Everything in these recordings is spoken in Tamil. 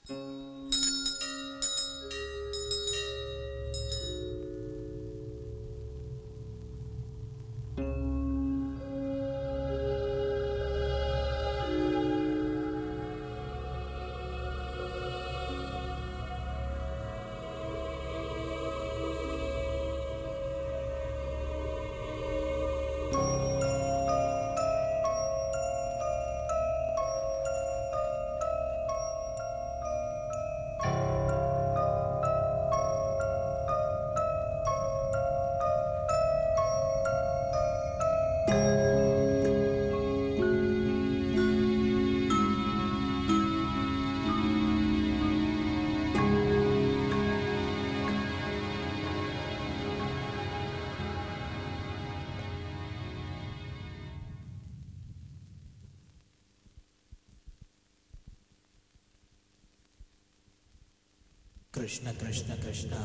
कृष्ण कृष्ण कृष्ण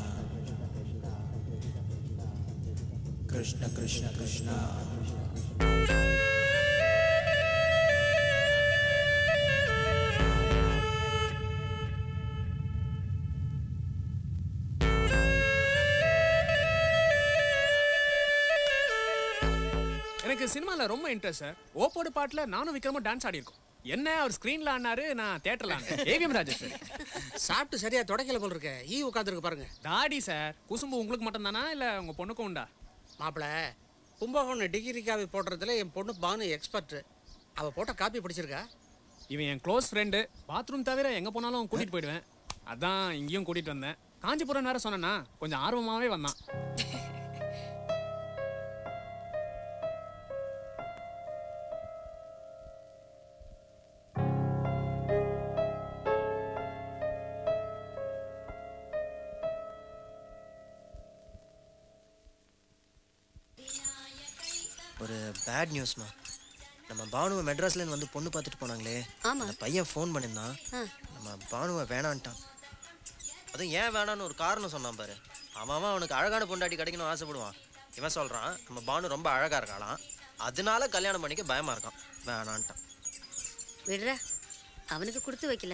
कृष्ण कृष्ण कृष्ण எனக்கு சினிமால ரொம்ப இன்ட்ரெஸ்ட் சார் ஓப்போட பாட்டுல நானும் விக்ரமும் டான்ஸ் ஆடி இருக்கோம் என்ன அவர் ஸ்கிரீன்ல ஆனாரு நான் தியேட்டர்ல ஆனேன் ஏவிஎம் ராஜேஸ்வரி சாப்பிட்டு சரியா தொடக்கல போல் இருக்க ஈ உட்காந்துருக்கு பாருங்க தாடி சார் குசும்பு உங்களுக்கு மட்டும் தானா இல்ல உங்க பொண்ணுக்கும் உண்டா மாப்பிள கும்பகோணம் டிகிரி காப்பி போடுறதுல என் பொண்ணு பானு எக்ஸ்பர்ட் அவ போட்ட காப்பி பிடிச்சிருக்கா இவன் என் க்ளோஸ் ஃப்ரெண்டு பாத்ரூம் தவிர எங்க போனாலும் கூட்டிட்டு போயிடுவேன் அதான் இங்கேயும் கூட்டிட்டு வந்தேன் காஞ்சிபுரம் வேற சொன்னேன்னா கொஞ்சம் ஆர்வமாவே வந்தான் ஒரு பேட் நியூஸ்மா நம்ம பானுவை மெட்ராஸ்லேருந்து வந்து பொண்ணு பார்த்துட்டு போனாங்களே ஆமா. அந்த பையன் ஃபோன் பண்ணியிருந்தான் ஆ. நம்ம பானுவை வேணான்ட்டான் அதுவும் ஏன் வேணான்னு ஒரு காரணம் சொன்னான் பாரு அவன் அவன் அவனுக்கு அழகான பொண்டாட்டி கிடைக்கணும்னு ஆசைப்படுவான் இவன் சொல்கிறான் நம்ம பானு ரொம்ப அழகாக இருக்காளாம் அதனால கல்யாணம் பண்ணிக்க பயமாக இருக்கான் வேணான்ட்டான் விடுற அவனுக்கு கொடுத்து வைக்கல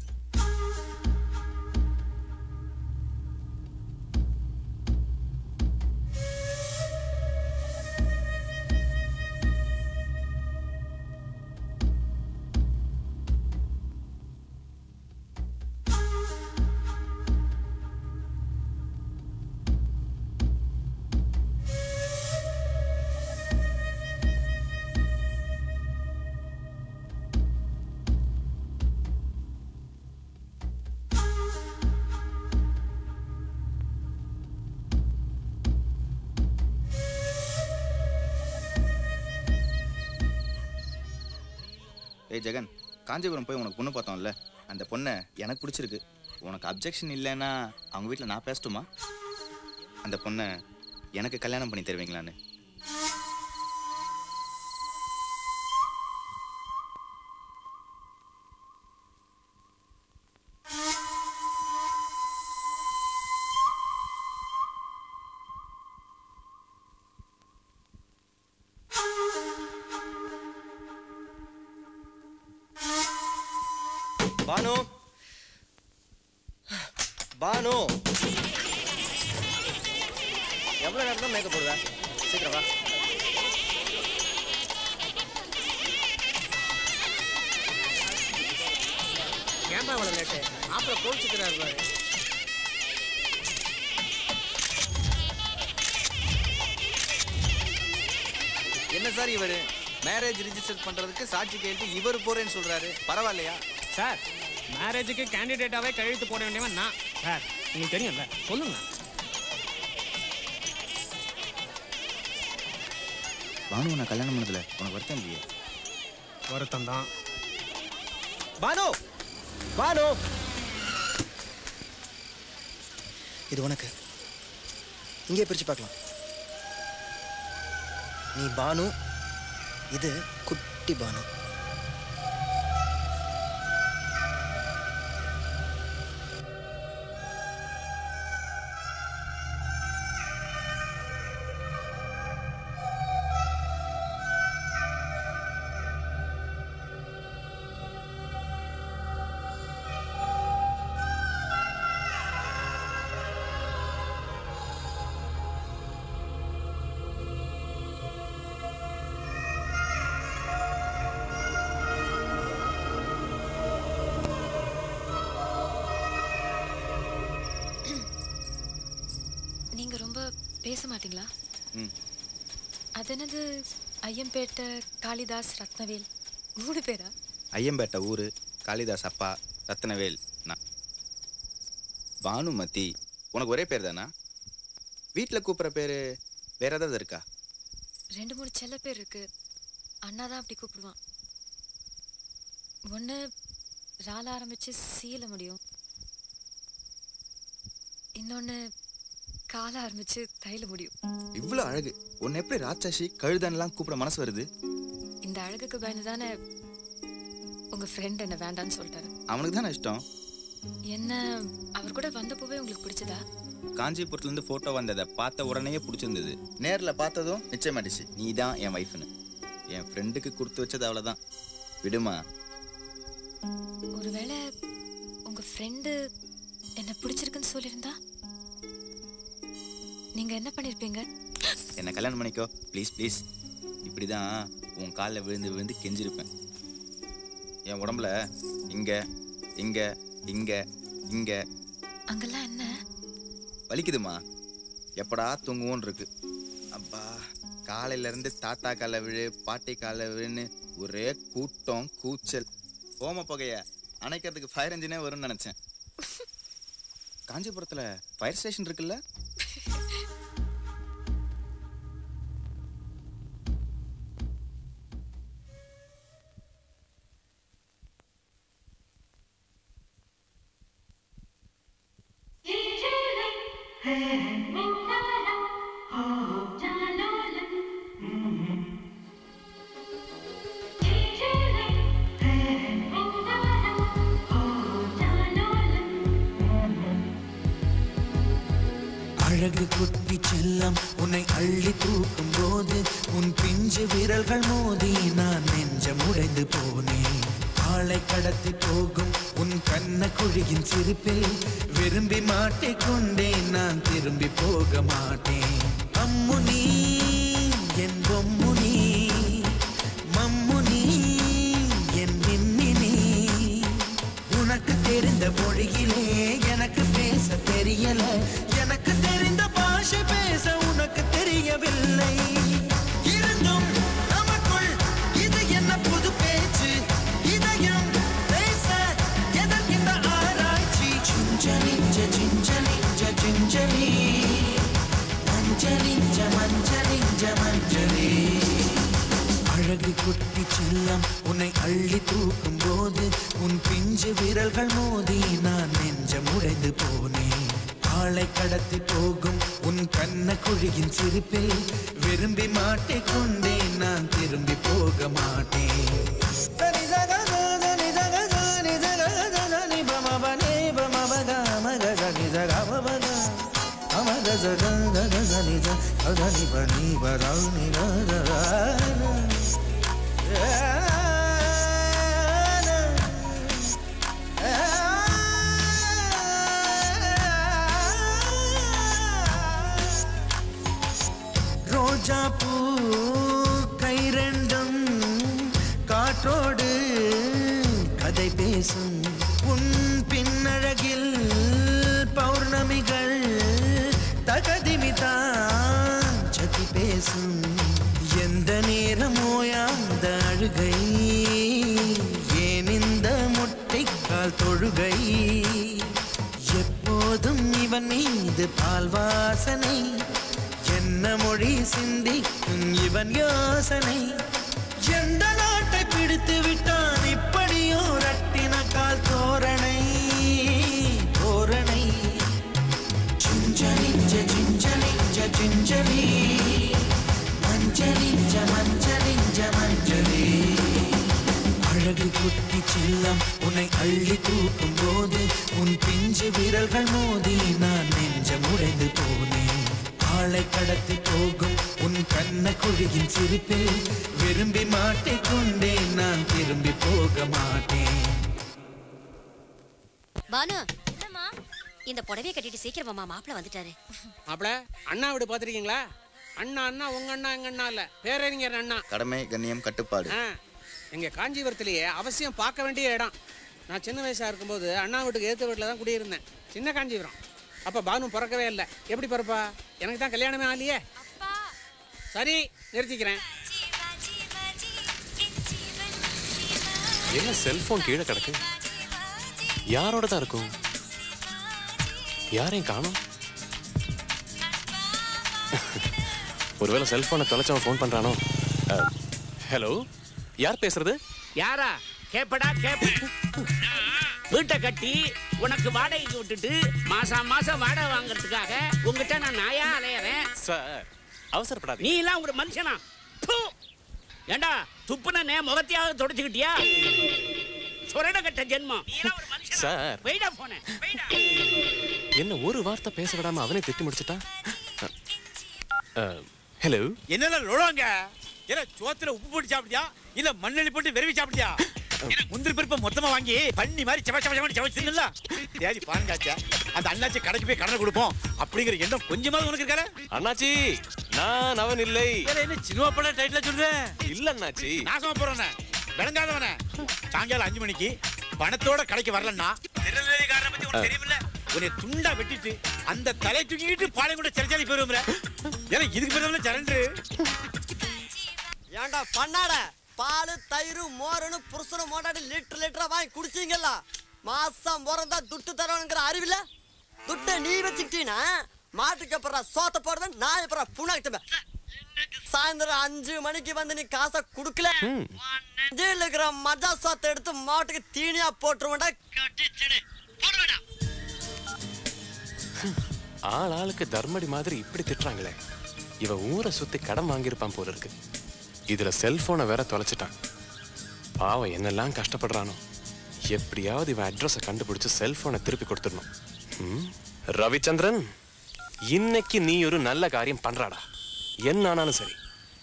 ஏய் ஜெகன் காஞ்சிபுரம் போய் உனக்கு பொண்ணு பார்த்தோம்ல அந்த பொண்ணை எனக்கு பிடிச்சிருக்கு உனக்கு அப்ஜெக்ஷன் இல்லைன்னா அவங்க வீட்டில் நான் பேசட்டுமா அந்த பொண்ணை எனக்கு கல்யாணம் பண்ணி தருவீங்களான்னு பானு பானு எவ்வளோ நேரம் தான் மேக்கப் போடுவேன் சீக்கிரம் வா ஏன்பா இவ்வளவு லேட்டு மாப்பிள கோவிச்சுக்கிறாரு பாரு என்ன சார் இவர் மேரேஜ் ரிஜிஸ்டர் பண்ணுறதுக்கு சாட்சி கேட்டு இவர் போகிறேன்னு சொல்கிறாரு பரவாயில்லையா சார் மேரேஜுக்கு கேண்டிடேட்டாவே கழுத்து போட வேண்டியவன் நான் சார் உங்களுக்கு தெரியும்ல சொல்லுங்க பானு நான் கல்யாணம் பண்ணதில்ல உனக்கு வருத்தம் இல்லையே வருத்தம் தான் பானு பானு இது உனக்கு இங்கே பிரிச்சு பார்க்கலாம் நீ பானு இது குட்டி பானு பேச மாட்டீங்களா ம் அது என்னது ஐயம்பேட்டை காளிதாஸ் ரத்னவேல் மூணு பேரா ஐயம்பேட்டை ஊர் காளிதாஸ் அப்பா ரத்னவேல் நான் பானுமதி உனக்கு ஒரே பேர் தானா வீட்டில் கூப்பிட்ற பேர் வேற ஏதாவது இருக்கா ரெண்டு மூணு செல்ல பேர் இருக்கு அண்ணா தான் அப்படி கூப்பிடுவான் ஒன்று ரால ஆரம்பிச்சு சீல முடியும் இன்னொன்று கால ஆரம்பிச்சு தைல முடியும் இவ்வளோ அழகு உன்னை எப்படி ராட்சசி கழுதன்லாம் கூப்பிட மனசு வருது இந்த அழகுக்கு பயந்து தானே உங்க ஃப்ரெண்ட் என்ன வேண்டான்னு சொல்லிட்டாரு அவனுக்கு தானே இஷ்டம் என்ன அவர் கூட வந்தப்போவே உங்களுக்கு பிடிச்சதா காஞ்சிபுரத்துலேருந்து ஃபோட்டோ வந்ததை பார்த்த உடனேயே பிடிச்சிருந்தது நேரில் பார்த்ததும் நிச்சயமாயிடுச்சு நீ தான் என் ஒய்ஃப்னு என் ஃப்ரெண்டுக்கு கொடுத்து வச்சது அவ்வளோதான் விடுமா ஒருவேளை உங்க ஃப்ரெண்டு என்ன பிடிச்சிருக்குன்னு சொல்லியிருந்தா நீங்க என்ன பண்ணிருப்பீங்க என்னை கல்யாணம் பண்ணிக்கோ ப்ளீஸ் ப்ளீஸ் இப்படி தான் உன் காலில் விழுந்து விழுந்து கெஞ்சிருப்பேன் என் உடம்புல இங்கே இங்கே இங்கே இங்கே அங்கெல்லாம் என்ன வலிக்குதுமா எப்படா தூங்குவோன்னு இருக்கு அப்பா காலையில இருந்து தாத்தா கால விழு பாட்டி கால விழுன்னு ஒரே கூட்டம் கூச்சல் ஓம புகைய அணைக்கிறதுக்கு ஃபயர் இன்ஜினே வரும்னு நினைச்சேன் காஞ்சிபுரத்துல ஃபயர் ஸ்டேஷன் இருக்குல்ல அழகு குட்டி செல்லம் உன்னை அள்ளி தூக்கும் போது உன் பிஞ்சு விரல்கள் மோதி நான் நெஞ்சம் உடைந்து போனேன் ஆளை கடத்தி போகும் உன் கண்ண குழியின் சிரிப்பில் விரும்பி மாட்டிக்கொண்டேன் நான் திரும்பி போக மாட்டேன் அம்முனி என் பொம்முனி மம்முனி என் மின்மினி உனக்கு தெரிந்த மொழியிலே எனக்கு பேச தெரியல எனக்கு தெரிந்த பாஷை பேச உனக்கு தெரியவில்லை இருந்தும் நமக்குள் இது என்ன புது பேச்சு இதயம் பேச எதற்கின்ற ஆராய்ச்சி சிஞ்சலிஞ்ச சிஞ்சலிஞ்ச சிஞ்சலி மஞ்சளிஞ்ச மஞ்சளிஞ்ச மஞ்சளி அழகு குட்டி செல்லம் உன்னை அள்ளி தூக்கும் போது உன் பிஞ்சு விரல்கள் மோதி நான் நெஞ்சம் உடைந்து போனேன் ஆளை கடத்தி போகும் உன் கண்ண குழியின் சிரிப்பில் விரும்பி மாட்டிக்கொண்டேன் நான் திரும்பி போக மாட்டேன் சரி சக சரி சக சரி சக சரி பம பனே பம பக மக சரி சக பமக அமக சக கக சரி சரி பனி பரௌனி கர ரோஜா பூ கை ரெண்டும் காற்றோடு கதை பேசும் உன் பின்னழகில் பௌர்ணமிகள் தகதிமிதான் சதி பேசும் எந்த நேரமோ அந்த அழுகை ஏன் இந்த முட்டைக்கால் தொழுகை எப்போதும் இவன் மீது பால் வாசனை என்ன மொழி சிந்திக்கும் இவன் யோசனை எந்த நாட்டை பிடித்து விட்டான் இப்படியோ ரட்டின கால் தோரணை தோரணை சிஞ்சலிஞ்ச சிஞ்சலிஞ்ச சிஞ்சலி மஞ்சளிஞ்ச மஞ்சளிஞ்ச மஞ்சளி அழகு குட்டி செல்லம் உன்னை அள்ளி தூக்கும் போது உன் பிஞ்சு விரல்கள் மோதி நான் நெஞ்சம் உடைந்து போனேன் ஆளை கடத்தி போகும் உன் கண்ண குழியின் சிரிப்பில் விரும்பி மாட்டிக்கொண்டேன் நான் திரும்பி போக மாட்டேன் பானு இந்த புடவைய கட்டிட்டு சீக்கிரமாமா மாப்பிள்ள வந்துட்டாரு மாப்பிள அண்ணா வீடு பார்த்துருக்கீங்களா அண்ணா அண்ணா உங்க அண்ணா எங்க அண்ணா இல்ல பேரறிஞர் அண்ணா கடமை கண்ணியம் கட்டுப்பாடு ஆ எங்க காஞ்சிபுரத்திலேயே அவசியம் பார்க்க வேண்டிய இடம் நான் சின்ன வயசா இருக்கும்போது அண்ணா வீட்டுக்கு ஏற்ற வீட்டில் தான் குடியிருந்தேன் சின்ன காஞ்சிபுரம் அப்போ பானு பிறக்கவே இல்லை எப்படி பிறப்பா எனக்கு தான் கல்யாணமே ஆகலையே சரி நிறுத்திக்கிறேன் என்ன செல்போன் கீழே கிடக்கு யாரோட தான் இருக்கும் யாரையும் காணோம் ஒருவேளை செல்போனை தொலைச்சவன் ஃபோன் பண்றானோ ஹலோ யார் பேசுறது யாரா கேப்படா கேப்ப வீட்டை கட்டி உனக்கு வாடகைக்கு விட்டுட்டு மாசம் மாசம் வாடகை வாங்குறதுக்காக உங்ககிட்ட நான் நாயா அலையறேன் சார் அவசரப்படாதீங்க நீ எல்லாம் ஒரு மனுஷனா ப்பு! ஏண்டா துப்புனே முகத்தையாவது தொடச்சுக்கிட்டியா சொரண கட்ட ஜென்மம் நீ எல்லாம் ஒரு மனுஷனா சார் வெயிடா போனேன் வெயிடா என்ன ஒரு வார்த்தை பேச விடாம அவனே திட்டி முடிச்சிட்டான் ஹலோ என்னெல்லாம் லொழாங்க ஏன்னா சோத்துல உப்பு போட்டு சாப்பிட்டியா இல்ல மண்ணெண்ணி போட்டு விரவி சாப்பிட்டியா ஏன்னா முந்திரி பருப்பை மொத்தமா வாங்கி பண்ணி மாதிரி செவ செவ செவ செவச்சுல தேதி பாருங்காச்சா அந்த அண்ணாச்சி கடைக்கு போய் கடனை கொடுப்போம் அப்படிங்கிற எண்ணம் கொஞ்சமாவது உனக்கு இருக்கால அண்ணாச்சி நான் அவன் இல்லை ஏன்னா என்ன சினிமா படம் டைட்டில் சொல்றேன் இல்ல அண்ணாச்சி நாசமா போறவன விளங்காதவன சாயங்காலம் அஞ்சு மணிக்கு பணத்தோட கடைக்கு வரலன்னா திருநெல்வேலிக்காரனை பத்தி உனக்கு தெரியுமில்ல உன்னை துண்டா வெட்டிட்டு அந்த தலை தூக்கிட்டு பாளையம் கூட சிறச்சாலி போயிருவோம்ல ஏன்னா இதுக்கு பிறகு சரண்டு ஏன்டா பண்ணாட பால் தயிர் மோருன்னு புருஷனும் மோட்டாடி லிட்டர் லிட்டரா வாங்கி குடிச்சீங்கல்ல மாசம் பிறந்தா துட்டு தரணுங்கிற அறிவில்ல துட்டை நீ வச்சுக்கிட்டீன்னா மாட்டுக்கு அப்புறம் சோத்த போடுவேன் நான் அப்புறம் புண்ணாக்கிட்டேன் சாயந்தரம் அஞ்சு மணிக்கு வந்து நீ காசை குடுக்கல நெஞ்சில் இருக்கிற மஜா சோத்தை எடுத்து மாட்டுக்கு தீனியா போட்டுருவேன்டா ஆள் ஆளுக்கு தர்மடி மாதிரி இப்படி திட்டுறாங்களே இவ ஊரை சுத்தி கடன் வாங்கியிருப்பான் போல இருக்கு இதுல செல்போனை வேற தொலைச்சிட்டான் பாவம் என்னெல்லாம் கஷ்டப்படுறானோ எப்படியாவது இவன் அட்ரஸை கண்டுபிடிச்சு செல்போனை திருப்பி கொடுத்துடணும் ம்? ரவிச்சந்திரன் இன்னைக்கு நீ ஒரு நல்ல காரியம் பண்றாடா என்ன ஆனாலும் சரி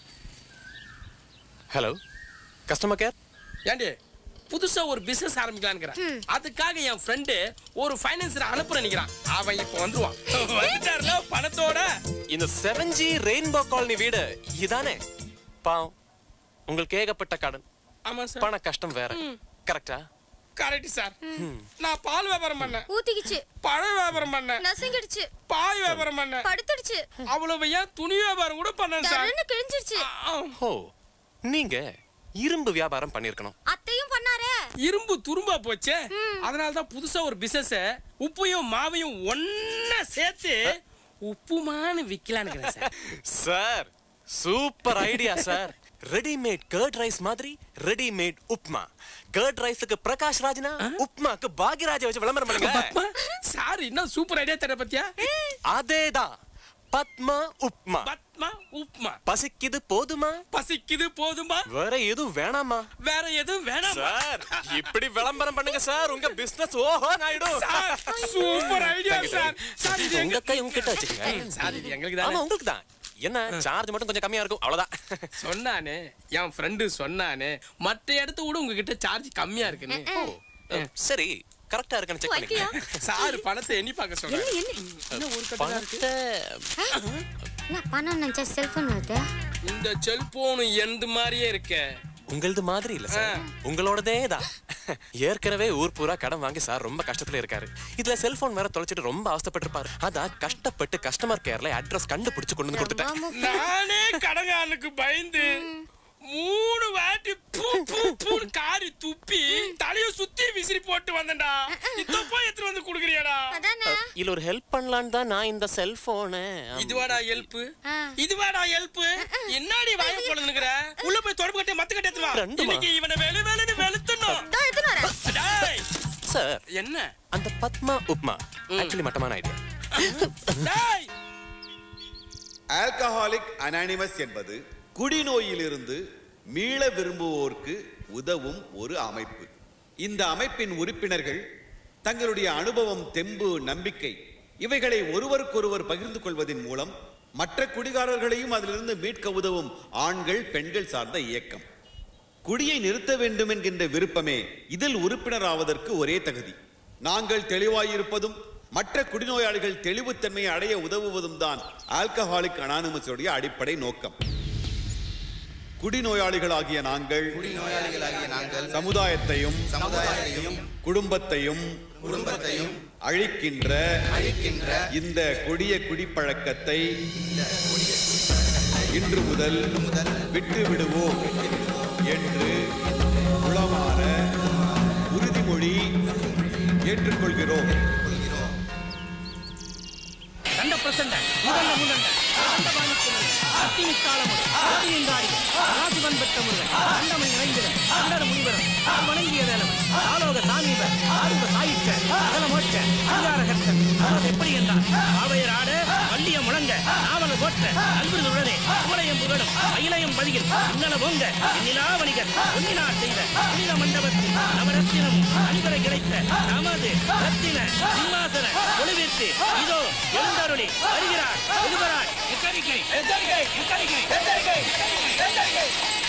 ஹலோ கஸ்டமர் கேர் ஏண்டி புதுசா ஒரு பிசினஸ் ஆரம்பிக்கலாம்ங்கிறேன் அதுக்காக என் ஃப்ரெண்டு ஒரு ஃபைனான்சர் அனுப்புற நிக்கிறான் அவன் இப்போ வந்துருவான் வந்துட்டாருல பணத்தோட இந்த செவன் ஜி ரெயின்போ காலனி வீடு இதானே பாவம் உங்களுக்கு ஏகப்பட்ட கடன் ஆமா சார் பண கஷ்டம் வேற கரெக்டா கரெக்ட் சார் நான் பால் வியாபாரம் பண்ணேன் ஊத்திக்கிச்சு பழம் வியாபாரம் பண்ணேன் நசுங்கிடுச்சு பாய் வியாபாரம் பண்ணேன் படுத்துடுச்சு அவ்வளவு ஏன் துணி வியாபாரம் கூட பண்ணேன் சார் தரன்னு கிழிஞ்சிருச்சு ஓ நீங்க இரும்பு வியாபாரம் பண்ணிருக்கணும் அத்தையும் பண்ணாரே இரும்பு துரும்பா போச்சே அதனால தான் புதுசா ஒரு பிசினஸ் உப்பையும் மாவையும் ஒன்னா சேர்த்து உப்புமான்னு விக்கலான்னு sir sir super idea sir readymade curd rice மாதிரி ரெடிமேட் உப்மா கர்ட் ரைஸுக்கு பிரகாஷ் ராஜ்னா உப்மாக்கு பாக்யராஜ வச்சு விளம்பரம் பண்ணுங்க சார் இன்னும் சூப்பர் ஐடியா தர பத்தியா அதேதான் பத்மா உப்மா பத்மா உப்மா பசிக்குது போதுமா பசிக்குது போதுமா வேற எதுவும் வேணாமா வேற எதுவும் வேணாம் சார் இப்படி விளம்பரம் பண்ணுங்க சார் உங்க பிசினஸ் ஓஹோ ஆயிடும் sir super idea Thank you, sir thank you. Sir இது உங்க கை உங்ககிட்ட வச்சுக்கங்க சார் இது எங்களுக்கு ஆமா தான் உங்களுக்கு தான் என்ன சார்ஜ் மட்டும் கொஞ்சம் கம்மியா இருக்கும் அவ்வளவுதான் சொன்னானே என் ஃப்ரெண்டு சொன்னானே மற்ற இடத்த விட உங்ககிட்ட சார்ஜ் கம்மியா இருக்குன்னு அஹ், சரி கரெக்டா இருக்கான்னு செக் பண்ணுங்க சார் பணத்தை எண்ணி பார்க்க சொல்றேன் இன்னும் ஒரு கட்டு தான் இருக்கு. பணத்தை என்ன பணம் நினைச்சா செல்போன் வருது இந்த செல்போன் எந்த மாதிரியே இருக்கே உங்களது மாதிரி இல்ல சார் உங்களோடதே தான் ஏற்கனவே ஊர் பூரா கடன் வாங்கி சார் ரொம்ப கஷ்டத்துல இருக்காரு இதுல செல்போன் வேற தொலைச்சிட்டு ரொம்ப அவஸ்தைப்பட்டிருப்பாரு அதான் கஷ்டப்பட்டு கஸ்டமர் கேர்ல அட்ரஸ் கண்டுபிடிச்சு கொண்டு வந்து கொடுத்துட்டேன் நானே கடங்காரனுக்கு பயந்து மூணு வாட்டி பூ பூ பூன்னு காரி துப்பி தலைய சுத்தி விசிறி போட்டு வந்தேன்டா இந்த போய் எடுத்துட்டு வந்து குடுக்குறியாடா இதுல ஒரு ஹெல்ப் பண்ணலான்னு தான் நான் இந்த செல்போனு இதுவாடா ஹெல்ப் இதுவாடா ஹெல்ப் என்னடி வாய போடுதுங்கற உள்ள போய் தொடப்பு கட்டி மத்த கட்டி எடுத்துட்டு வா ரெண்டுமா? இன்னைக்கு இவனை வெளு வெளுன்னு வெளுத்தணும் டேய் சார் என்ன அந்த பத்மா உப்மா ஆக்சுவலி மட்டமான ஐடியா டேய் ஆல்கஹாலிக் அனானிமஸ் என்பது குடிநோயிலிருந்து மீள விரும்புவோருக்கு உதவும் ஒரு அமைப்பு இந்த அமைப்பின் உறுப்பினர்கள் தங்களுடைய அனுபவம் தெம்பு நம்பிக்கை இவைகளை ஒருவருக்கொருவர் பகிர்ந்து கொள்வதன் மூலம் மற்ற குடிகாரர்களையும் அதிலிருந்து மீட்க உதவும் ஆண்கள் பெண்கள் சார்ந்த இயக்கம் குடியை நிறுத்த வேண்டும் என்கின்ற விருப்பமே இதில் உறுப்பினராவதற்கு ஒரே தகுதி நாங்கள் தெளிவாயிருப்பதும் மற்ற குடிநோயாளிகள் தெளிவுத்தன்மையை அடைய உதவுவதும் தான் ஆல்கஹாலிக் அனானிமஸுடைய அடிப்படை நோக்கம் குடிநோயாளிகளாகிய நாங்கள் குடிநோயாளிகளாகிய நாங்கள் சமுதாயத்தையும் சமுதாயத்தையும் குடும்பத்தையும் குடும்பத்தையும் அழிக்கின்ற அழிக்கின்ற இந்த கொடிய குடிப்பழக்கத்தை இன்று முதல் விட்டு விடுவோம் என்று உளமாற உறுதிமொழி ஏற்றுக்கொள்கிறோம் கண்ட பிரசண்ட முதல்ல முதல்ல கண்ட பாணிக்குமன் அத்திமிக்காலமும் அத்தியங்காரி ராஜுவன் பெற்ற முருகன் கண்டமை நிறைந்திடும் கண்டர முனிவரும் தான் வணங்கிய வேலவன் ஆலோக சாமீபர் ஆறுவ சாயிற்ற அகல மோட்ச அதிகாரகர்த்தன் அவர் எப்படி என்றார் ஆவையராட வள்ளிய முழங்க நாவல போற்ற அன்புகள் உடனே குவளையம் புகழும் அயிலையும் பதிகில் இன்னல ஓங்க நிலா வணிகர் ஒன்னினார் செய்த புனித மண்டபத்தில் நவரத்தினம் அன்பரை கிடைத்த நமது ரத்தின சிம்மாசன ஒளிவித்து இதோ எழுந்தருளி வருகிறார் எழுபரார் எச்சரிக்கை எச்சரிக்கை எச்சரிக்கை எச்சரிக்கை எச்சரிக்கை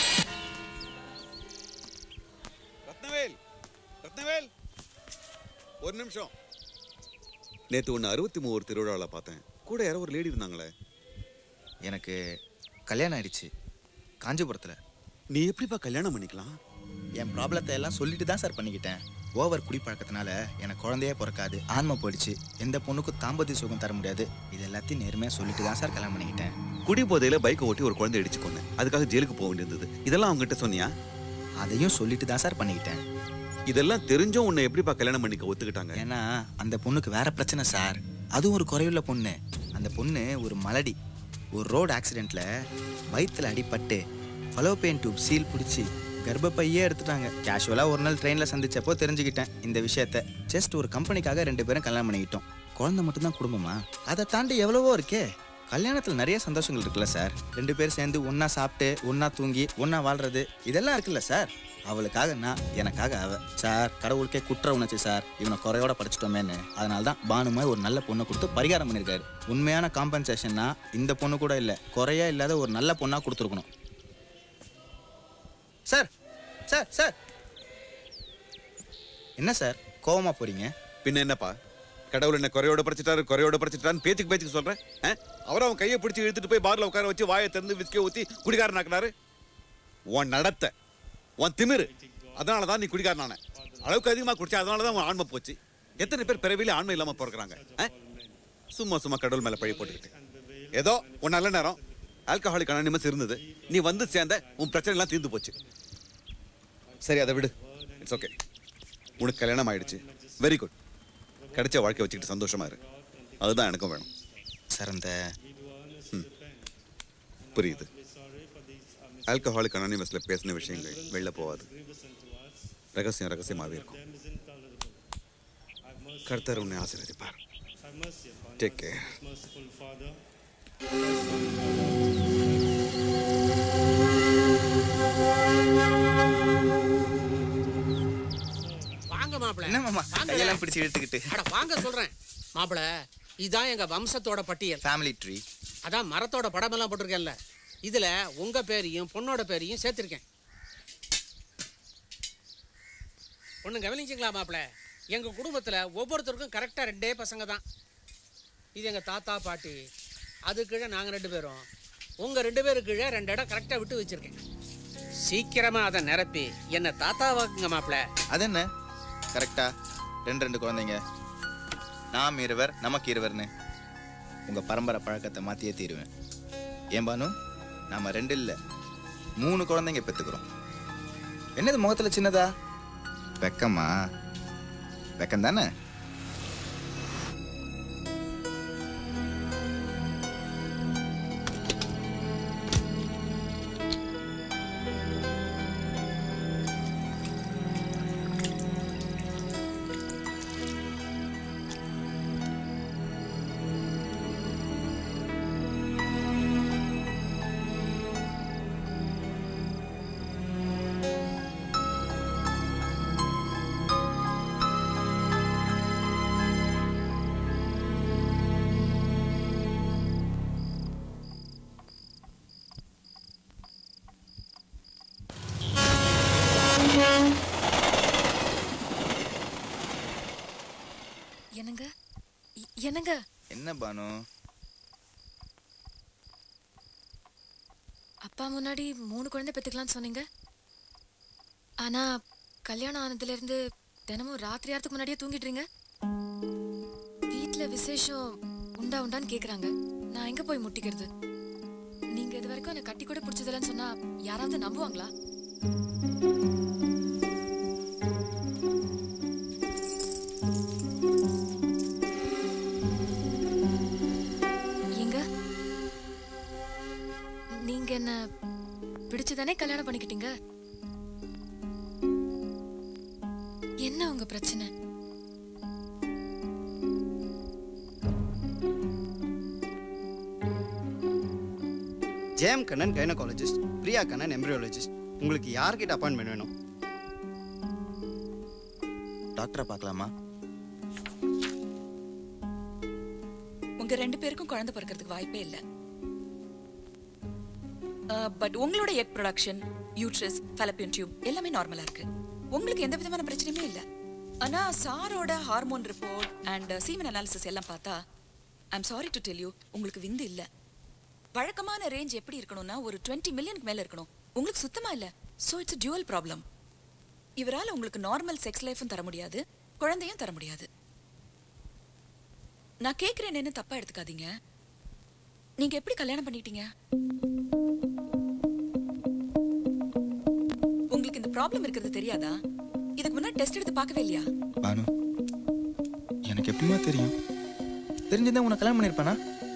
ரத்னவேல் ரத்னவேல் ஒரு நிமிஷம் நேத்து ஒன்னு அறுபத்தி மூணு திருவிழாவில் பார்த்தேன் கூட யாரோ ஒரு லேடி இருந்தாங்களே எனக்கு கல்யாணம் ஆயிடுச்சு காஞ்சிபுரத்தில் நீ எப்படிப்பா கல்யாணம் பண்ணிக்கலாம் என் ப்ராப்ளத்தை எல்லாம் சொல்லிட்டு தான் சார் பண்ணிக்கிட்டேன் ஓவர் குடிப்பழக்கத்தினால எனக்கு குழந்தையே பிறக்காது ஆன்மை போயிடுச்சு எந்த பொண்ணுக்கும் தாம்பத்திய சுகம் தர முடியாது இது எல்லாத்தையும் நேர்மையாக சொல்லிட்டு தான் சார் கல்யாணம் பண்ணிக்கிட்டேன் குடி போதையில பைக்கை ஓட்டி ஒரு குழந்தை இடிச்சு கொண்டேன் அதுக்காக ஜெயிலுக்கு போக வேண்டியிருந்தது இதெல்லாம் அவங்ககிட்ட சொன்னியா அதையும் சொல்லிட்டு தான் சார் பண்ணிக்கிட்டேன் இதெல்லாம் தெரிஞ்சும் உன்னை எப்படிப்பா கல்யாணம் பண்ணிக்க ஒத்துக்கிட்டாங்க ஏன்னா அந்த பொண்ணுக்கு வேற பிரச்சனை சார் அதுவும் ஒரு குறையுள்ள பொண்ணு அந்த பொண்ணு ஒரு மலடி ஒரு ரோடு ஆக்சிடெண்ட்ல வயித்துல அடிபட்டு ஃபலோபேன் டியூப் சீல் பிடிச்சி கர்ப்பப்பையே எடுத்துட்டாங்க கேஷுவலாக ஒரு நாள் ட்ரெயினில் சந்திச்சப்போ தெரிஞ்சுக்கிட்டேன் இந்த விஷயத்த ஜஸ்ட் ஒரு கம்பெனிக்காக ரெண்டு பேரும் கல்யாணம் பண்ணிக்கிட்டோம் குழந்தை மட்டும்தான் குடும்பமா அதை தாண்டி எவ்வளவோ இருக்கே கல்யாணத்தில் நிறைய சந்தோஷங்கள் இருக்குல்ல சார் ரெண்டு பேரும் சேர்ந்து ஒன்றா சாப்பிட்டு ஒன்றா தூங்கி ஒன்றா வாழ்றது இதெல்லாம் இருக்குல்ல சார் அவளுக்காக நான் எனக்காக அவ சார் கடவுளுக்கே குற்ற உணர்ச்சி சார் இவனை குறையோட படிச்சிட்டோமேன்னு அதனால தான் பானு மாதிரி ஒரு நல்ல பொண்ணை கொடுத்து பரிகாரம் பண்ணியிருக்காரு உண்மையான காம்பன்சேஷன்னா இந்த பொண்ணு கூட இல்லை குறையா இல்லாத ஒரு நல்ல பொண்ணாக கொடுத்துருக்கணும் சார் சார் சார் என்ன சார் கோவமா போறீங்க பின்ன என்னப்பா கடவுள் என்ன குறையோட படிச்சிட்டாரு குறையோட படிச்சிட்டான்னு பேச்சுக்கு பேச்சுக்கு சொல்றேன் ஆ? அவர் அவன் கையை பிடிச்சி இழுத்துட்டு போய் பார்ல உட்கார வச்சு வாயை திறந்து விஸ்கே ஊத்தி குடிகாரன் ஆக்குனாரு உன் நடத்த உன் திமிரு அதனால தான் நீ குடிகாரனான அளவுக்கு அதிகமாக குடிச்சா அதனால தான் உன் ஆன்மை போச்சு எத்தனை பேர் பிறவிலே ஆன்மை இல்லாம பிறக்கிறாங்க ஆ? சும்மா சும்மா கடவுள் மேல பழி போட்டுக்கிட்டு ஏதோ உன் நல்ல நேரம் ஆல்கஹாலிக் அனானிமஸ் இருந்தது நீ வந்து சேர்ந்த உன் பிரச்சனை எல்லாம் தீர்ந்து போச்சு சரி அதை விடு இட்ஸ் ஓகே உனக்கு கல்யாணம் ஆயிடுச்சு வெரி குட் கிடைச்ச வாழ்க்கை வச்சுக்கிட்டு சந்தோஷமா இரு அதுதான் எனக்கும் வேணும் சார் அந்த புரியுது ஆல்கஹாலிக் அனானிமஸ்ல பேசின விஷயங்கள் வெளில போகாது ரகசியம் ரகசியமாகவே இருக்கும் கர்த்தர் உன்னை ஆசீர்வதிப்பார் டேக் கேர் வாங்க மாப்பிள என்ன மாமா வாங்க. கையெல்லாம் பிடிச்சு இழுத்துக்கிட்டு அட வாங்க சொல்றேன் மாப்பிள இதான் எங்க வம்சத்தோட பட்டியல் ஃபேமிலி ட்ரீ அதான் மரத்தோட படமெல்லாம் போட்டிருக்கேன்ல இதுல உங்க பேரையும் பொண்ணோட பேரையும் சேர்த்திருக்கேன் ஒண்ணு கவனிச்சிங்களா மாப்பிள எங்க குடும்பத்துல ஒவ்வொருத்தருக்கும் கரெக்டா ரெண்டே பசங்க தான் இது எங்க தாத்தா பாட்டி அது கீழே நாங்க ரெண்டு பேரும் உங்க ரெண்டு பேரு கீழே ரெண்டு இடம் கரெக்டா விட்டு வச்சிருக்கேன் சீக்கிரமா அதை நிரப்பி என்ன தாத்தாவாக்குங்க மாப்பிள அது என்ன கரெக்டா ரெண்டு ரெண்டு குழந்தைங்க நாம் இருவர் நமக்கு இருவர்னு உங்க பரம்பரை பழக்கத்தை மாத்தியே தீருவேன் ஏன் பானு நாம ரெண்டு இல்ல மூணு குழந்தைங்க பெத்துக்கிறோம் என்னது முகத்துல சின்னதா வெக்கமா வெக்கம் தானே என்னங்க இ- என்னங்க என்ன பானு அப்ப அப்பா முன்னாடி மூணு குழந்தை பெத்துக்கலாம்னு சொன்னீங்க ஆனா கல்யாணம் ஆனதுல இருந்து தினமும் ராத்திரி ஆறதுக்கு முன்னாடியே தூங்கிடுறீங்க வீட்ல விசேஷம் உண்டா உண்டான்னு கேக்குறாங்க நான் எங்க போய் முட்டிக்கிறது நீங்க இது வரைக்கும் என்ன கட்டி கூட பிடிச்சதில்லன்னு சொன்னா யாராவது நம்புவாங்களா ஏங்க நீங்க என்ன பிடிச்சுதானே கல்யாணம் பண்ணிக்கிட்டீங்க என்ன உங்க பிரச்சனை ஜேம் கண்ணன் கைனகாலஜிஸ்ட் பிரியா கண்ணன் எம்ப்ரியாலஜிஸ்ட் உங்களுக்கு யார்கிட்ட அப்பாயின்மெண்ட் வேணும் டாக்டரை பார்க்கலாமா உங்க ரெண்டு பேருக்கும் குழந்தை பிறக்கிறதுக்கு வாய்ப்பே இல்ல பட் உங்களோட egg production uterus fallopian tube எல்லாமே நார்மலா இருக்கு உங்களுக்கு எந்த விதமான பிரச்சனையுமே இல்ல ஆனா சாரோட hormone report and semen analysis எல்லாம் பார்த்தா I'm sorry to tell you உங்களுக்கு விந்து இல்ல வழக்கமான ரேஞ்ச் எப்படி இருக்கணும்னா ஒரு 20 மில்லியனுக்கு மேல இருக்கணும் உங்களுக்கு சுத்தமா இல்ல சோ இட்ஸ் டியூவல் ப்ராப்ளம் இவரால உங்களுக்கு நார்மல் செக்ஸ் லைஃபும் தர முடியாது குழந்தையும் தர முடியாது நான் கேக்குறேன்னு தப்பா எடுத்துக்காதீங்க நீங்க எப்படி கல்யாணம் பண்ணிட்டீங்க உங்களுக்கு இந்த ப்ராப்ளம் இருக்கிறது தெரியாதா இதுக்கு முன்னாடி டெஸ்ட் எடுத்து பார்க்கவே இல்லையா பானு எனக்கு எப்படிமா தெரியும் தெரிஞ்சிருந்தா உன்னை கல்யாணம் பண்ணியிருப்பானா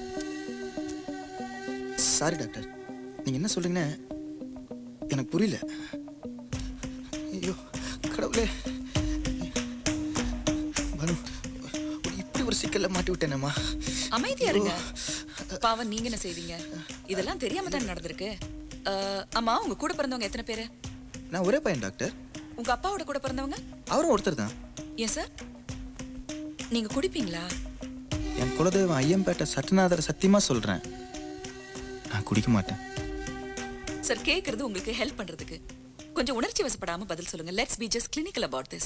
சாரி டாக்டர் நீங்க என்ன சொல்றீங்கன்னு எனக்கு புரியல ஐயோ கடவுளே பானு இப்படி ஒரு சிக்கல்ல மாட்டி விட்டேனேம்மா அமைதியா இருங்க பாவம் நீங்க என்ன செய்வீங்க இதெல்லாம் தெரியாம தான் நடந்திருக்கு அஹ், அம்மா உங்க கூட பிறந்தவங்க எத்தனை பேரு நான் ஒரே பையன் டாக்டர் உங்க அப்பாவோட கூட பிறந்தவங்க அவரும் ஒருத்தர் தான் ஏன் சார் நீங்க குடிப்பீங்களா என் குலதெய்வம் ஐயம்பேட்டை சட்டநாதர் சத்தியமா சொல்றேன் நான் குடிக்க மாட்டேன் சார் கேக்குறது உங்களுக்கு ஹெல்ப் பண்றதுக்கு கொஞ்சம் உணர்ச்சி வசப்படாம பதில் சொல்லுங்க let's be just clinical about this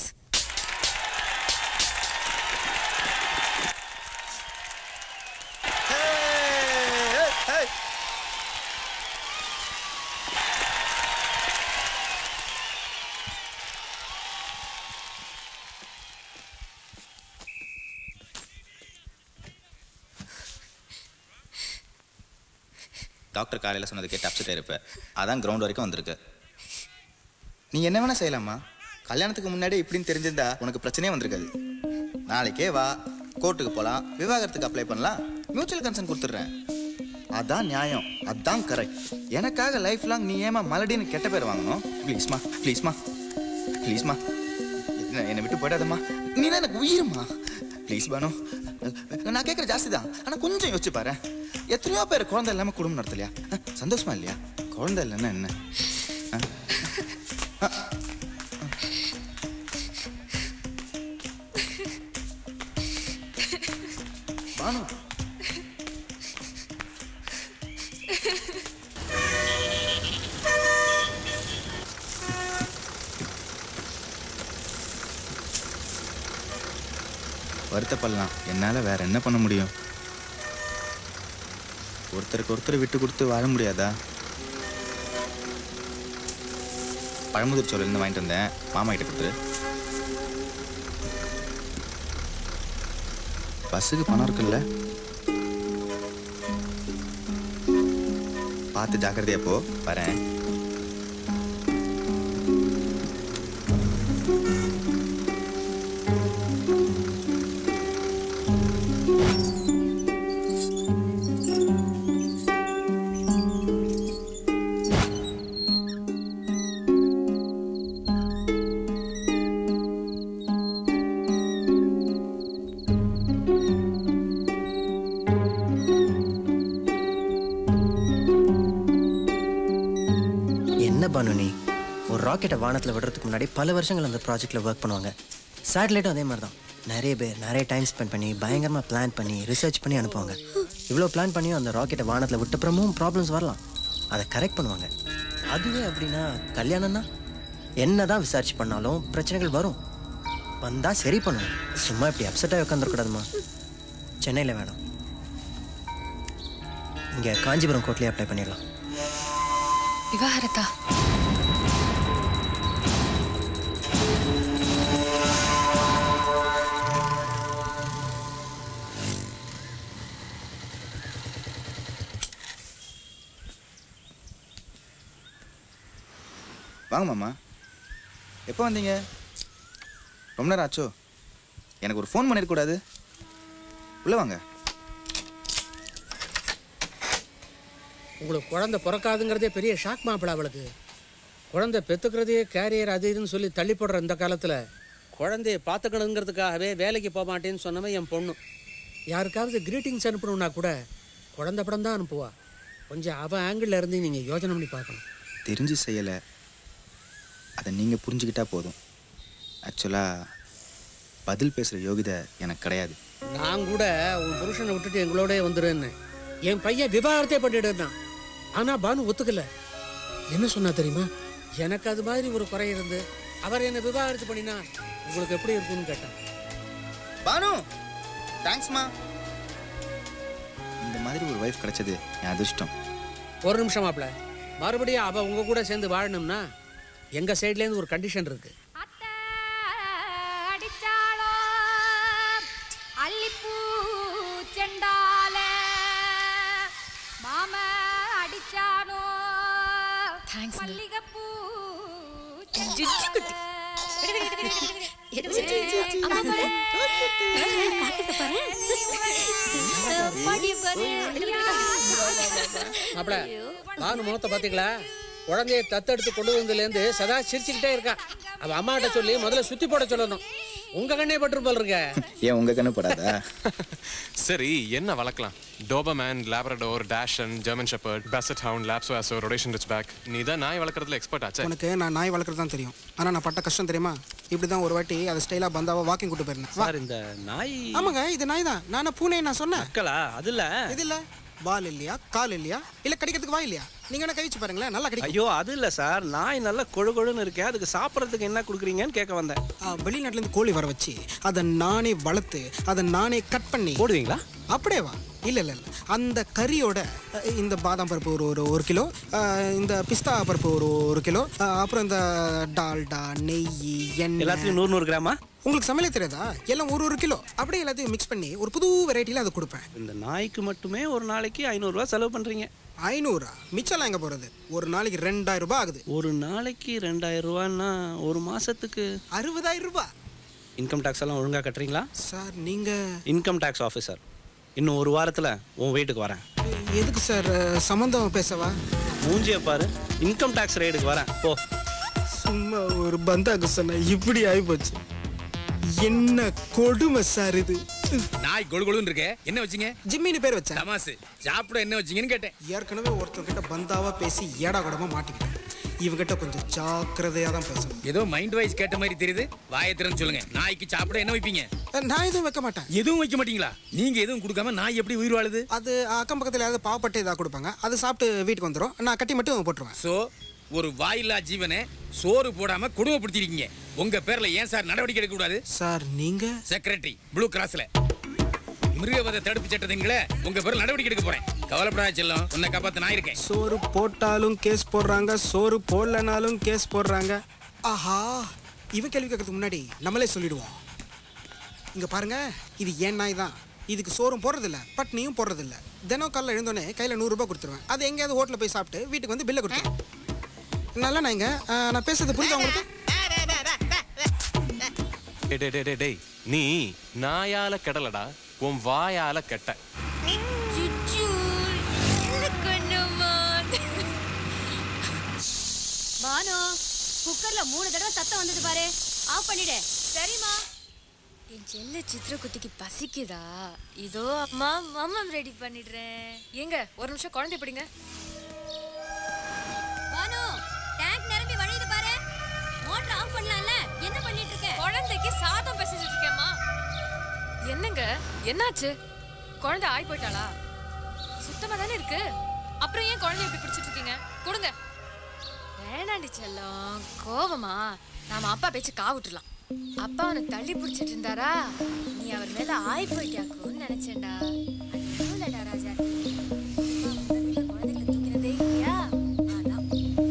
doctor காலையில் சொன்னது கேட்டு அப்செட் ஆயிருப்ப அதான் கிரவுண்ட் வரைக்கும் வந்திருக்கு நீ என்ன வேணா செய்யலாமா கல்யாணத்துக்கு முன்னாடி இப்படின்னு தெரிஞ்சிருந்தா உனக்கு பிரச்சனையே வந்திருக்காது நாளைக்கே வா கோர்ட்டுக்கு போகலாம் விவாகரத்துக்கு அப்ளை பண்ணலாம் மியூச்சுவல் கன்சர்ன் கொடுத்துட்றேன் அதான் நியாயம் அதான் கரெக்ட் எனக்காக லைஃப் லாங் நீ ஏமா மலடின்னு கெட்ட பேர் வாங்கணும் ப்ளீஸ்மா ப்ளீஸ்மா ப்ளீஸ்மா என்ன என்னை விட்டு போயிடாதம்மா நீ தான் எனக்கு உயிருமா ப்ளீஸ் பானு நான் கேட்குற ஜாஸ்தி தான் ஆனால் கொஞ்சம் யோசிச்சு பாரு எத்தனையோ பேர் குழந்தை இல்லாமல் குடும்பம் நடத்தலையா அஹ், சந்தோஷமா இல்லையா குழந்தை இல்லைன்னா என்ன அஹ்? அஹ், பானு வருத்தப்படலாம் என்னால் வேற என்ன பண்ண முடியும் ஒருத்தருக்கு ஒருத்தர் விட்டு கொடுத்து வாழ முடியாதா பழமுதிர் சோழிலேருந்து வாங்கிட்டு வந்தேன் மாமா கிட்ட கொடுத்துரு பஸ்ஸுக்கு பணம் இருக்குல்ல பார்த்து ஜாக்கிரதையா போ வரேன் என்ன பண்ணு நீ ஒரு ராக்கெட்டை வானத்தில் விடுறதுக்கு முன்னாடி பல வருஷங்கள் அந்த ப்ராஜெக்டில் ஒர்க் பண்ணுவாங்க சேட்டலைட்டும் அதே மாதிரி தான் நிறைய பேர் நிறைய டைம் ஸ்பெண்ட் பண்ணி பயங்கரமாக பிளான் பண்ணி ரிசர்ச் பண்ணி அனுப்புவாங்க இவ்வளோ பிளான் பண்ணியும் அந்த ராக்கெட்டை வானத்தில் விட்டப்புறமும் ப்ராப்ளம்ஸ் வரலாம் அதை கரெக்ட் பண்ணுவாங்க அதுவே அப்படின்னா கல்யாணம்னா என்ன தான் விசாரிச்சு பண்ணாலும் பிரச்சனைகள் வரும் வந்தால் சரி பண்ணணும் சும்மா இப்படி அப்செட்டாக உட்காந்துருக்கூடாதுமா சென்னையில் வேணாம் இங்கே காஞ்சிபுரம் கோர்ட்லேயே அப்ளை பண்ணிடலாம் விவாகரத்தா வாங்க மாமா எப்போ வந்தீங்க ரொம்ப நேரம் ஆச்சோ எனக்கு ஒரு ஃபோன் பண்ணிருக்கூடாது உள்ளே வாங்க உங்களுக்கு குழந்தை பிறக்காதுங்கிறதே பெரிய ஷாக் மாப்பிள அவளுக்கு குழந்தை பெற்றுக்கிறதே கேரியர் அது இதுன்னு சொல்லி தள்ளி போடுற இந்த காலத்தில் குழந்தைய பார்த்துக்கணுங்கிறதுக்காகவே வேலைக்கு போக மாட்டேன்னு சொன்னவன் என் பொண்ணு யாருக்காவது கிரீட்டிங்ஸ் அனுப்பணும்னா கூட குழந்தை படம் தான் அனுப்புவா கொஞ்சம் அவன் ஆங்கிளில் இருந்து நீங்கள் யோசனை பண்ணி பார்க்கணும் தெரிஞ்சு செய்யலை அதை நீங்கள் புரிஞ்சுக்கிட்டா போதும் ஆக்சுவலாக பதில் பேசுகிற யோகிதை எனக்கு கிடையாது நான் கூட உன் புருஷனை விட்டுட்டு எங்களோடய வந்துடுன்னு என் பையன் விவாகரத்தே பண்ணிட்டு இருந்தான் ஆனால் பானு ஒத்துக்கல என்ன சொன்னா தெரியுமா எனக்கு அது மாதிரி ஒரு குறை இருந்து அவர் என்னை விவாகரத்து பண்ணினா உங்களுக்கு எப்படி இருக்கும்னு கேட்டான் பானு தேங்க்ஸ்மா இந்த மாதிரி ஒரு ஒய்ஃப் கிடைச்சது என் அதிர்ஷ்டம் ஒரு நிமிஷம் மாப்ள மறுபடியும் அவ உங்க கூட சேர்ந்து வாழணும்னா எங்க சைட்லேருந்து ஒரு கண்டிஷன் இருக்கு அடிச்சாளோ அல்லிப்பூ செண்டால மாம அடிச்சானோ மல்லிகைப்பூ அம்மா பாரு. பாக்கெட்ட பாரு. பாடிய பாரு. மாப்ள பானு முகத்தை பாத்தீங்களா குழந்தைய தத்தெடுத்து கொண்டு வந்ததுலேருந்து சதா சிரிச்சுக்கிட்டே இருக்கா அவ அம்மாட்ட சொல்லி முதல்ல சுத்தி போட சொல்லணும் உங்க கண்ணே பட்டு போல் இருக்க ஏன் உங்கள் கண்ணு படாதா சரி என்ன வளர்க்கலாம் Doberman Labrador dachshund German shepherd basset hound lhasa apso rotation ridgeback நீ தான் நாய் வளர்க்குறதுல எக்ஸ்பர்ட் ஆச்சே உனக்கு நான் நாய் வளர்க்குறது தான் தெரியும் ஆனால் நான் பட்ட கஷ்டம் தெரியுமா இப்படி தான் ஒரு வாட்டி அதை ஸ்டைலாக பந்தாவா வாக்கிங் கூட்டு போயிருந்தேன் வா. சார் இந்த நாய் ஆமாங்க இது நாய் தான் நான் பூனை நான் சொன்னேன் மக்களா அது இல்ல இது இல்ல வால் இல்லையா கால் இல்லையா இல்ல கடிக்கிறதுக்கு வாய் இல்லையா நீங்க என்ன கழிச்சு பாருங்களேன் நல்லா கடிக்கும் ஐயோ அது இல்ல சார் நாய் நல்லா கொழு கொழுன்னு இருக்கே அதுக்கு சாப்பிட்றதுக்கு என்ன கொடுக்குறீங்கன்னு கேட்க வந்தேன் ஆ, வெளிநாட்டுல இருந்து கோழி வர வச்சு அதை நானே வளர்த்து அதை நானே கட் பண்ணி போடுவீங்களா அப்படியே வா இல்ல இல்ல இல்ல அந்த கறியோட அ, இந்த பாதாம் பருப்பு ஒரு ஒரு ஒரு கிலோ அ, இந்த பிஸ்தா பருப்பு ஒரு ஒரு கிலோ அ, அப்புறம் இந்த டால்டா நெய் எண்ணெய் எல்லாத்துலயும் நூறு நூறு கிராமா உங்களுக்கு சமையலே தெரியாதா எல்லாம் ஒரு ஒரு கிலோ அப்படியே எல்லாத்தையும் மிக்ஸ் பண்ணி ஒரு புது வெரைட்டியில் அதை கொடுப்பேன் இந்த நாய்க்கு மட்டுமே ஒரு நாளைக்கு ஐநூறுரூவா செலவு பண்றீங்க ஐநூறா மிச்சம்லாம் எங்கே போகிறது ஒரு நாளைக்கு ரெண்டாயிரம் ரூபாய் ஆகுது ஒரு நாளைக்கு ரெண்டாயிரம் ரூபான்னா ஒரு மாசத்துக்கு அறுபதாயிரம் ரூபாய் இன்கம் டேக்ஸ் எல்லாம் ஒழுங்கா கட்டுறீங்களா சார் நீங்கள் இன்கம் டேக்ஸ் ஆஃபீஸர் இன்னும் ஒரு வாரத்துல உன் வீட்டுக்கு வரேன் எதுக்கு சார் சம்மந்தம் பேசவா மூஞ்சிய பாரு இன்கம் டேக்ஸ் ரைடுக்கு வரேன் போ சும்மா ஒரு பந்தாக்கு சொன்ன இப்படி ஆகிப்போச்சு என்ன கொடுமை சார் இது நாய் கொழு கொழுன்னு இருக்கே என்ன வச்சீங்க ஜிம்மின்னு பேர் வச்சேன் தமாசு சாப்பிட என்ன வச்சீங்கன்னு கேட்டேன் ஏற்கனவே ஒருத்தர்கிட்ட பந்தாவா பேசி ஏடா கூடமா மாட்டிக்கிட்டேன் இவங்கிட்ட கொஞ்சம் ஜாக்கிரதையா தான் பேசணும் ஏதோ மைண்ட் வைஸ் கேட்ட மாதிரி தெரியுது வாயை திறந்து சொல்லுங்க நாய்க்கு சாப்பிட என்ன வைப்பீங்க நான் எதுவும் வைக்க மாட்டேன் எதுவும் வைக்க மாட்டீங்களா நீங்க எதுவும் கொடுக்காம நாய் எப்படி உயிர் வாழுது அது அக்கம் பக்கத்தில் ஏதாவது பாவப்பட்டு ஏதாவது கொடுப்பாங்க அது சாப்பிட்டு வீட்டுக்கு வந்துடும் நான் கட்டி மட்டும் போட்டுருவேன் சோ ஒரு வாயில்லா ஜீவனை சோறு போடாம கொடுமைப்படுத்திருக்கீங்க உங்க பேர்ல ஏன் சார் நடவடிக்கை எடுக்க கூடாது சார் நீங்க செக்ரட்டரி ப்ளூ கிராஸ்ல மிருகவதை தடுப்பு சட்டத்துங்களே உங்க பேர்ல நடவடிக்கை எடுக்க போறேன் கவலைப்படாத செல்லம் உன்னை காப்பாத்த நான் இருக்கேன் சோறு போட்டாலும் கேஸ் போடுறாங்க சோறு போடலனாலும் கேஸ் போடுறாங்க ஆஹா இவன் கேள்வி கேட்கறதுக்கு முன்னாடி நம்மளே சொல்லிடுவோம் இங்க பாருங்க இது ஏன் நாய் தான் இதுக்கு சோறும் போடுறதில்ல பட்னியும் போடுறதில்ல தினம் காலைல எழுந்தோடனே கையில் நூறுரூபா கொடுத்துருவேன் அது எங்கேயாவது ஹோட்டலில் போய் சாப்பிட்டு வீட்டுக்கு வந்து பில்லை கொடுத்துருவேன் நல்லா நாய்ங்க ஆ, நான் பேசுறது புரியுதா உங்களுக்கு டேய் டேய், டேய் டேய் டேய் நீ நாயால கெடலடா உன் வாயால கெட்ட பானு குக்கர்ல மூணு தடவை சத்தம் வந்தது பாரு ஆஃப் பண்ணிடு சரிம்மா என் செல்ல சித்திரகுத்திக்கு பசிக்குதா இதோ அம்மா மாமம் ரெடி பண்ணிடுறேன் ஏங்க ஒரு நிமிஷம் குழந்தை பிடிங்க பானு டேங்க் நிரம்பி வழியுது பாரு மோட்டர் ஆஃப் பண்ணலாம்ல என்ன பண்ணிட்டு இருக்க குழந்தைக்கு சாதம் பிசைஞ்சிட்டு இருக்கேம்மா என்னங்க என்னாச்சு குழந்தை ஆய் போயிட்டாளா சுத்தமா தானே இருக்கு அப்புறம் ஏன் குழந்தை இப்படி பிடிச்சிட்டு இருக்கீங்க கொடுங்க வேணாண்டி செல்லம் கோவமா நாம அப்பா பேச்சு காவிட்டுலாம் அப்பா அவனை தள்ளி பிடிச்சிட்டு இருந்தாரா நீ அவர் மேல ஆய் போயிட்டாக்குன்னு நினைச்சேன்டா அது இல்லடா ராஜா அப்பா முன்னாடி குழந்தைகளை தூக்கினதே இல்லையா அதான்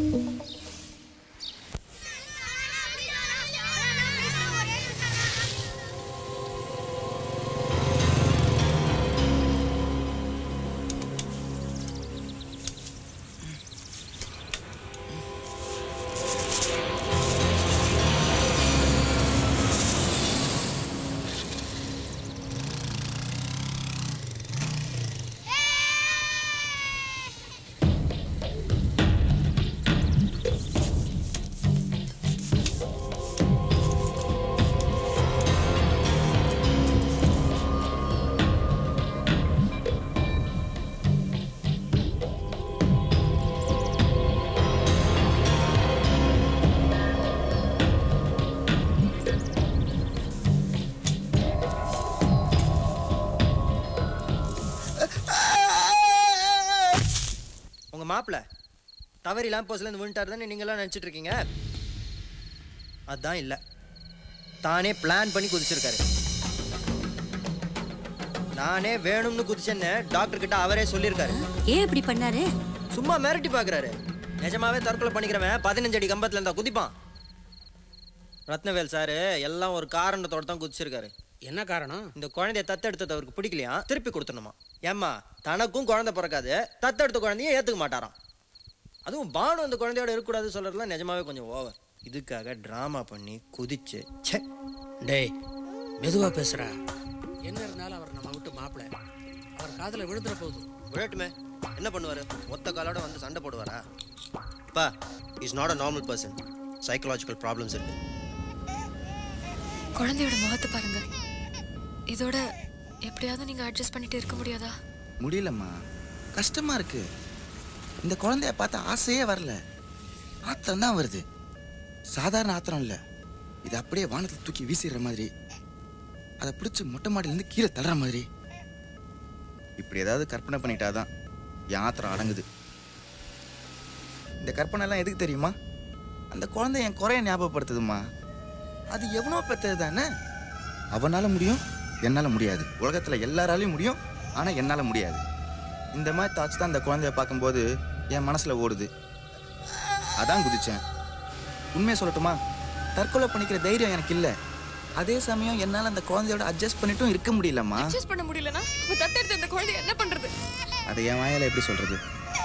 மாப்பிள்ள தவறி லேம்ப் போஸ்ட்லேருந்து விழுந்தாரு தானே நீங்களாம் நினச்சிட்டு இருக்கீங்க அதான் இல்லை தானே பிளான் பண்ணி குதிச்சிருக்காரு நானே வேணும்னு குதிச்சேன்னு டாக்டர் கிட்ட அவரே சொல்லியிருக்காரு ஏன் இப்படி பண்ணாரு சும்மா மிரட்டி பார்க்கறாரு நிஜமாவே தற்கொலை பண்ணிக்கிறவன் பதினஞ்சு அடி கம்பத்துல இருந்தா குதிப்பான் ரத்னவேல் சாரு எல்லாம் ஒரு காரணத்தோட தான் குதிச்சிருக்காரு என்ன காரணம் இந்த குழந்தைய தத்தெடுத்தது அவருக்கு பிடிக்கலையா திருப்பி கொடுத்துடணுமா ஏம்மா தனக்கும் குழந்தை பிறக்காது தத்தெடுத்த குழந்தைய ஏத்துக்க மாட்டாராம் அதுவும் பானு அந்த குழந்தையோட இருக்கக்கூடாது சொல்றதுலாம் நிஜமாவே கொஞ்சம் ஓவர் இதுக்காக டிராமா பண்ணி குதிச்சு ச்சே டேய் மெதுவா பேசுறா என்ன இருந்தாலும் அவர் நம்ம விட்டு மாப்பிள அவர் காதுல விழுந்துற போகுது விழட்டுமே என்ன பண்ணுவாரு ஒத்த காலோட வந்து சண்டை போடுவாரா பா is not a normal person psychological problems இருக்கு குழந்தையோட முகத்தை பாருங்க இதோட எப்படியாவது நீங்க அட்ஜஸ்ட் பண்ணிட்டு இருக்க முடியாதா முடியலம்மா கஷ்டமா இருக்கு இந்த குழந்தைய பார்த்த ஆசையே வரல ஆத்திரம் தான் வருது சாதாரண ஆத்திரம் இல்லை இது அப்படியே வானத்தில் தூக்கி வீசிடுற மாதிரி அதை பிடிச்சி மொட்டை மாடியிலேருந்து கீழே தள்ளுற மாதிரி இப்படி ஏதாவது கற்பனை பண்ணிட்டாதான் என் ஆத்திரம் அடங்குது இந்த கற்பனை எல்லாம் எதுக்கு தெரியுமா அந்த குழந்தை என் குறைய ஞாபகப்படுத்துதுமா அது எவனோ பெற்றது தானே அவனால முடியும் என்னால் முடியாது உலகத்தில் எல்லாராலையும் முடியும் ஆனால் என்னால் முடியாது இந்த மாதிரி தாட்ஸ் தான் அந்த குழந்தைய பார்க்கும்போது என் மனசில் ஓடுது அதான் குதிச்சேன் உண்மையை சொல்லட்டுமா தற்கொலை பண்ணிக்கிற தைரியம் எனக்கு இல்லை அதே சமயம் என்னால் அந்த குழந்தையோட அட்ஜஸ்ட் பண்ணிட்டும் இருக்க முடியலம்மா அட்ஜஸ்ட் பண்ண முடியலனா அப்ப தத்தெடுத்த இந்த குழந்தை என்ன பண்றது அதை என் வாயால் எப்படி சொல்கிறது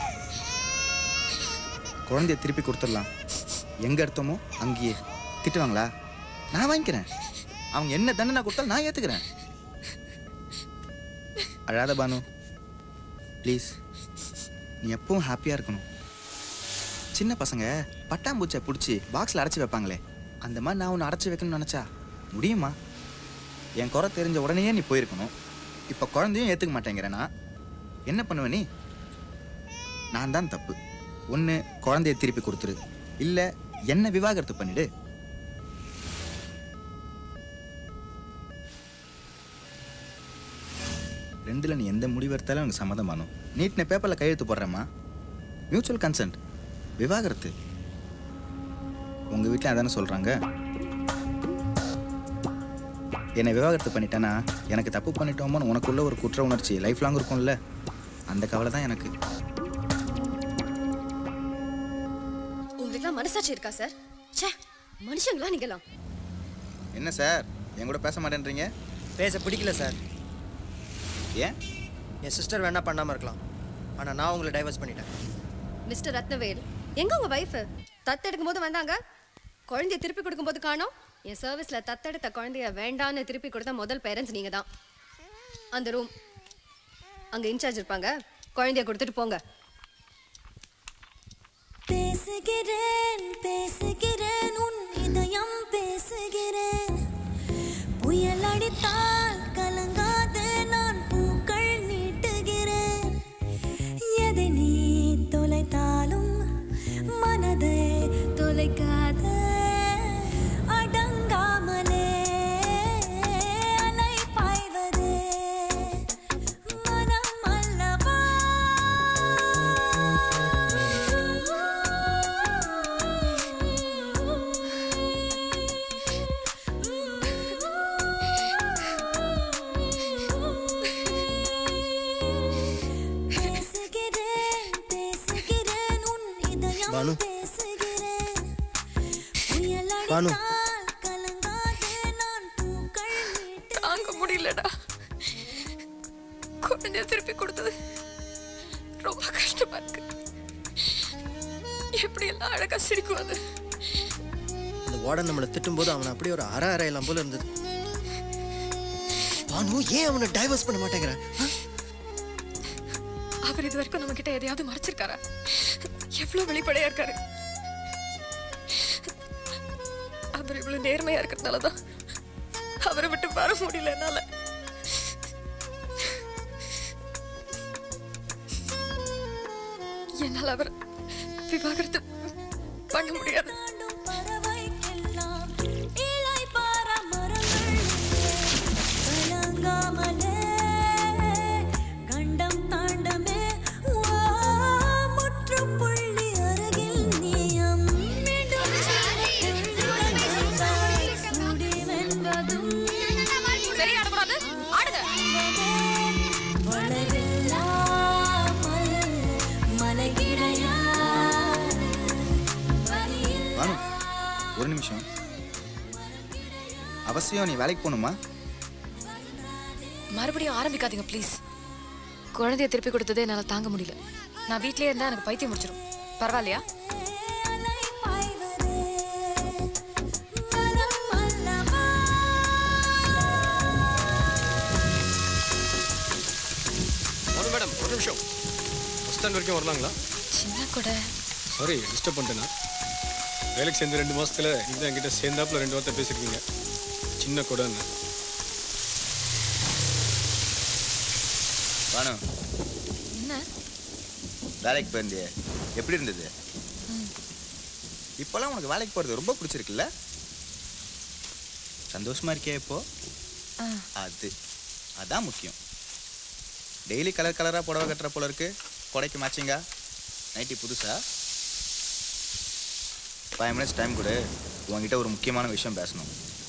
குழந்தைய திருப்பி கொடுத்துடலாம் எங்கே எடுத்தோமோ அங்கேயே திட்டுவாங்களா நான் வாங்கிக்கிறேன் அவங்க என்ன தண்டனை கொடுத்தாலும் நான் ஏற்றுக்கிறேன் அழாத பானு ப்ளீஸ் நீ எப்பவும் ஹாப்பியாக இருக்கணும் சின்ன பசங்க பட்டாம்பூச்சியை பிடிச்சி பாக்ஸில் அடைச்சி வைப்பாங்களே அந்த மாதிரி நான் உன்னை அடைச்சி வைக்கணும்னு நினச்சா முடியுமா என் குறை தெரிஞ்ச உடனேயே நீ போயிருக்கணும் இப்போ குழந்தையும் ஏற்றுக்க மாட்டேங்கிறேன்னா என்ன பண்ணுவ நீ நான் தான் தப்பு ஒன்று குழந்தைய திருப்பி கொடுத்துரு இல்லை என்ன விவாகரத்து பண்ணிடு ரெண்டுல நீ எந்த முடிவு எடுத்தாலும் எனக்கு சம்மதம் பண்ணும் நீட்ன பேப்பரில் கையெழுத்து போடுறேம்மா மியூச்சுவல் கன்சென்ட் விவாகரத்து உங்கள் வீட்டில் அதானே சொல்கிறாங்க என்னை விவாகரத்து பண்ணிட்டேன்னா எனக்கு தப்பு பண்ணிட்டோமோன்னு உனக்குள்ள ஒரு குற்ற உணர்ச்சி லைஃப் லாங் இருக்கும்ல அந்த கவலை தான் எனக்கு உங்களுக்குலாம் மனசாட்சி இருக்கா சார் ச்சே மனுஷங்களா நீங்களாம் என்ன சார் என் கூட பேச மாட்டேன்றீங்க பேச பிடிக்கல சார் ஏன் என் சிஸ்டர் வேணா பண்ணாமல் இருக்கலாம் ஆனால் நான் உங்களை டைவர்ஸ் பண்ணிட்டேன் மிஸ்டர் ரத்னவேல் எங்க உங்க வைஃப் தத்தெடுக்கும் போது வந்தாங்க குழந்தைய திருப்பி கொடுக்கும்போது காணோம் என் சர்வீஸ்ல தத்தெடுத்த குழந்தைய வேண்டான்னு திருப்பி கொடுத்த முதல் பேரண்ட்ஸ் நீங்க தான் அந்த ரூம் அங்க இன்சார்ஜ் இருப்பாங்க குழந்தைய கொடுத்துட்டு போங்க பேசுகிறேன் பேசுகிறேன் உன் இதயம் பேசுகிறேன் புயல் அடித்தால் கலங்காது நான் பூக்கள் நீட்டுகிறேன் எதை நீ தொலைத்தாலும் மனதை தொலைக்காத அடங்காமலே அலை பாய்வதே மனம் அல்லவா பேசுகிறேன் பேசுகிறேன் உன் இதயம் பானு. பேசுகிறேன் புயல் பானு. அடித்தால் கலங்காதே நான் பூக்கள் தாங்க முடியலடா குழந்தைய திருப்பி கொடுத்தது ரொம்ப கஷ்டமா இருக்கு எப்படி எல்லாம் அழகா சிரிக்கும் அது இந்த வார்டன் நம்மளை திட்டும்போது அவனை அப்படியே ஒரு அரை அரையெல்லாம் போல இருந்தது பானு ஏன் அவனை டைவர்ஸ் பண்ண மாட்டேங்கிறேன் அவர் இது வரைக்கும் நம்ம கிட்ட எதையாவது மறைச்சிருக்காரா எவ்வளவு வெளிப்படையா இருக்காரு அவர் இவ்வளவு நேர்மையா இருக்கிறதுனாலதான் அவரை விட்டு வர முடியல என்னால என்னால அவர் விவாகரத்து பண்ண முடியாது பறவைக்கெல்லாம் இலை பாரமரங்கள் கலங்காமலே கண்டம் தாண்டமே ஓ, முற்று ஒரு நிமிஷம் அவசியம் நீ வேலைக்கு போகணுமா மறுபடியும் ஆரம்பிக்காதீங்க ப்ளீஸ் குழந்தைய திருப்பி கொடுத்ததே என்னால் தாங்க முடியல நான் வீட்லயே இருந்தா எனக்கு பைத்தியம் முடிச்சிடும் பரவாயில்லையா ஒரு மேடம் ஒரு நிமிஷம் பஸ் ஸ்டாண்ட் வரைக்கும் வரலாங்களா சின்ன கூட சாரி டிஸ்டர்ப் பண்ணிட்டேனா வேலைக்கு சேர்ந்து ரெண்டு மாசத்துல நீங்க என்கிட்ட சேர்ந்தாப்புல ரெண்டு வார்த்தை பேசிருக்கீங்க சின்ன கொடைன்னு வானு என்ன வேலைக்கு போயிருந்தியே எப்படி இருந்தது ம். இப்போல்லாம் உனக்கு வேலைக்கு போகிறது ரொம்ப பிடிச்சிருக்குல்ல சந்தோஷமா இருக்கியா இப்போ ஆ. அது அதான் முக்கியம் டெய்லி கலர் கலராக புடவை கட்டுற போல இருக்கு கொடைக்கு மேட்சிங்கா நைட்டி புதுசா ஃபைவ் மினிட்ஸ் டைம் கொடு உங்ககிட்ட ஒரு முக்கியமான விஷயம் பேசணும்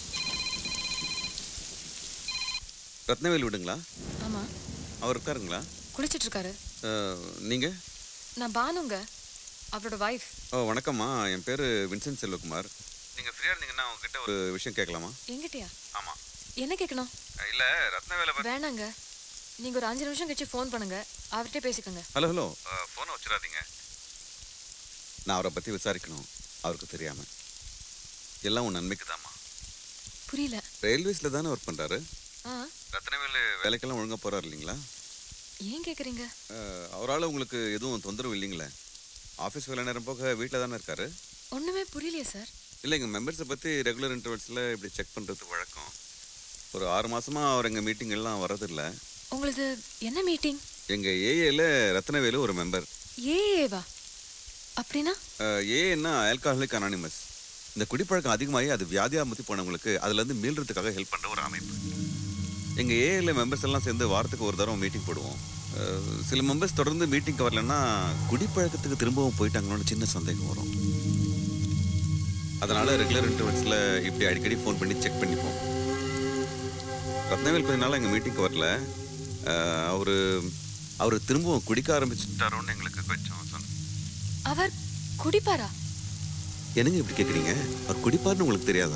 ரத்னவேல் விடுங்களா ஆமா அவர் இருக்காருங்களா குளிச்சிட்டு இருக்காரு அஹ், நீங்க நான் பானுங்க அவரோட வைஃப் ஓ வணக்கம்மா என் பேர் வின்சென்ட் செல்வகுமார் நீங்க ஃப்ரீயா இருந்தீங்கன்னா உங்ககிட்ட ஒரு விஷயம் கேட்கலாமா எங்கிட்டயா ஆமா என்ன கேட்கணும் இல்ல ரத்னவேலை வேணாங்க நீங்க ஒரு அஞ்சு நிமிஷம் கழிச்சு ஃபோன் பண்ணுங்க அவர்கிட்ட பேசிக்கோங்க ஹலோ ஹலோ ஃபோனை வச்சிடாதீங்க நான் அவரை பத்தி விசாரிக்கணும் அவருக்கு தெரியாம எல்லாம் உன் நன்மைக்கு தாம்மா புரியல ரயில்வேஸ்ல தானே ஒர்க் பண்றாரு ஆ ரத்னவேல் வேலைக்கெல்லாம் ஒழுங்கா போறாரு இல்லைங்களா ஏன் கேக்குறீங்க அஹ், அவரால உங்களுக்கு எதுவும் தொந்தரவு இல்லைங்களே ஆஃபீஸ் வேலை நேரம் போக வீட்டில் தானே இருக்காரு ஒண்ணுமே புரியலையே சார் இல்லை எங்கள் மெம்பர்ஸை பற்றி ரெகுலர் இன்டர்வல்ஸில் இப்படி செக் பண்ணுறது வழக்கம் ஒரு ஆறு மாசமா அவர் எங்கள் மீட்டிங் எல்லாம் வரதில்லை உங்களுது என்ன மீட்டிங் எங்கள் ஏஏல ரத்னவேலு ஒரு மெம்பர் ஏஏவா அப்படின்னா ஏஏன்னா ஆல்கஹாலிக் அனானிமஸ் இந்த குடிப்பழக்கம் அதிகமாகி அது வியாதியாக முத்தி போனவங்களுக்கு அதுலேருந்து மீள்றதுக்காக ஹெல்ப் பண்ணுற ஒரு அமைப்பு எங்கள் ஏஏல மெம்பர்ஸ் எல்லாம் சேர்ந்து வாரத்துக்கு ஒரு தடவை மீட்டிங் போடுவோம் அஹ், சில மெம்பர்ஸ் தொடர்ந்து மீட்டிங்க்கு வரலன்னா குடிப்பழக்கத்துக்கு திரும்பவும் போயிட்டாங்களோன்னு சின்ன சந்தேகம் வரும் அதனால ரெகுலர் இன்டர்வல்ஸில் இப்படி அடிக்கடி ஃபோன் பண்ணி செக் பண்ணிப்போம் ரத்னவேல் கொஞ்ச நாள் எங்கள் மீட்டிங்க்கு வரல அஹ், அவரு அவர் திரும்பவும் குடிக்க ஆரம்பிச்சுட்டாரோன்னு எங்களுக்கு கொஞ்சம் சொன்ன அவர் குடிப்பாரா என்னங்க இப்படி கேட்குறீங்க அவர் குடிப்பாருன்னு உங்களுக்கு தெரியாதா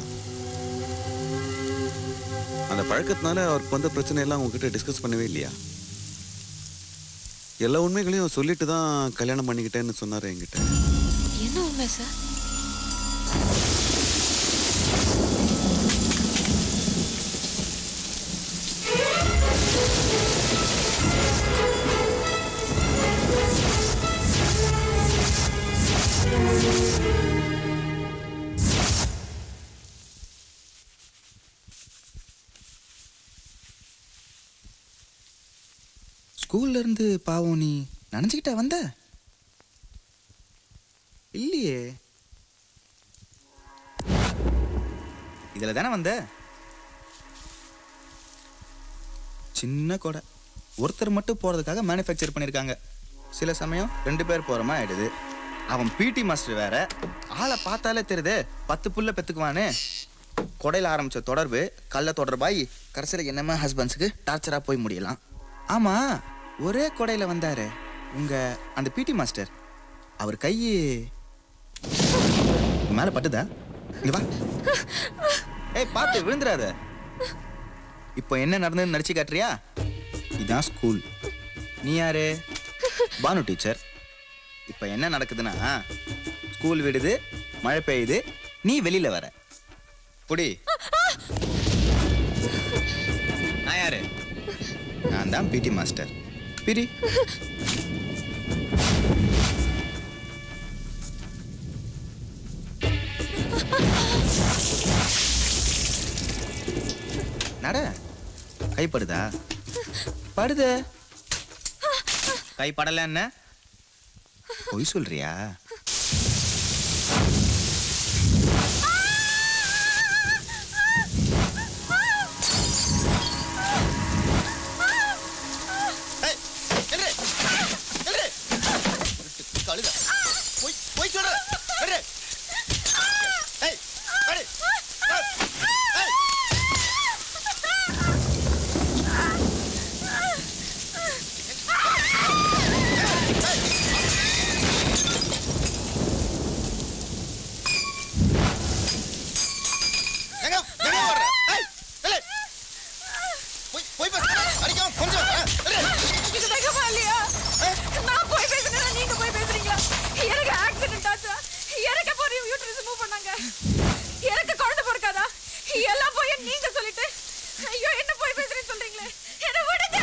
அந்த பழக்கத்தினால அவருக்கு வந்த பிரச்சனை எல்லாம் உங்ககிட்ட டிஸ்கஸ் பண்ணவே இல்லையா எல்லா உண்மைகளையும் சொல்லிட்டு தான் கல்யாணம் பண்ணிக்கிட்டேன்னு சொன்னாரு என்கிட்ட என்ன உண்மை சார் ஸ்கூல்ல இருந்து பாவம் நீ நினைச்சுக்கிட்டா வந்த இல்லையே இதுல தானே வந்த சின்ன கொடை ஒருத்தர் மட்டும் போறதுக்காக மேனுஃபேக்சர் பண்ணியிருக்காங்க சில சமயம் ரெண்டு பேர் போற மாதிரி ஆயிடுது அவன் பிடி மாஸ்டர் வேற ஆளை பார்த்தாலே தெரியுது பத்து புள்ள பெத்துக்குவான்னு கொடையில ஆரம்பிச்ச தொடர்பு கள்ள தொடர்பாய் கடைசியில் என்னமே ஹஸ்பண்ட்ஸுக்கு டார்ச்சரா போய் முடியலாம் ஆமா ஒரே கொடையில வந்தாரு உங்க அந்த பிடி மாஸ்டர் அவர் கை மேல பட்டுதா இங்க வா ஏய் பார்த்து விழுந்துடாத இப்போ என்ன நடந்ததுன்னு நடிச்சு காட்டுறியா இதான் ஸ்கூல் நீ யாரு பானு டீச்சர் இப்போ என்ன நடக்குதுன்னா ஸ்கூல் விடுது மழை பெய்யுது நீ வெளியில வர புடி நான் யாரு நான் தான் பிடி மாஸ்டர் பிரி நட கைப்படுதா படுது கை படல என்ன பொய் சொல்றியா கழுத போய் போய் சொல்ற எடு. ஏய், எடு. ஏய். எனக்கு குழந்தை பிறக்காதா எல்லாம் போய் நீங்க சொல்லிட்டு ஐயோ என்ன போய் பேசுறேன்னு சொல்றீங்களே என்ன விடுங்க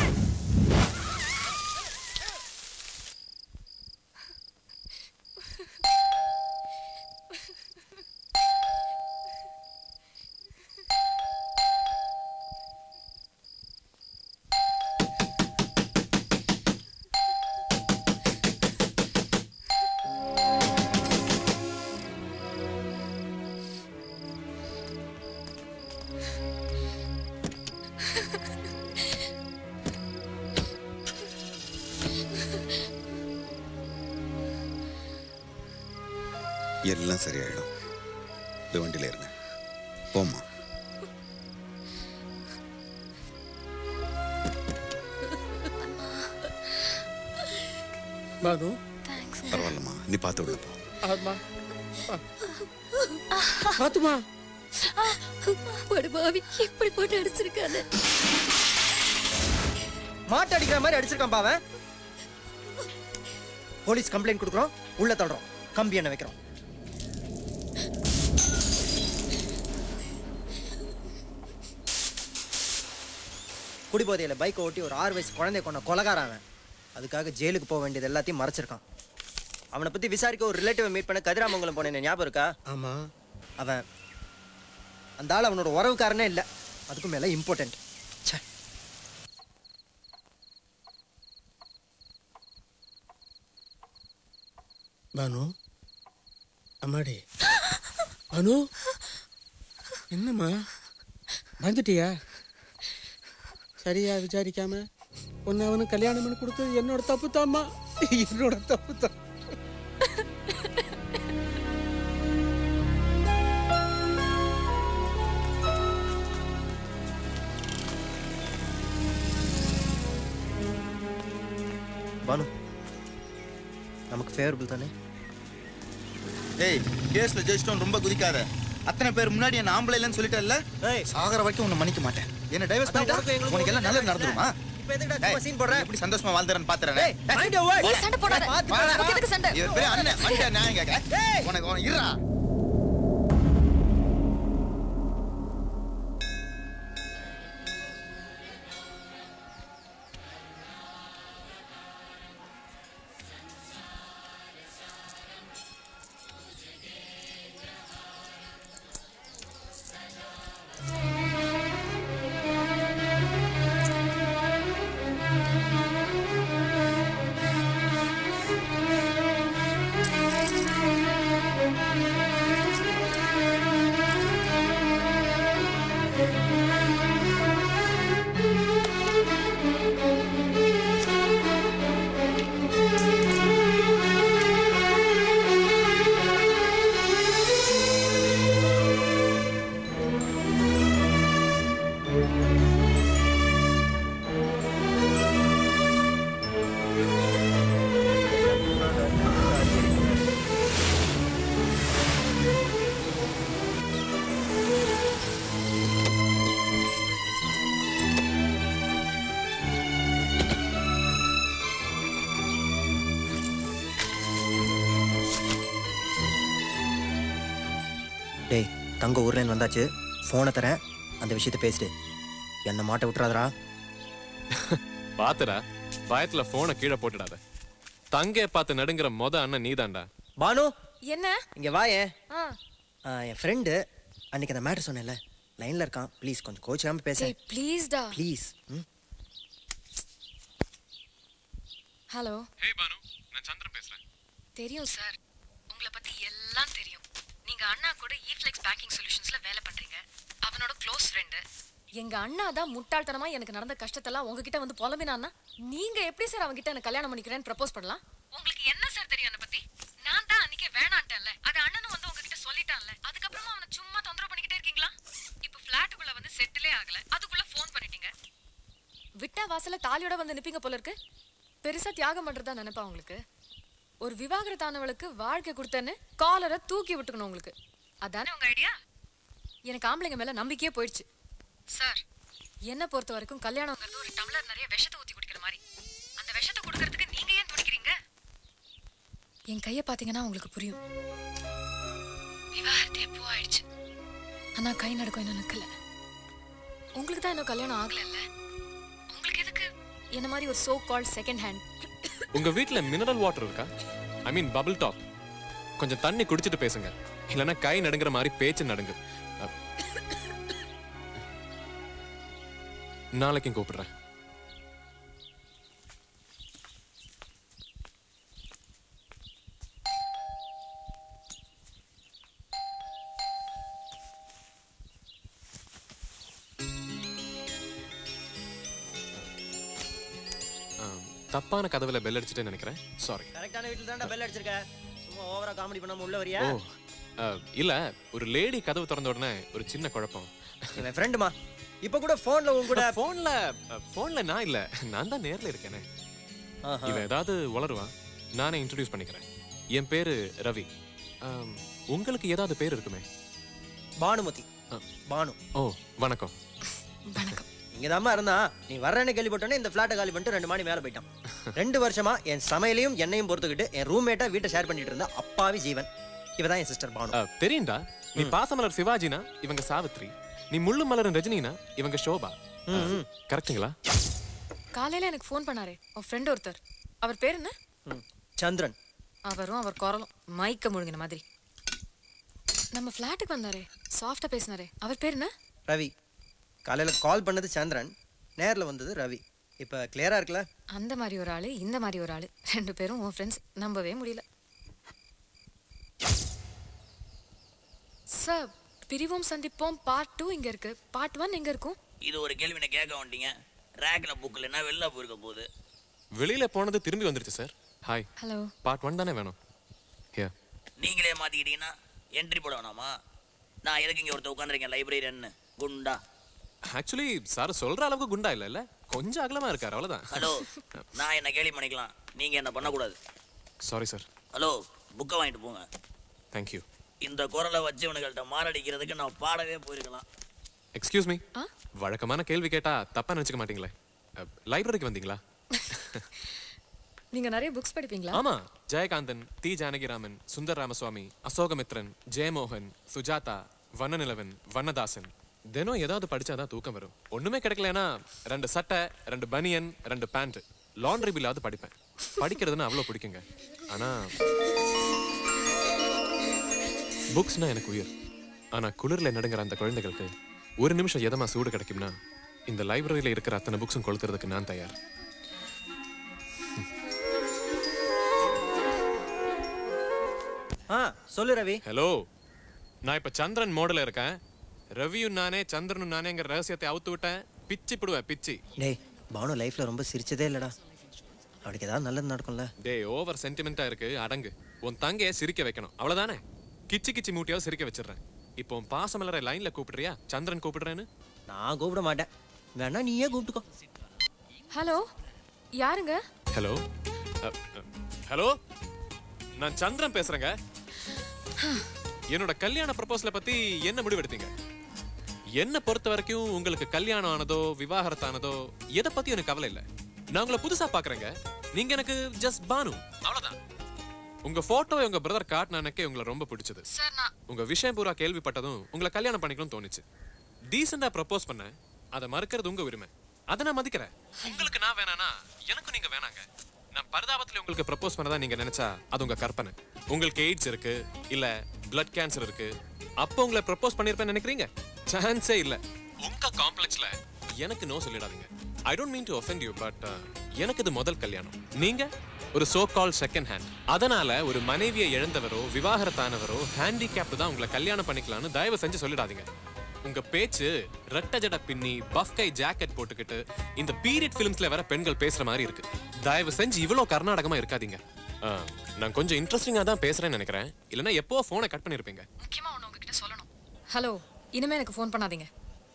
எல்லாம் சரியாயிடும் இந்த வண்டியில இருங்க போம்மா பானு பரவாயில்லம்மா நீ பார்த்து விடு போ ஆமா பாத்துமா படுபாவி இப்படி போட்டு அடிச்சிருக்காரு மாட்டு அடிக்கிற மாதிரி அடிச்சிருக்கான் பாவன் போலீஸ் கம்ப்ளைண்ட் கொடுக்குறோம் உள்ள தள்ளுறோம் கம்பி என்ன வைக்கிறோம் குடிபோதையில பைக்கை ஓட்டி ஒரு ஆறு வயசு குழந்தைய கொண்ட கொலகாரன் அவன் அதுக்காக ஜெயிலுக்கு போக வேண்டியது எல்லாத்தையும் மறைச்சிருக்கான் அவனை பத்தி விசாரிக்க ஒரு ரிலேட்டிவை மீட் பண்ண கதிராமங்கலம் போனேன் ஞாபகம் இருக்கா ஆமா அவன் அந்த ஆள் அவனோட உறவுக்காரனே இல்லை அதுக்கும் மேல இம்பார்ட்டன்ட் பானு அம்மாடி பானு என்னம்மா வந்துட்டியா சரியா விசாரிக்காம உன்னை அவனுக்கு கல்யாணம் பண்ணி கொடுத்தது என்னோட தப்பு தாம்மா என்னோட தப்பு தான் பானு நமக்கு ஃபேவரபிள் தானே ஏய் கேஸ்ல ஜெயிச்சிட்டோம் ரொம்ப குதிக்காத அத்தனை பேர் முன்னாடி என்ன ஆம்பளை இல்லைன்னு சொல்லிட்டேல்ல சாகர வரைக்கும் உன்னை மன்னிக்க மாட்டேன் என்ன டைவர்ஸ் அதான் பண்ணிட்டா உனக்கும் எங்களுக்கும் உனக்கு எல்லாம் நல்லது நடந்துருமா இப்போ எதுக்குடா சும்மா சீன் போடுற எப்படி சந்தோஷமா வாழ்ந்துறேன்னு பாத்துறேன் mind your words. சண்டை போடாத பார்த்து வாடா. உனக்கு எதுக்கு சண்டை இவர் பேர் அண்ணன் வந்துட்டேன் நியாயம் கேட்க உனக்கு உனக்கு இருடா டேய் தங்க ஊர்லேருந்து வந்தாச்சு ஃபோனை தரேன் அந்த விஷயத்த பேசிட்டு என்னை மாட்ட விட்டுறாதடா பாத்துடா பயத்துல போனை கீழே போட்டுடாத தங்கே பார்த்து நடுங்கிற மொத அண்ணன் நீதான்டா பானு என்ன இங்க வாயேன் ஆ ஆ, என் ஃப்ரெண்டு அன்னைக்கு அந்த மேட்டர் சொன்னேன்ல லைன்ல இருக்கான் ப்ளீஸ் கொஞ்சம் கோச்சிக்காம பேச டேய் ப்ளீஸ்டா ப்ளீஸ் ஹலோ ஹே பானு நான் சந்திரன் பேசுறேன் தெரியும் சார் உங்களை பத்தி எல்லாம் தெரியும் நீங்க அண்ணா கூட ஈஃப்ளெக்ஸ் பேங்கிங் சொல்யூஷன்ஸ்ல வேலை பண்றீங்க அவனோட க்ளோஸ் ஃப்ரெண்டு எங்க அண்ணா தான் முட்டாள்தனமா எனக்கு நடந்த கஷ்டத்தெல்லாம் உங்ககிட்ட வந்து புலம்பினான்னா நீங்க எப்படி சார் அவன்கிட்ட எனக்கு கல்யாணம் பண்ணிக்கிறேன்னு ப்ரப்போஸ் பண்ணலாம் உங்களுக்கு என்ன சார் தெரியும் என்ன பத்தி நான் தான் அன்னைக்கே வேணான்ட்டேன்ல அது அண்ணனும் வந்து உங்ககிட்ட சொல்லிட்டான்ல அதுக்கப்புறமா அவனை சும்மா தொந்தரவு பண்ணிக்கிட்டே இருக்கீங்களா இப்போ ஃபிளாட்டுக்குள்ள வந்து செட்டிலே ஆகல அதுக்குள்ள ஃபோன் பண்ணிட்டீங்க விட்டா வாசல்ல தாலியோட வந்து நிப்பீங்க போல இருக்கு பெருசா தியாகம் பண்றதா நினைப்பா உங்களுக்கு ஒரு விவாகரத்தானவளுக்கு வாழ்க்கை கொடுத்தேன்னு காலரை தூக்கி விட்டுக்கணும் உங்களுக்கு அதானே உங்க ஐடியா எனக்கு ஆம்பளைங்க மேல நம்பிக்கையே போயிடுச்சு சார் என்ன பொறுத்த வரைக்கும் கல்யாணங்கிறது ஒரு டம்ளர் நிறைய விஷத்தை ஊத்தி குடிக்கிற மாதிரி அந்த விஷத்தை கொடுக்கறதுக்கு நீங்க ஏன் துடிக்கிறீங்க என் கையை பாத்தீங்கன்னா உங்களுக்கு புரியும் விவாகரத்து எப்போ ஆயிடுச்சு ஆனா கை நடக்கும் இன்னும் நிக்கல உங்களுக்கு தான் இன்னும் கல்யாணம் ஆகலைல்ல உங்களுக்கு எதுக்கு என்ன மாதிரி ஒரு சோ கால் செகண்ட் ஹேண்ட் உங்க வீட்ல மினரல் வாட்டர் இருக்கா ஐ மீன் பபிள் டாப் கொஞ்சம் தண்ணி குடிச்சிட்டு பேசுங்க இல்லைன்னா கை நடுங்குற மாதிரி பேச்சு நடுங்கு அ, நாளைக்கும் கூப்பிடுறேன் ஆ, தப்பான கதவுல பெல் அடிச்சுட்டே நினைக்கிறேன் சாரி கரெக்டான வீட்டில் தான்டா பெல் அடிச்சிருக்க சும்மா ஓவரா காமெடி பண்ணாம உள்ள வரியா ஓ ஆ, இல்ல ஒரு லேடி கதவு திறந்த உடனே ஒரு சின்ன குழப்பம் இவன் ஃப்ரெண்டுமா இப்போ கூட ஃபோன்ல உன் கூட போன்ல போன்ல நான் இல்ல நான் தான் நேர்ல இருக்கேனே ஆஹா. இவன் ஏதாவது வளருவான் நானே இன்ட்ரடியூஸ் பண்ணிக்கிறேன் என் பேரு ரவி ஆம், உங்களுக்கு ஏதாவது பேர் இருக்குமே பானுமதி பானு ஓ வணக்கம் இங்க இருந்தா நீ வர்றேன்னு கேள்விப்பட்டோன்னே இந்த ஃபிளாட்டை காலி பண்ணிட்டு ரெண்டு மாடி மேல போயிட்டான் ரெண்டு வருஷமா என் சமையலையும் என்னையும் பொறுத்துக்கிட்டு என் ரூம்மேட்டா வீட்டை ஷேர் பண்ணிட்டு இருந்தா அப்பாவி ஜீவன் இவதான் என் சிஸ்டர் பானு ஆ, தெரியும்டா நீ பாசமலர் சிவாஜினா இவங்க சாவித்ரி நீ முள்ளு மலரும் ரஜினினா இவங்க சோபா கரெக்ட்டுங்களா காலையில எனக்கு ஃபோன் பண்ணாரே உன் ஃப்ரெண்ட் ஒருத்தர் அவர் பேர் என்ன சந்திரன் அவரும் அவர் குரலும் மைக்க முழுங்கின மாதிரி நம்ம ஃப்ளாட்டுக்கு வந்தாரே சாஃப்டா பேசினாரே அவர் பேர் என்ன ரவி காலையில கால் பண்ணது சந்திரன் நேர்ல வந்தது ரவி இப்ப கிளியரா இருக்குல்ல அந்த மாதிரி ஒரு ஆளு இந்த மாதிரி ஒரு ஆளு ரெண்டு பேரும் உன் ஃப்ரெண்ட்ஸ் நம்பவே முடியல சார் பிரிவோம் சந்திப்போம் பார்ட் டூ இங்க இருக்கு பார்ட் ஒன் எங்க இருக்கும் இது ஒரு கேள்வி நான் கேட்க மாட்டீங்க ரேக்ல புக்கில் என்ன வெளில போயிருக்க போகுது வெளியில போனது திரும்பி வந்துருச்சு sir hi hello part one தானே வேணும் ஹியர் நீங்களே மாத்திக்கிட்டீங்கன்னா என்ட்ரி போட வேணாமா நான் எதுக்கு இங்க ஒருத்தர் உட்காந்துருக்கேன் லைப்ரரியன்னு குண்டா ஆக்சுவலி சார் சொல்ற அளவுக்கு குண்டா இல்ல இல்ல கொஞ்சம் அகலமா இருக்காரு அவ்வளவுதான் ஹலோ நான் என்ன கேள்வி பண்ணிக்கலாம் நீங்க என்ன பண்ணக்கூடாது சாரி சார் ஹலோ புக்கை வாங்கிட்டு போங்க தேங்க்யூ இந்த குரலை வச்சு இவனுங்கள்ட்ட மாரடிக்கிறதுக்கு நான் பாடவே போயிருக்கலாம் எக்ஸ்கியூஸ் மீ வழக்கமான கேள்வி கேட்டா தப்பா நினைச்சுக்க மாட்டீங்களே லைப்ரரிக்கு வந்தீங்களா நீங்க நிறைய புக்ஸ் படிப்பீங்களா ஆமா ஜெயகாந்தன் தி ஜானகிராமன் சுந்தர் ராமசுவாமி அசோகமித்ரன் ஜெயமோகன் சுஜாதா வண்ணநிலவன் வண்ணதாசன் தினம் ஏதாவது படிச்சாதான் தூக்கம் வரும் ஒண்ணுமே கிடைக்கலனா ரெண்டு சட்டை ரெண்டு பனியன் ரெண்டு பேண்ட் லாண்ட்ரி பில்லாவது படிப்பேன் படிக்கிறதுன்னா அவ்வளவு பிடிக்குங்க ஆனா புக்ஸ்னா எனக்கு உயிர் ஆனா குளிர்ல நடுங்கிற அந்த குழந்தைகளுக்கு ஒரு நிமிஷம் எதமா சூடு கிடைக்கும்னா இந்த லைப்ரரியில இருக்கிற அத்தனை புக்ஸும் கொளுத்துறதுக்கு நான் தயார் ஆ சொல்லு ரவி ஹலோ நான் இப்ப சந்திரன் மோடல இருக்கேன் ரவியும் நானே சந்திரனும் நானேங்கிற ரகசியத்தை அவுத்து விட்டேன் பிச்சி பிடுவேன் பிச்சி டேய் பானு லைஃப்ல ரொம்ப சிரிச்சதே இல்லடா அவனுக்கு ஏதாவது நல்லது நடக்கும்ல டேய் ஓவர் சென்டிமெண்டா இருக்கு அடங்கு உன் தங்கைய சிரிக்க வைக்கணும் அவ்வளவுதானே கிச்சி கிச்சி மூட்டியாவது சிரிக்க வச்சிடுறேன் இப்போ உன் பாசமலரை லைன்ல கூப்பிடுறியா சந்திரன் கூப்பிடுறேன்னு நான் கூப்பிட மாட்டேன் வேணா நீயே கூப்பிட்டுக்கோ ஹலோ யாருங்க ஹலோ ஹலோ நான் சந்திரன் பேசுறேங்க என்னோட கல்யாண ப்ரப்போசல பத்தி என்ன முடிவெடுத்தீங்க என்ன பொறுத்த வரைக்கும் உங்களுக்கு கல்யாணம் ஆனதோ விவாகரத்தானதோ எதை பத்தி எனக்கு கவலை இல்ல நான் உங்களை புதுசா பாக்குறேங்க நீங்க எனக்கு ஜஸ்ட் பானு அவ்வளவுதான் உங்க போட்டோ உங்க பிரதர் காட்டினானக்கே உங்களை ரொம்ப பிடிச்சது உங்க விஷயம் பூரா கேள்விப்பட்டதும் உங்களை கல்யாணம் பண்ணிக்கணும்னு தோணுச்சு டீசெண்டா ப்ரப்போஸ் பண்ண அதை மறுக்கிறது உங்க உரிமை அதை நான் மதிக்கிறேன் உங்களுக்கு நான் வேணானா எனக்கும் நீங்க வேணாங்க நான் பரிதாபத்துல உங்களுக்கு ப்ரப்போஸ் பண்ணதா நீங்க நினைச்சா அது உங்க கற்பனை உங்களுக்கு எய்ட்ஸ் இருக்கு இல்ல பிளட் கேன்சர் இருக்கு அப்போ உங்களை ப்ரப்போஸ் பண்ணிருப்பேன்னு நினைக்கிறீங்க சான்ஸே இல்ல உங்க காம்ப்ளெக்ஸ்ல எனக்கு நோ சொல்லிடாதீங்க I don't mean to offend you but எனக்கு இது முதல் கல்யாணம் நீங்க ஒரு சோ கால் செகண்ட் ஹேண்ட் அதனால ஒரு மனைவியை இழந்தவரோ விவாகரத்தானவரோ ஹேண்டிகேப்டு தான் உங்களை கல்யாணம் பண்ணிக்கலாம்னு தயவு செஞ்சு சொல்லிடாதீங்க உங்க பேச்சு ரெட்ட ஜட பின்னி பஃப் கை ஜாக்கெட் போட்டுக்கிட்டு இந்த பீரியட் ஃபிலிம்ஸ்ல வர பெண்கள் பேசுற மாதிரி இருக்கு தயவு செஞ்சு இவ்வளவு கர்நாடகமா இருக்காதீங்க ஆ, நான் கொஞ்சம் இன்ட்ரெஸ்டிங்கா தான் பேசுறேன்னு நினைக்கிறேன் இல்லைன்னா எப்போ போனை கட் பண்ணிருப்பீங்க முக்கியமா ஒண்ணு உங்ககிட்ட சொல்லணும் ஹலோ இனிமே எனக்கு ஃபோன் பண்ணாதீங்க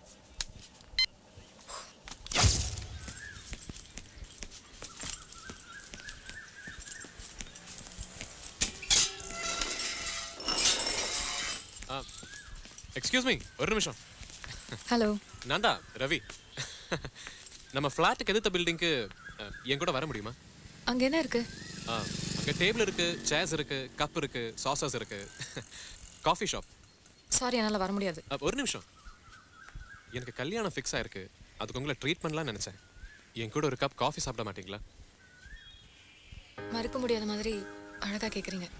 எக்ஸ்கியூஸ் மீ ஒரு நிமிஷம் ஹலோ நான் தான் ரவி நம்ம ஃப்ளாட்டுக்கு எதிர்த்த பில்டிங்க்கு என் கூட வர முடியுமா அங்க என்ன இருக்கு ஆ, அங்க டேபிள் இருக்கு சேர்ஸ் இருக்கு கப் இருக்கு சாசஸ் இருக்கு காஃபி ஷாப் சாரி என்னால் வர முடியாது ஒரு நிமிஷம் எனக்கு கல்யாணம் ஃபிக்ஸ் ஆயிருக்கு அதுக்கு உங்களை ட்ரீட் பண்ணலாம்னு நினைச்சேன் என் கூட ஒரு கப் காஃபி சாப்பிட மாட்டீங்களா மறுக்க முடியாத மாதிரி அழகா கேக்குறீங்க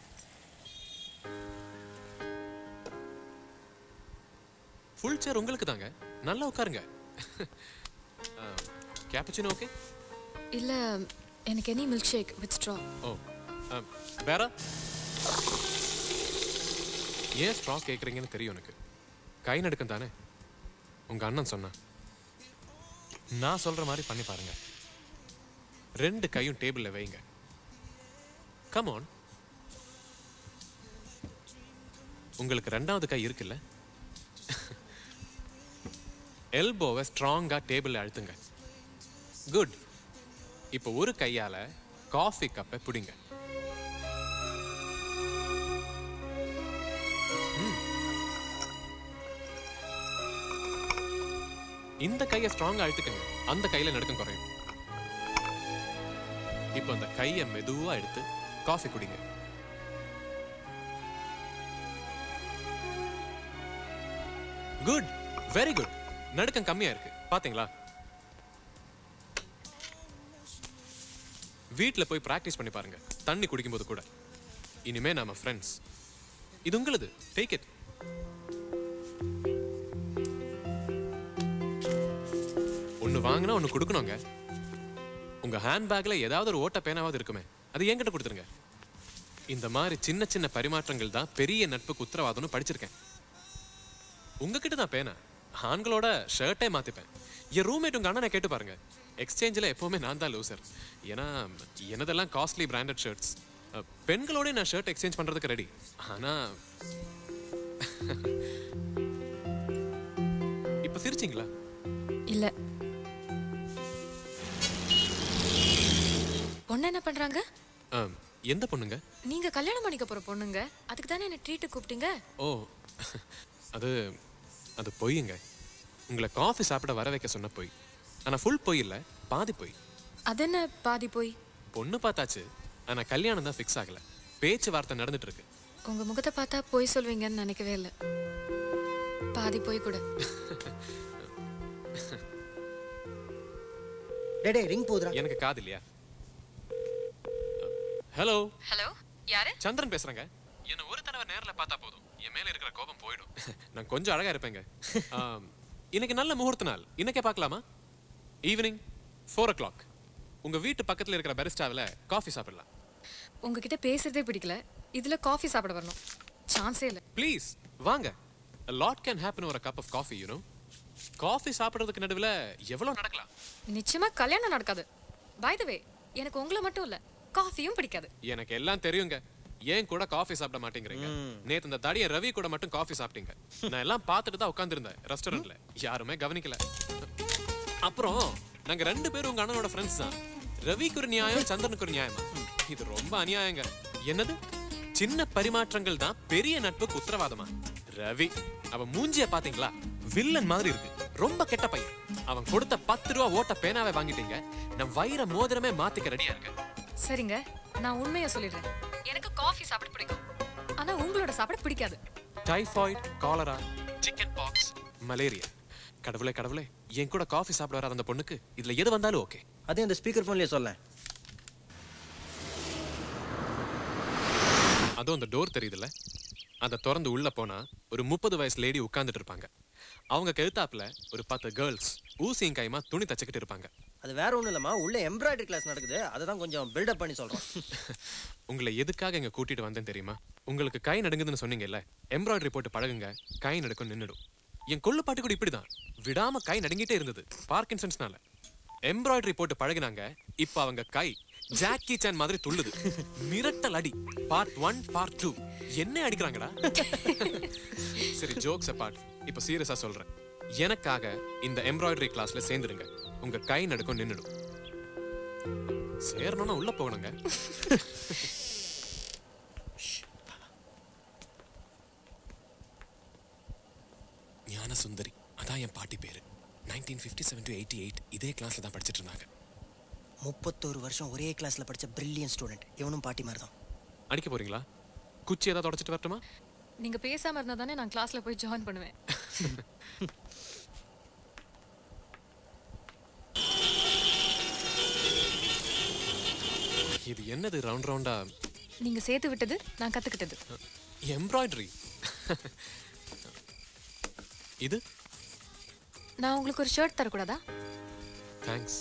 ஃபுல் சேர் உங்களுக்கு தாங்க நல்லா உட்காருங்க கேப்பச்சினோ ஓகே இல்ல எனக்கு any milk shake with straw oh ah, வேற ஏன் ஸ்ட்ரா கேட்குறீங்கன்னு தெரியும் எனக்கு கை நடுக்கம் தானே உங்க அண்ணன் சொன்னான் நான் சொல்ற மாதிரி பண்ணி பாருங்க ரெண்டு கையும் டேபிள்ல வைங்க கம் ஆன் உங்களுக்கு ரெண்டாவது கை இருக்குல்ல எல்போவை ஸ்ட்ராங்கா டேபிள்ல அழுத்துங்க குட் இப்போ ஒரு கையால காஃபி கப்பை பிடிங்க ம். இந்த கையை ஸ்ட்ராங்கா அழுத்துக்கங்க அந்த கையில நடுக்கம் குறையும் இப்போ அந்த கையை மெதுவா எடுத்து காஃபி குடிங்க குட் வெரி குட் நடுக்கம் கம்மியா இருக்கு பாத்தீங்களா வீட்ல போய் பிராக்டிஸ் பண்ணி பாருங்க தண்ணி குடிக்கும்போது கூட இனிமே நாம ஃப்ரெண்ட்ஸ் இது உங்களுது டேக் இட் ஒன்னு வாங்கினா ஒன்னு கொடுக்கணுங்க உங்க ஹேண்ட்பேக்ல ஏதாவது ஒரு ஓட்ட பேனாவது இருக்குமே அது என்கிட்ட கொடுத்துருங்க இந்த மாதிரி சின்ன சின்ன பரிமாற்றங்கள் தான் பெரிய நட்புக்கு உத்தரவாதம்னு படிச்சிருக்கேன் உங்ககிட்ட தான் பேனா ஆண்களோட ஷர்ட்டே மாத்திப்பேன் என் ரூம்மேட் உங்க அண்ணனை கேட்டு பாருங்க எக்ஸ்சேஞ்சில் எப்பவுமே நான் தான் லூசர் ஏன்னா எனதெல்லாம் காஸ்ட்லி பிராண்டட் ஷர்ட்ஸ் பெண்களோட நான் ஷர்ட் எக்ஸ்சேஞ்ச் பண்றதுக்கு ரெடி ஆனா இப்ப சிரிச்சிங்களா இல்ல பொண்ணு என்ன பண்றாங்க ஆம், எந்த பொண்ணுங்க நீங்க கல்யாணம் பண்ணிக்க போற பொண்ணுங்க அதுக்கு தானே என்ன ட்ரீட்டு கூப்பிட்டீங்க ஓ அது அது பொய்யுங்க உங்களை காஃபி சாப்பிட வர வைக்க சொன்ன பொய் ஆனா ஃபுல் பொய் இல்ல பாதி பொய் அது என்ன பாதி போய் பொண்ணு பார்த்தாச்சு ஆனா கல்யாணம் தான் ஃபிக்ஸ் ஆகல பேச்சுவார்த்தை நடந்துட்டு இருக்கு உங்க முகத்தை பார்த்தா போய் சொல்வீங்கன்னு நினைக்கவே இல்லை பாதி போய் கூட டேடே ரிங் போதுடா எனக்கு காது இல்லையா ஹலோ ஹலோ யாரு சந்திரன் பேசுறேங்க என்ன ஒரு தடவை நேர்ல பார்த்தா போதும் என் மேல இருக்கிற கோபம் போயிடும் நான் கொஞ்சம் அழகா இருப்பேங்க ஆம், இன்னைக்கு நல்ல முகூர்த்த நாள் இன்னைக்கே பார்க்கலாமா ஈவினிங் ஃபோர் ஓ கிளாக் உங்க வீட்டு பக்கத்துல இருக்கிற பெரிஸ்டாவில் காஃபி சாப்பிடலாம் உங்ககிட்ட பேசுறதே பிடிக்கல இதுல காஃபி சாப்பிட வரணும் சான்ஸே இல்லை ப்ளீஸ் வாங்க a lot can happen over a cup of coffee you know coffee சாப்பிடுறதுக்கு நடுவுல எவ்வளவு நடக்கலாம் நிச்சயமா கல்யாணம் நடக்காது பை த வே எனக்கு உங்களை மட்டும் இல்ல காஃபியும் பிடிக்காது எனக்கு எல்லாம் தெரியுங்க ஏன் கூட காஃபி சாப்பிட மாட்டேங்கிறீங்க நேத்து இந்த தடிய ரவி கூட மட்டும் காஃபி சாப்பிட்டீங்க நான் எல்லாம் பார்த்துட்டு தான் உட்காந்துருந்தேன் ரெஸ்டாரண்ட்ல யாருமே கவனிக்கல அப்புறம் நாங்க ரெண்டு பேரும் உங்க அண்ணனோட ஃப்ரெண்ட்ஸ் தான் ரவிக்கு ஒரு நியாயம் சந்திரனுக்கு ஒரு நியாயமா இது ரொம்ப அநியாயங்க என்னது சின்ன பரிமாற்றங்கள் தான் பெரிய நட்புக்கு உத்தரவாதமா ரவி அவன் மூஞ்சிய பாத்தீங்களா வில்லன் மாதிரி இருக்கு ரொம்ப கெட்ட பையன் அவன் கொடுத்த பத்து ரூபா ஓட்ட பேனாவை வாங்கிட்டீங்க நான் வைர மோதிரமே மாத்திக்க ரெடியா இருக்கேன் சரிங்க நான் உண்மையா சொல்லிடுறேன் எனக்கு காஃபி சாப்பிட பிடிக்கும் ஆனா உங்களோட சாப்பிட பிடிக்காது typhoid cholera chicken pox malaria கடவுளே கடவுளே என் கூட காஃபி சாப்பிட வராத அந்த பொண்ணுக்கு இதுல எது வந்தாலும் ஓகே அதே அந்த ஸ்பீக்கர் ஃபோன்லயே சொல்லேன் அதுவும் அந்த டோர் தெரியுதுல்ல அதை திறந்து உள்ள போனா ஒரு முப்பது வயசு லேடி உட்கார்ந்துட்டு இருப்பாங்க அவங்க கழுத்தாப்புல ஒரு பத்து கேர்ள்ஸ் ஊசியும் கைமா துணி தச்சுக்கிட்டு இருப்பாங்க அது வேற ஒண்ணும் இல்லம்மா உள்ள எம்ப்ராய்டரி கிளாஸ் நடக்குது அதை தான் கொஞ்சம் பில்டப் பண்ணி சொல்றோம் உங்களை எதுக்காக இங்க கூட்டிட்டு வந்தேன் தெரியுமா உங்களுக்கு கை நடுங்குதுன்னு சொன்னீங்கல்ல எம்ப்ராய்டரி போட்டு பழகுங்க கை நடுக்கும் நின்னுடும் என் கொள்ளு பாட்டு கூட இப்படிதான் விடாம கை நடுங்கிட்டே இருந்தது பார்க்கின்சன்ஸ்னால எம்ப்ராய்டரி போட்டு பழகுனாங்க இப்ப அவங்க கை ஜாக்கி சான் மாதிரி துள்ளுது மிரட்டல் அடி பார்ட் ஒன் பார்ட் டூ என்ன அடிக்கிறாங்கடா சரி ஜோக்ஸ் பார்ட் இப்ப சீரியஸா சொல்றேன் எனக்காக இந்த எம்ப்ராய்டரி கிளாஸ்ல சேர்ந்துருங்க உங்க கை நடுக்கும் நின்னுடும் சேரணும்னா உள்ள போகணுங்க ஞான சுந்தரி அதான் என் பாட்டி பேரு nineteen fifty seven to eighty eight இதே கிளாஸ்ல தான் படிச்சிட்டு இருந்தாங்க முப்பத்தோரு வருஷம் ஒரே கிளாஸ்ல படிச்ச பிரில்லியன் ஸ்டூடெண்ட் இவனும் பாட்டி மாதிரி தான் அடிக்க போறீங்களா குச்சி ஏதாவது உடச்சிட்டு வரட்டுமா நீங்க பேசாம இருந்தா தானே நான் கிளாஸ்ல போய் ஜாயின் பண்ணுவேன் இது என்னது ரவுண்ட் ரவுண்டா நீங்க சேர்த்து விட்டது நான் கத்துக்கிட்டது எம்ப்ராய்டரி இது நான் உங்களுக்கு ஒரு ஷர்ட் தரக்கூடாதா தேங்க்ஸ்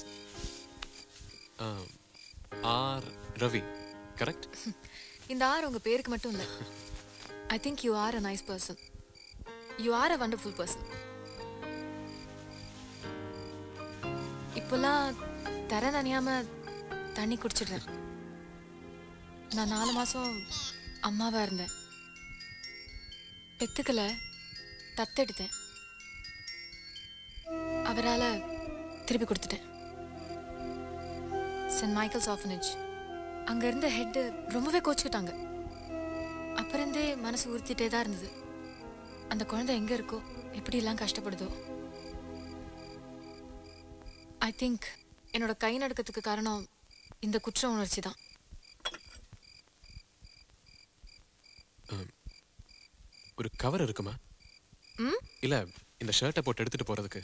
ஆர் ரவி கரெக்ட் இந்த ஆர் உங்க பேருக்கு மட்டும் இல்ல I think you are a nice person you are a wonderful person இப்போல்லாம் தர நனையாம தண்ணி குடிச்சிடுறேன் நான் நாலு மாசம் அம்மாவா இருந்தேன் பெத்துக்கல தத்தெடுத்தேன் அவரால திருப்பி கொடுத்துட்டேன் சென்ட் மைக்கேல்ஸ் ஆஃபனேஜ் அங்க இருந்த ஹெட் ரொம்பவே கோச்சுக்கிட்டாங்க அப்புறந்தே மனசு உறுத்திட்டே தான் இருந்தது அந்த குழந்தை எங்க இருக்கோ எப்படி எல்லாம் கஷ்டப்படுதோ ஐ திங்க் என்னோட கை நடுக்கத்துக்கு காரணம் இந்த குற்ற உணர்ச்சி தான் ஒரு கவர் இருக்குமா ம் இல்ல இந்த ஷர்ட்டை போட்டு எடுத்துட்டு போறதுக்கு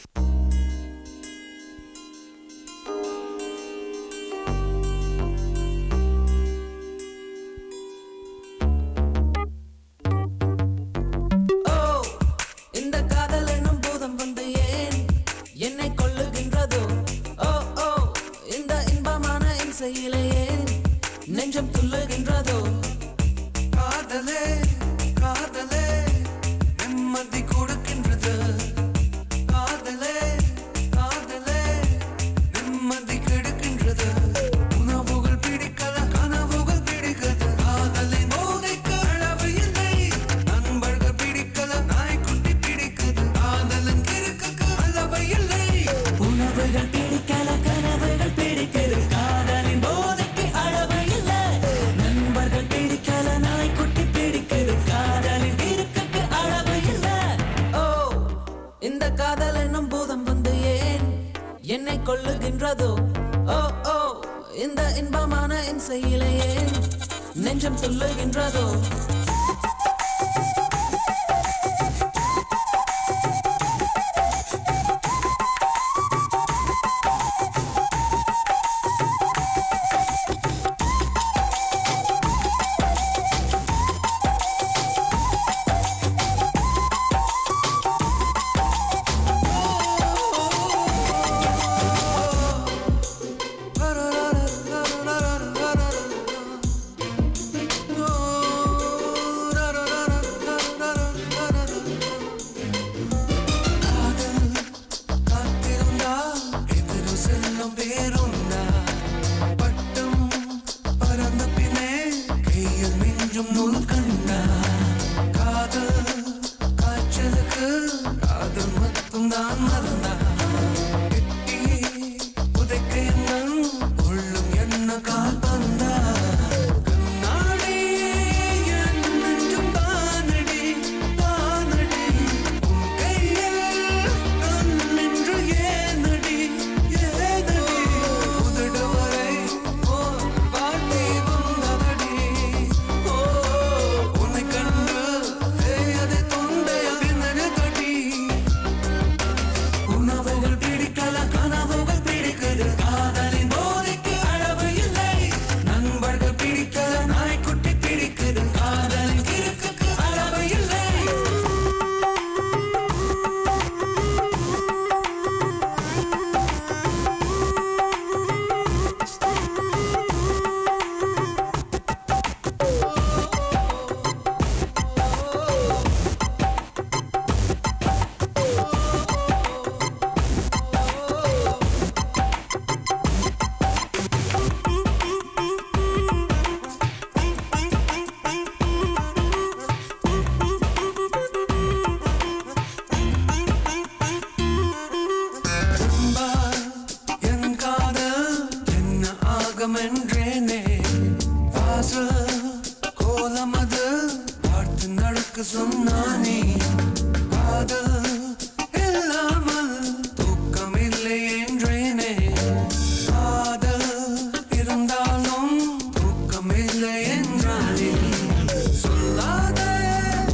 ஓ இந்த காதல் என்னும் பூதம் வந்து ஏன் என்னை கொள்ளுகின்றதோ ஓ ஓ இந்த இன்பமான இசையிலே ஏன் நெஞ்சம் துள்ளுகின்றதோ காதலே காதலே நிம்மதி கொடுக்கின்றது காதலே காதலே நிம்மதி கெடுக்கின்றது உணவுகள் பிடிக்கல கனவுகள் பிடிக்கிறது காதலின் போதைக்கு அளவு இல்லை நண்பர்கள் பிடிக்கல நாய்க்குட்டி பிடிக்குது காதலன் கிறுக்குக்கு அளவு இல்லை உணவுகள் பிடிக்கல கனவுகள் பிடிக்குது காதலின் போதைக்கு அளவு இல்லை நண்பர்கள் பிடிக்கல நாய்க்குட்டி பிடிக்குது காதலின் கிறுக்குக்கு அளவு இல்லை ஓ இந்த காதல் என்னும் பூதம் வந்து ஏன் என்னை கொள்ளுகின்றதோ ஓ ஓ இந்த இன்பமான இசையிலே ஏன் நெஞ்சம் துள்ளுகின்றதோ காத்திருந்தால் எதிரும் செல்லும் பேருந்தா பட்டம் பறந்த பின்னே கையில் மிஞ்சும் நூல் கண்டா காதல் காய்ச்சலுக்கு காதல் மட்டும்தான் மறந்தா கெட்டி புதைக்க எண்ணம் உள்ளும் என்ன கால் பந்தா கண்ணாடி என் நெஞ்சும் தானடி தானடி உன் கையில் கண் நின்று ஏனடி ஏனடி உதடு வரை ஓர் வாட்டி வந்ததடி ஓ உன்னை கண்டு தேயதை தொண்டையில் பின்னணி கட்டி உணவுகள் பிடிக்கல கனவுகள் பிடிக்குது காதலின் போதைக்கு அளவு இல்லை நண்பர்கள் பிடிக்கல நாய்க்குட்டி பிடிக்குது காதலின் கிறுக்குக்கு அளவு இல்லை அன்பா, என் காதல் என்ன ஆகமென்றேனே வாசல் கோலம் அது பார்த்து நடக்க சொன்னானே காதல் இல்லாமல் தூக்கம் இல்லை என்றேனே காதல் இருந்தாலும் தூக்கம் இல்லை என்றானே சொல்லாத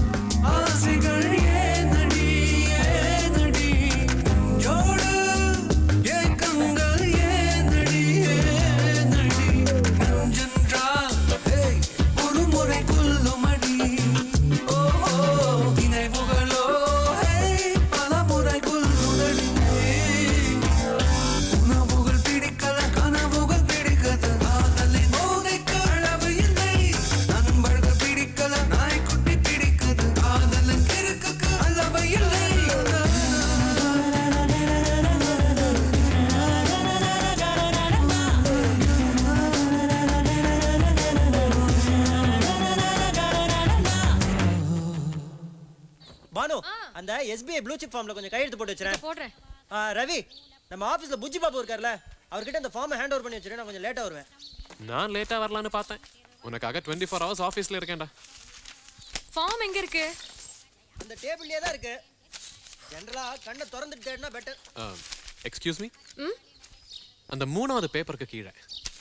அந்த எஸ்பிஐ ப்ளூ சிப் ஃபார்ம்ல கொஞ்சம் கையெழுத்து போட்டு வச்சிரேன் போடுறேன் ஆ, ரவி நம்ம ஆபீஸ்ல புஜ்ஜி பாபு இருக்கார்ல அவர்கிட்ட இந்த ஃபார்மை ஹேண்ட் ஓவர் பண்ணி வச்சிரு நான் கொஞ்சம் லேட்டா வருவேன் நான் லேட்டா வரலான்னு பார்த்தேன் உனக்காக டுவெண்ட்டி ஃபோர் ஹவர்ஸ் ஆஃபீஸில் இருக்கேன்டா ஃபார்ம் எங்க இருக்கு அந்த டேபிள்லயே தான் இருக்கு ஜெனரலா கண்ணை திறந்துட்டு தேடினா பெட்டர் எக்ஸ்கியூஸ் மீ அந்த மூணாவது பேப்பருக்கு கீழே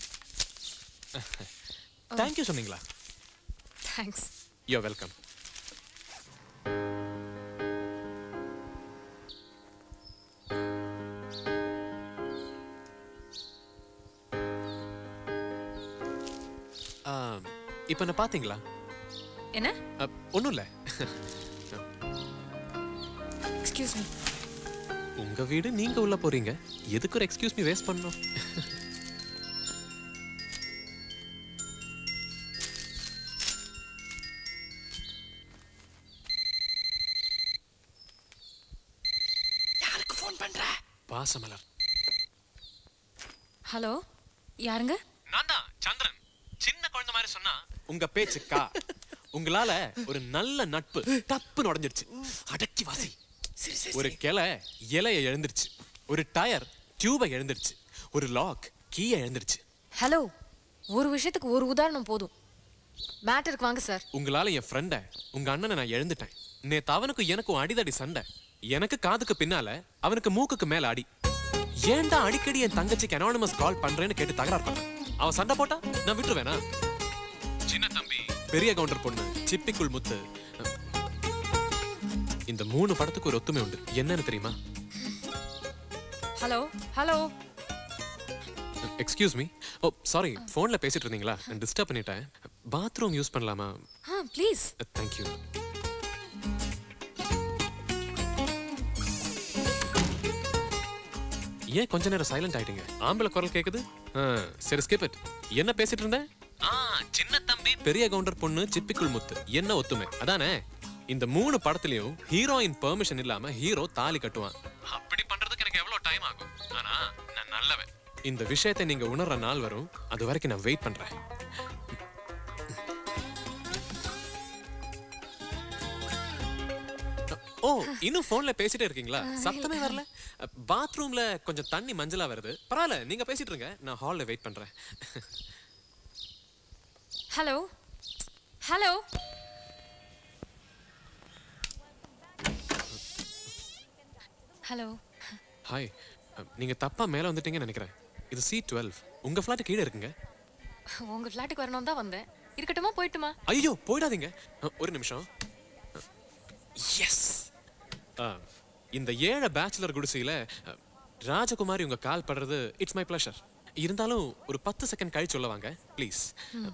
தேங்க்யூ சொன்னீங்களா தேங்க்ஸ் யோ வெல்கம் இப்போ என்ன பார்த்தீங்களா என்ன ஒன்றும் இல்லை எக்ஸ்கியூஸ் மீ உங்க வீடு நீங்க உள்ள போறீங்க எதுக்கு ஒரு எக்ஸ்கியூஸ் மீ வேஸ்ட் பண்ணணும் யாருக்கு ஃபோன் பண்ற பாசமலர் ஹலோ யாருங்க நான் தான் சந்திரன் சின்ன குழந்தை மாதிரி சொன்னா உங்க பேச்சுக்கா உங்களால ஒரு நல்ல நட்பு டப்புன்னு உடைஞ்சிருச்சு அடக்கி வாசி ஒரு கிளை இலைய எழுந்துருச்சு ஒரு டயர் டியூபை எழுந்துருச்சு ஒரு லாக் கீயை எழுந்துருச்சு ஹலோ ஒரு விஷயத்துக்கு ஒரு உதாரணம் போதும் மேட்டருக்கு வாங்க சார் உங்களால என் ஃப்ரெண்ட உங்க அண்ணனை நான் எழுந்துட்டேன் நேத்து அவனுக்கும் எனக்கும் அடிதடி சண்டை எனக்கு காதுக்கு பின்னால அவனுக்கு மூக்குக்கு மேல அடி ஏன்டா அடிக்கடி என் தங்கச்சிக்கு அனானிமஸ் கால் பண்றேன்னு கேட்டு தகராறு பண்ணேன் அவன் சண்டை போட்டா நான் விட்டுருவேனா சின்ன தம்பி பெரிய கவுண்டர் பொண்ணு சிப்பிக்குள் முத்து இந்த மூணு படத்துக்கு ஒரு ஒத்துமை உண்டு என்னன்னு தெரியுமா hello hello excuse me oh sorry ஃபோன்ல பேசிட்டு இருந்தீங்களா டிஸ்டர்ப் பண்ணிட்டேன் பாத்ரூம் யூஸ் பண்ணலாமா ஆ ப்ளீஸ் தேங்க்யூ ஏன் கொஞ்ச நேரம் சைலண்ட் ஆயிட்டீங்க ஆம்பளை குரல் கேக்குது ஆ, சரி ஸ்கிப் இட் என்ன பேசிட்டு இருந்தேன் ஆ சின்ன தம்பி பெரிய கவுண்டர் பொண்ணு சிப்பிக்குள் முத்து என்ன ஒத்துமை அதானே இந்த மூணு படத்துலயும் ஹீரோயின் பெர்மிஷன் இல்லாம ஹீரோ தாலி கட்டுவான் அப்படி பண்றதுக்கு எனக்கு எவ்வளவு டைம் ஆகும் ஆனா நான் நல்லவன் இந்த விஷயத்தை நீங்க உணர்ற நாள் வரும் அது வரைக்கும் நான் வெயிட் பண்றேன் ஓ இன்னும் போன்ல பேசிட்டே இருக்கீங்களா சத்தமே வரல பாத்ரூம்ல கொஞ்சம் தண்ணி மஞ்சளா வருது பரவாயில்ல நீங்க பேசிட்டு இருங்க நான் ஹால்ல வெயிட் பண்றேன் ஹலோ ஹலோ ஹலோ ஹாய் நீங்க தப்பா மேல வந்துட்டீங்கன்னு நினைக்கிறேன் இது சி டுவெல் உங்க ஃபிளாட் கீழே இருக்குங்க உங்க ஃப்ளாட்டுக்கு வரணும் தான் வந்தேன் இருக்கட்டுமா போயிட்டுமா ஐயோ போயிடாதீங்க அ, ஒரு நிமிஷம் எஸ் இந்த ஏழை பேச்சுலர் குடிசையில அ, ராஜகுமாரி உங்க கால் படுறது இட்ஸ் மை ப்ளஷர் இருந்தாலும் ஒரு பத்து செகண்ட் கழிச்சு சொல்ல வாங்க ப்ளீஸ் ம்.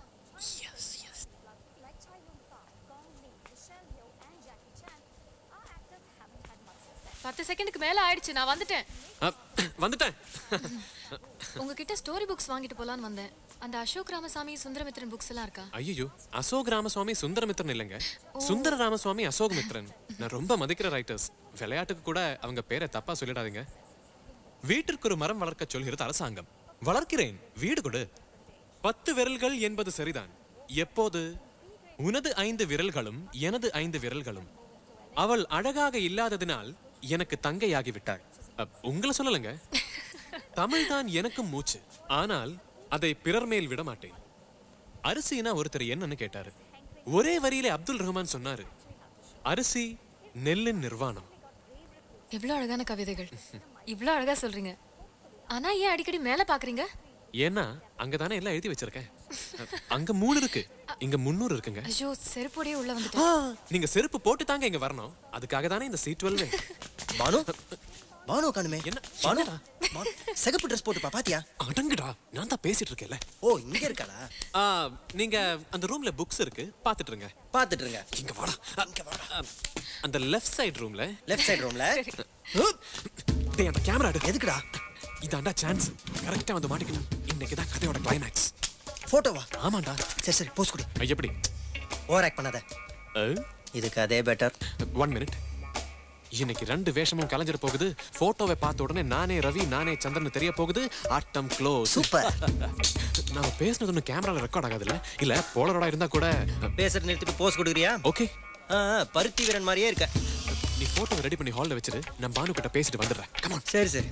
பத்து செகண்டுக்கு மேல ஆயிடுச்சு நான் வந்துட்டேன் வந்துட்டேன் உங்ககிட்ட ஸ்டோரி புக்ஸ் வாங்கிட்டு போலான்னு வந்தேன் அந்த அசோக் ராமசாமி சுந்தரமித்ரன் புக்ஸ் எல்லாம் இருக்கா ஐயோ அசோக் ராமசுவாமி சுந்தரமித்ரன் இல்லைங்க சுந்தர ராமசுவாமி அசோக் மித்ரன் நான் ரொம்ப மதிக்கிற ரைட்டர்ஸ் விளையாட்டுக்கு கூட அவங்க பேரை தப்பா சொல்லிடாதீங்க வீட்டிற்கு ஒரு மரம் வளர்க்க சொல்கிறது அரசாங்கம் வளர்க்கிறேன் வீடு கொடு பத்து விரல்கள் என்பது சரிதான் எப்போது உனது ஐந்து விரல்களும் எனது ஐந்து விரல்களும் அவள் அழகாக இல்லாததினால் எனக்கு தங்கையாகி விட்டாள் அப், உங்களை சொல்லலைங்க தமிழ் தான் எனக்கும் மூச்சு ஆனால் அதை பிறர் மேல் விட மாட்டேன் அரிசினா ஒருத்தர் என்னன்னு கேட்டாரு ஒரே வரியிலே அப்துல் ரஹ்மான் சொன்னாரு அரிசி நெல்லின் நிர்வாணம் எவ்வளவு அழகான கவிதைகள் இவ்வளவு அழகா சொல்றீங்க ஆனா ஏன் அடிக்கடி மேல பாக்குறீங்க ஏன்னா அங்கதானே எல்லாம் எழுதி வச்சிருக்கேன் அங்க மூணு இருக்கு இங்க முன்னூறு இருக்குங்க ஐயோ செருப்போடயே உள்ள ஆ, வந்துட்டேன் நீங்க செருப்பு போட்டு தாங்க இங்க வரணும் அதுக்காக தானே இந்த சி டுவெல் பானு பானு காணுமே என்ன பானு சிகப்பு ட்ரெஸ் போட்டுப்பா பாத்தியா அடங்குடா நான் தான் பேசிட்டு இருக்கேன்ல ஓ இங்க இருக்காளா ஆ, நீங்க அந்த ரூம்ல புக்ஸ் இருக்கு பாத்துட்டு இருங்க பாத்துட்டு இருங்க இங்க வாடா ஆ, அந்த லெஃப்ட் சைடு ரூம்ல லெஃப்ட் சைடு ரூம்ல டேய் அந்த கேமரா எடு எதுக்குடா இதாண்டா சான்ஸ் கரெக்டா வந்து மாட்டிக்கணும் இன்னைக்கு தான் கதையோட கிளைமேக்ஸ் போட்டோவா ஆமாண்டா சரி சரி போஸ்ட் கொடு ஐ, எப்படி ஓவர் ஆக்ட் பண்ணாத இதுக்கு அதே பெட்டர் ஒன் மினிட் இன்னைக்கு ரெண்டு வேஷமும் கலைஞ்சிட போகுது போட்டோவை பார்த்த உடனே நானே ரவி நானே சந்திரன் தெரிய போகுது ஆட்டம் க்ளோஸ் சூப்பர் நாம பேசுனது ஒன்றும் கேமரால ரெக்கார்ட் ஆகாதுல்ல இல்ல போலரோட இருந்தா கூட பேசுறது நிறுத்திட்டு போஸ்ட் கொடுக்குறியா ஓகே ஆ ஆ, பருத்தி வீரன் மாதிரியே இருக்க நீ போட்டோ ரெடி பண்ணி ஹால்ல வச்சிரு நான் பானு கிட்ட பேசிட்டு வந்துடுறேன் கமான் சரி சரி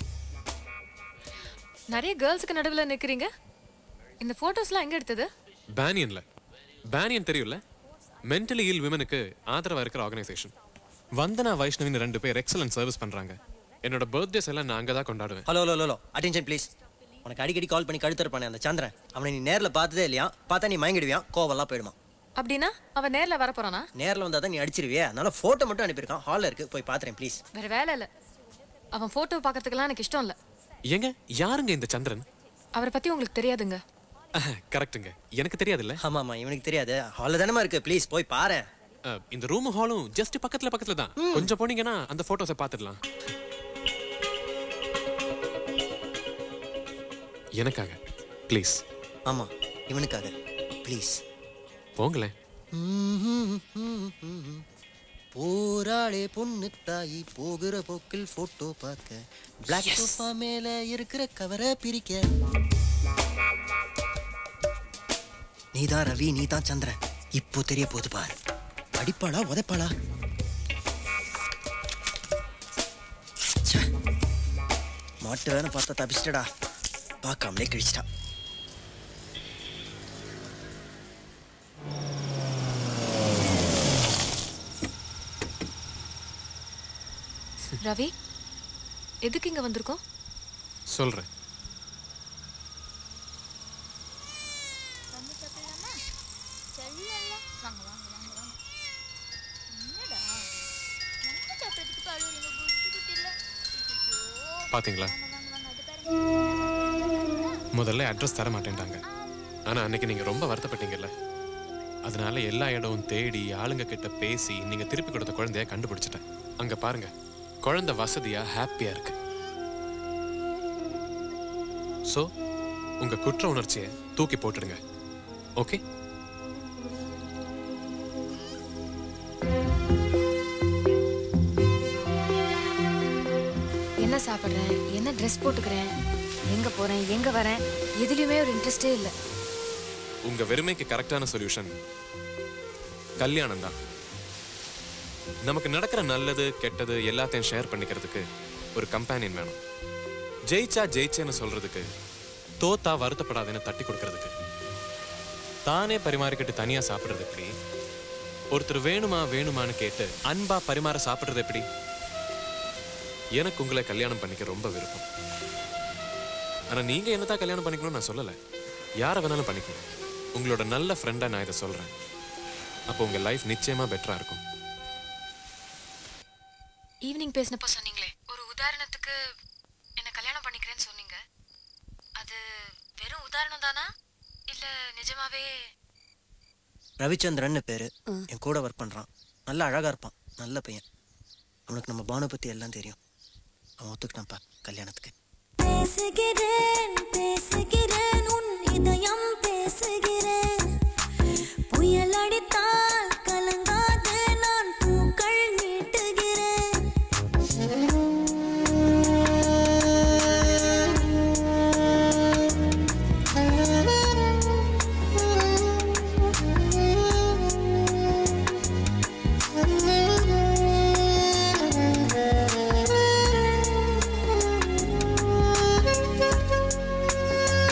நிறைய கேர்ள்ஸுக்கு நடுவில் நிற்கிறீங்க இந்த ஃபோட்டோஸ்லாம் எங்கே எடுத்தது பேனியன்ல பேனியன் தெரியும்ல மென்டலி இல் விமனுக்கு ஆதரவா இருக்கிற ஆர்கனைசேஷன் வந்தனா வைஷ்ணவின்னு ரெண்டு பேர் எக்ஸலன்ட் சர்வீஸ் பண்றாங்க என்னோட பர்த்டேஸ் எல்லாம் நான் அங்கே தான் கொண்டாடுவேன் hello hello hello attention please உனக்கு அடிக்கடி கால் பண்ணி கழுத்தருப்பானே அந்த சந்திரன் அவனை நீ நேரில் பார்த்ததே இல்லையா பார்த்தா நீ மயங்கிடுவியான் கோவெல்லாம் போயிடுமா அப்படின்னா அவன் நேரில் வர போறானா நேரில் வந்தால் தான் நீ அடிச்சிருவியே அதனால ஃபோட்டோ மட்டும் அனுப்பியிருக்கான் ஹாலில் இருக்கு போய் பார்த்துறேன் ப்ளீஸ் வேற வேலை இல்லை அவன் ஃபோட்டோ பார்க்கறதுக்கெல்லாம் எனக்கு இஷ்டம் இல்லை ஏங்க யாருங்க இந்த சந்திரன் அவரை பற்றி உங்களுக்கு தெரியாதுங்க கரெக்ட்டுங்க எனக்கு தெரியாதுல்ல ஆமா ஆமா இவனுக்கு தெரியாது ஹாலில் தானே இருக்கு ப்ளீஸ் போய் பாரு அஹ், இந்த ரூம் ஹாலும் ஜஸ்ட் பக்கத்துல பக்கத்துல தான் கொஞ்சம் போனீங்கன்னா அந்த போட்டோஸை பார்த்துடலாம் எனக்காக ப்ளீஸ் ஆமா இவனுக்காக ப்ளீஸ் போங்களேன் போராளே பொண்ணு தாயி போகிற போக்கில் போட்டோ பார்க்க பிளாக் சோஃபா மேல இருக்கிற கவரை பிரிக்க நீதான் ரவி நீதான் சந்திரன் இப்போ தெரிய போகுது பார் அடிப்பாளா உதைப்பாளா ச்சே. மாட்டு வேணும் பார்த்தா தப்பிச்சிட்டடா பார்க்காமலே கிழிச்சிட்டா ரவி எதுக்கு இங்கே வந்திருக்கோம் சொல்றேன் வாங்க வாங்க வாங்க வாங்க என்னடா நம்ம சாப்பிட்றதுக்கு பழுவுறீங்க புடிச்சு குட்டில பாத்தீங்களா முதல்ல அட்ரஸ் தர மாட்டேன்டாங்க ஆனா அன்னைக்கு நீங்க ரொம்ப வருத்தப்பட்டீங்கல்ல அதனால எல்லா இடமும் தேடி ஆளுங்க கிட்ட பேசி நீங்க திருப்பி கொடுத்த குழந்தைய கண்டுபிடிச்சிட்டேன் அங்க பாருங்க குழந்தை வசதியா ஹாப்பியா இருக்கு சோ உங்க குற்ற உணர்ச்சியை தூக்கி போட்டுடுங்க ஓகே என்ன சாப்பிட்றேன் என்ன ட்ரெஸ் போட்டுக்கிறேன் எங்கே போகிறேன் எங்கே வரேன் எதுலேயுமே ஒரு இன்ட்ரெஸ்டே இல்லை உங்க வெறுமைக்கு கரெக்டான சொல்யூஷன் கல்யாணம் தான் நமக்கு நடக்கிற நல்லது கெட்டது எல்லாத்தையும் ஷேர் பண்ணிக்கிறதுக்கு ஒரு கம்பேனியன் வேணும் ஜெயிச்சா ஜெயிச்சேன்னு சொல்றதுக்கு தோத்தா வருத்தப்படாதேன்னு தட்டி கொடுக்கறதுக்கு தானே பரிமாறிக்கிட்டு தனியா சாப்பிடுறது எப்படி ஒருத்தர் வேணுமா வேணுமான்னு கேட்டு அன்பா பரிமாற சாப்பிடுறது எப்படி எனக்கு உங்களை கல்யாணம் பண்ணிக்க ரொம்ப விருப்பம் ஆனா நீங்க என்னதான் கல்யாணம் பண்ணிக்கணும்னு நான் சொல்லல யாரை வேணாலும் பண்ணிக்கணும் உங்களோட நல்ல ஃப்ரெண்டா நான் இதை சொல்றேன் அப்போ உங்க லைஃப் நிச்சயமா பெட்டரா இருக்கும் ஈவினிங் பேசினப்போ சொன்னீங்களே ஒரு உதாரணத்துக்கு என்ன கல்யாணம் பண்ணிக்கிறேன்னு சொன்னீங்க அது வெறும் உதாரணம் தானா இல்லை நிஜமாவே ரவிச்சந்திரன் பேரு என் கூட ஒர்க் பண்றான் நல்ல அழகா இருப்பான் நல்ல பையன் அவனுக்கு நம்ம பானு பத்தி எல்லாம் தெரியும் அவன் ஒத்துக்கிட்டான்ப்பா கல்யாணத்துக்கு பேசுகிறேன் பேசுகிறேன் உன் இதயம் பேசுகிறேன் புயல் அடித்தால் கலங்காது நான் பூக்கள் நீட்டுகிறேன்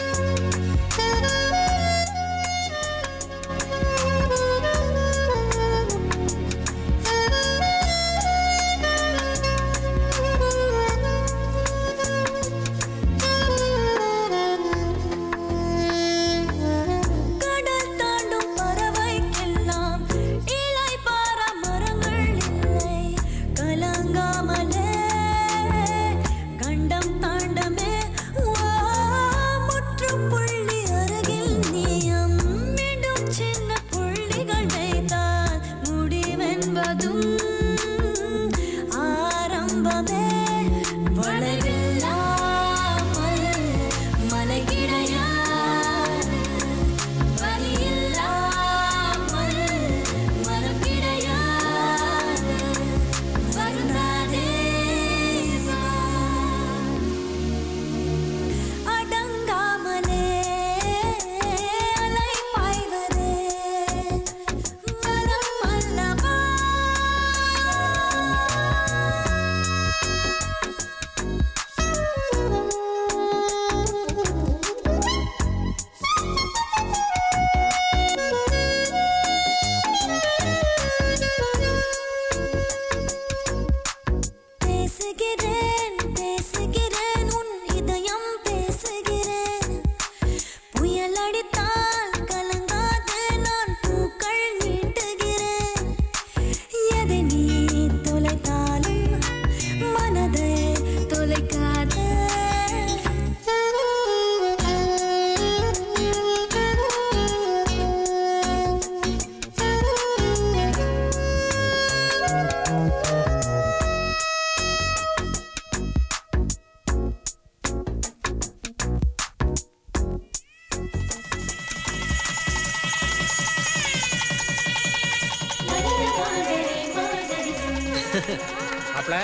மாப்பிள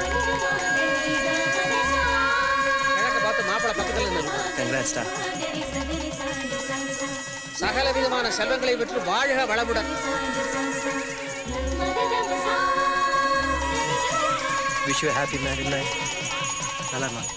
கிழக்க பார்த்து மாப்பிள பக்கத்துல நின்று கங்க்ராட்ஸ்டா சகல விதமான செல்வங்களை பெற்று வாழ்க வளமுடன் wish you happy married life நல்லா இருந்தா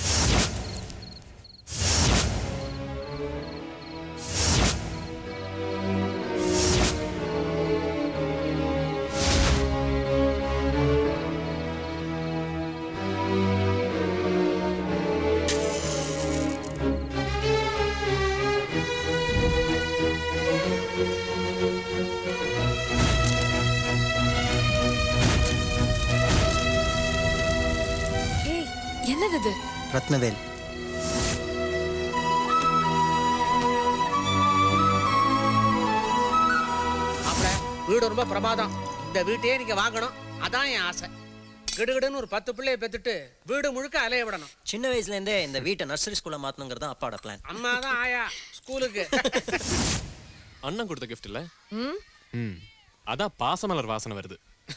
ஏய் என்னது இது ரத்னவேல் மாப்பிள வீடு ரொம்ப பிரமாதம் இந்த வீட்டையே நீங்க வாங்கணும் அதான் என் ஆசை கிடுகிடுன்னு ஒரு பத்து பிள்ளைய பெத்துட்டு வீடு முழுக்க அலைய விடணும் சின்ன வயசுல இருந்தே இந்த வீட்டை நர்சரி ஸ்கூல்ல மாத்தணுங்கிறது தான் அப்பாவோட பிளான் அம்மா தான் ஆயா ஸ்கூலுக்கு அண்ணன் கொடுத்த gift இல்ல ம் ம் அதான் பாசமலர் வாசனை வருது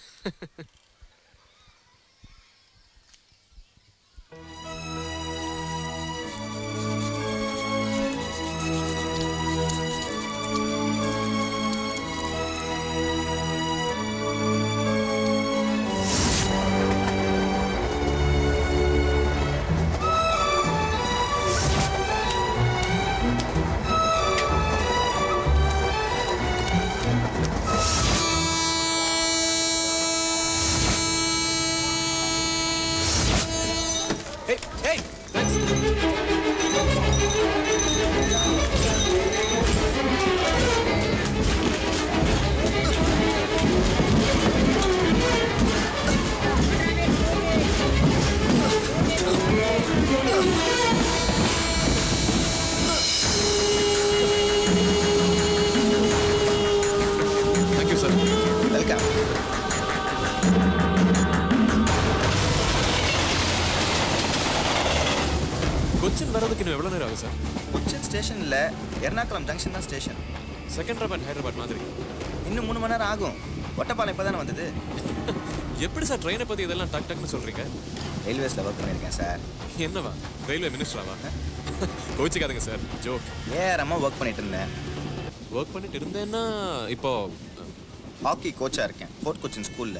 Hey, hey, thanks. Thank you sir welcome Cochin வர்றதுக்கு இன்னும் எவ்வளோ நேரம் ஆகும் சார் கொச்சின் ஸ்டேஷன் இல்லை எர்ணாகுளம் ஜங்ஷன் தான் ஸ்டேஷன் செகண்டராபாத் ஹைதராபாத் மாதிரி இன்னும் மூணு மணி நேரம் ஆகும் ஒட்டப்பாலம் இப்போ தானே வந்தது எப்படி சார் ட்ரெயினை பற்றி இதெல்லாம் டக் டக்னு சொல்கிறீங்க ரயில்வேஸில் ஒர்க் பண்ணியிருக்கேன் சார் என்னவா ரயில்வே மினிஸ்டராவா கோச்சிக்காதுங்க சார் ஜோக் ஏஆரமாக ஒர்க் பண்ணிட்டு இருந்தேன் ஒர்க் பண்ணிட்டு இருந்தேன்னா இப்போ ஹாக்கி கோச்சாக இருக்கேன் ஃபோர்ட் கொச்சின் ஸ்கூலில்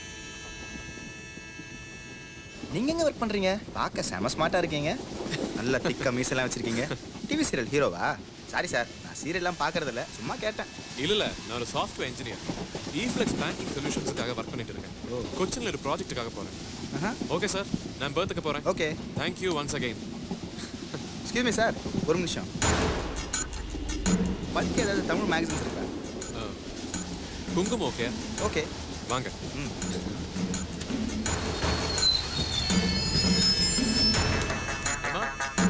நீங்கள் எங்கே ஒர்க் பண்ணுறீங்க பார்க்க செம ஸ்மார்ட்டாக இருக்கீங்க நல்ல திக்க மீசெல்லாம் வச்சுருக்கீங்க டிவி சீரியல் ஹீரோவா சாரி சார் நான் சீரியல்லாம் பார்க்கறதில்ல சும்மா கேட்டேன் இல்ல இல்ல நான் ஒரு சாஃப்ட்வேர் இன்ஜினியர் இஃப்ளெக்ஸ் பேங்கிங் சொல்யூஷன்ஸுக்காக ஒர்க் பண்ணிட்டு இருக்கேன் கொச்சின்ல ஒரு ப்ராஜெக்ட்டுக்காக போறேன் ஓகே சார் நான் பேர்த்துக்கு போறேன் okay thank you once again excuse me sir ஒரு நிமிஷம் படிக்க ஏதாவது தமிழ் மேகசின்ஸ் இருக்கா குங்குமம் ஓகே ஓகே வாங்க ம் அம்மா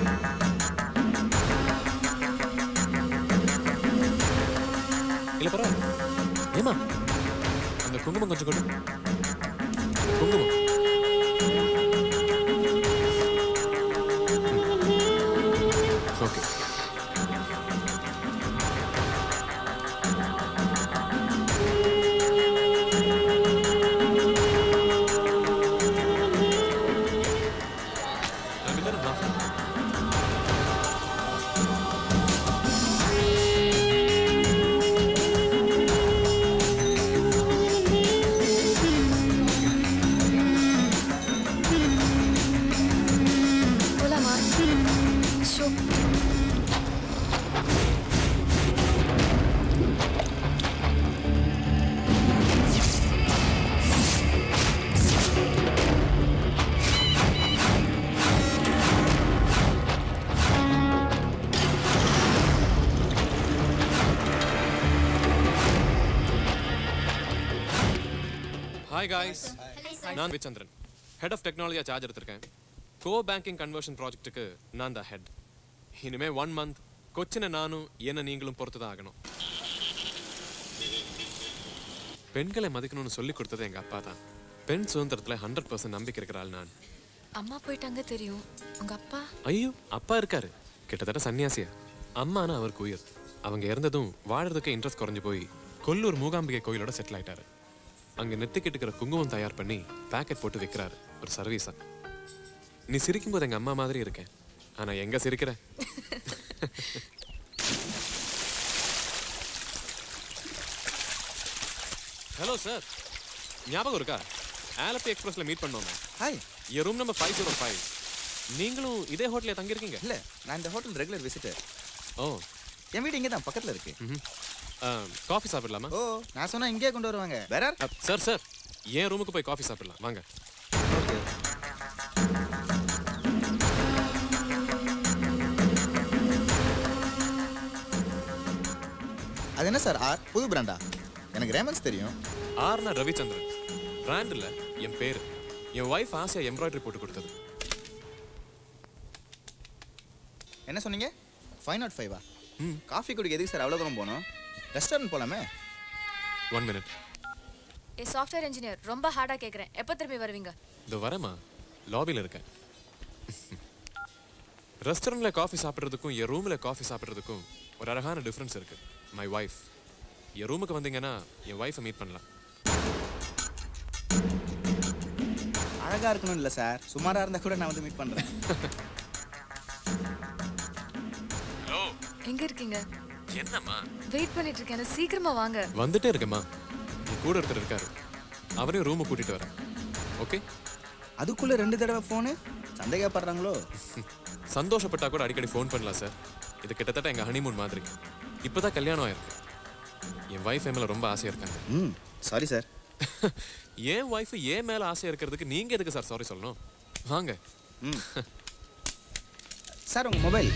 இல்ல பரவாயில்ல ஏமா அந்த குங்குமம் கொஞ்சம் கொடு குங்குமம் ஓகே நான் பின்னாடி நான் போலாமா ஷோ ஹாய் காய்ஸ் நான் விச்சந்திரன் ஹெட் ஆஃப் டெக்னாலஜியா சார்ஜ் எடுத்திருக்கேன் கோ பேங்கிங் கன்வர்ஷன் ப்ராஜெக்ட்டுக்கு நான் தான் ஹெட் இனிமே ஒன் மந்த் கொச்சினை நானும் என்ன நீங்களும் பொறுத்து தான் ஆகணும் பெண்களை மதிக்கணும்னு சொல்லி கொடுத்தது எங்க அப்பா தான் பெண் சுதந்திரத்துல ஹண்ட்ரட் பர்சன்ட் நம்பிக்கை இருக்கிற ஆள் நான் அம்மா போயிட்டாங்க தெரியும் உங்க அப்பா ஐயோ அப்பா இருக்காரு கிட்டத்தட்ட சன்னியாசியா அம்மானா அவருக்கு உயிர் அவங்க இறந்ததும் வாழறதுக்கு இன்ட்ரெஸ்ட் குறைஞ்சு போய் கொல்லூர் மூகாம்பிகை கோயிலோட செட்டில் ஆயிட்டாரு அங்க நெத்திக்கிட்டுக்கிற குங்குமம் தயார் பண்ணி பேக்கெட் போட்டு விற்கிறாரு ஒரு சர்வீஸா நீ சிரிக்கும்போது எங்க அம்மா மாதிரி இருக்கேன் ஆனா எங்க சிரிக்கிற ஹலோ சார் ஞாபகம் இருக்கா ஆலப்பி எக்ஸ்பிரஸ்ல மீட் பண்ணோமே ஹாய் என் room number five zero five நீங்களும் இதே ஹோட்டலில் தங்கியிருக்கீங்க இல்ல நான் இந்த ஹோட்டல் ரெகுலர் விசிட்டர் ஓ என் வீடு இங்கே தான் பக்கத்தில் இருக்கு காஃபி சாப்பிடலாமா ஓ நான் சொன்னா இங்கேயே கொண்டு வருவாங்க வேற அ, சார் சார் என் ரூமுக்கு போய் காஃபி சாப்பிடலாம் வாங்க அது என்ன சார் ஆர் புது பிராண்டா எனக்கு ரேமன்ஸ் தெரியும் ஆர்னா ரவிச்சந்திரன் பிராண்ட் இல்ல என் பேரு என் ஒய்ஃப் ஆசையா எம்ப்ராய்டரி போட்டு கொடுத்தது என்ன சொன்னீங்க ஃபைவ் நாட் ஃபைவா காஃபி குடிக்க எதுக்கு சார் அவ்வளோ தூரம் போகணும் ரெஸ்டாரண்ட் போகலாமே one minute a software engineer ரொம்ப ஹார்டா கேக்குறேன் எப்போ திரும்பி வருவீங்க இதோ வரேம்மா லாபியில் இருக்கேன் ரெஸ்டாரண்ட்ல காஃபி சாப்பிட்றதுக்கும் என் ரூம்ல காஃபி சாப்பிட்றதுக்கும் ஒரு அழகான டிஃப்ரென்ஸ் இருக்கு மை ஒய்ஃப் என் ரூமுக்கு வந்தீங்கன்னா என் ஒய்ஃபை மீட் பண்ணலாம் அழகா இருக்கணும் இல்லை சார் சுமாரா இருந்தா கூட நான் வந்து மீட் பண்றேன் எங்க இருக்கீங்க என்னம்மா வெயிட் பண்ணிட்டு இருக்கேன் சீக்கிரமா வாங்க வந்துட்டே இருக்கேம்மா என் கூட ஒருத்தர் இருக்காரு அவரையும் ரூமுக்கு கூட்டிட்டு வரேன் ஓகே அதுக்குள்ள ரெண்டு தடவை ஃபோனு சந்தேகப்படுறாங்களோ சந்தோஷப்பட்டா கூட அடிக்கடி ஃபோன் பண்ணலாம் சார் இது கிட்டத்தட்ட எங்க ஹனிமூன் மாதிரி இப்பதான் கல்யாணம் ஆயிருக்கு என் ஒய்ஃப் என் மேல ரொம்ப ஆசையா இருக்காங்க ம் சாரி சார் என் ஒய்ஃப் ஏன் மேல ஆசையா இருக்கிறதுக்கு நீங்க எதுக்கு சார் சாரி சொல்லணும் வாங்க ம் சார் உங்க மொபைல்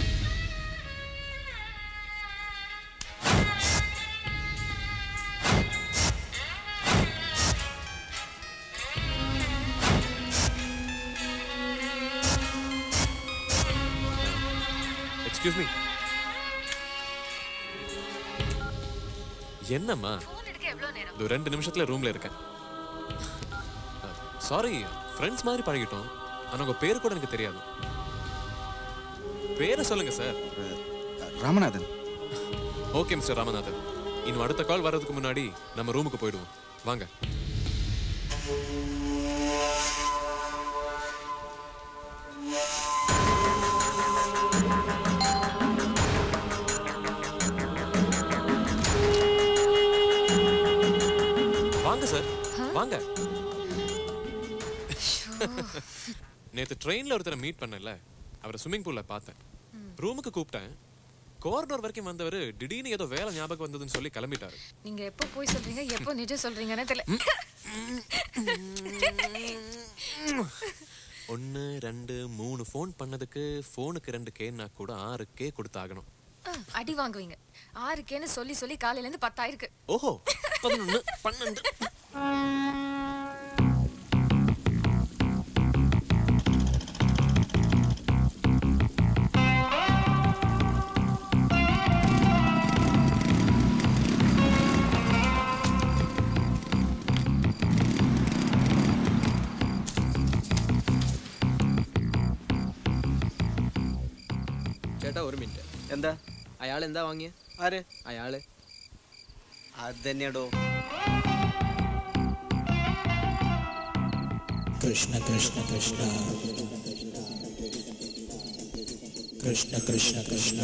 எக்ஸ்கியூஸ் மீ என்னம்மா இது ரெண்டு நிமிஷத்துல ரூம்ல இருக்கேன் சாரி ஃப்ரெண்ட்ஸ் மாதிரி பழகிட்டோம் ஆனா உங்க பேரு கூட எனக்கு தெரியாது பேரை சொல்லுங்க sir Ramanathan okay mister Ramanathan இன்னும் அடுத்த கால் வர்றதுக்கு முன்னாடி நம்ம ரூமுக்கு போயிடுவோம் வாங்க வாங்க சார் வாங்க நேத்து ட்ரெயின்ல ஒருத்தரை மீட் பண்ணல அவரை ஸ்விம்மிங் பூல்ல பார்த்தேன் ரூமுக்கு கூப்பிட்டேன் கோர்டோர் வரைக்கும் வந்தவர் திடீர்னு ஏதோ வேலை ஞாபகம் வந்ததுன்னு சொல்லி கிளம்பிட்டாரு நீங்க எப்போ போய் சொல்றீங்க எப்போ நிஜம் சொல்றீங்கன்னு தெரியல ஒன்று ரெண்டு மூணு ஃபோன் பண்ணதுக்கு ஃபோனுக்கு ரெண்டு கேன்னா கூட ஆறு கே கொடுத்தாகணும் ஆ, அடி வாங்குவீங்க ஆறுக்கேன்னு சொல்லி சொல்லி காலையில இருந்து பத்தாயிருக்கு ஓஹோ பதினொன்று பன்னெண்டு ചേട്ടാ ഒരു മിനിറ്റ് എന്താ അയാൾ എന്താ വാങ്ങിയ ആര് അയാള് അതന്നെടോ കൃഷ്ണ കൃഷ്ണ കൃഷ്ണ കൃഷ്ണ കൃഷ്ണ കൃഷ്ണ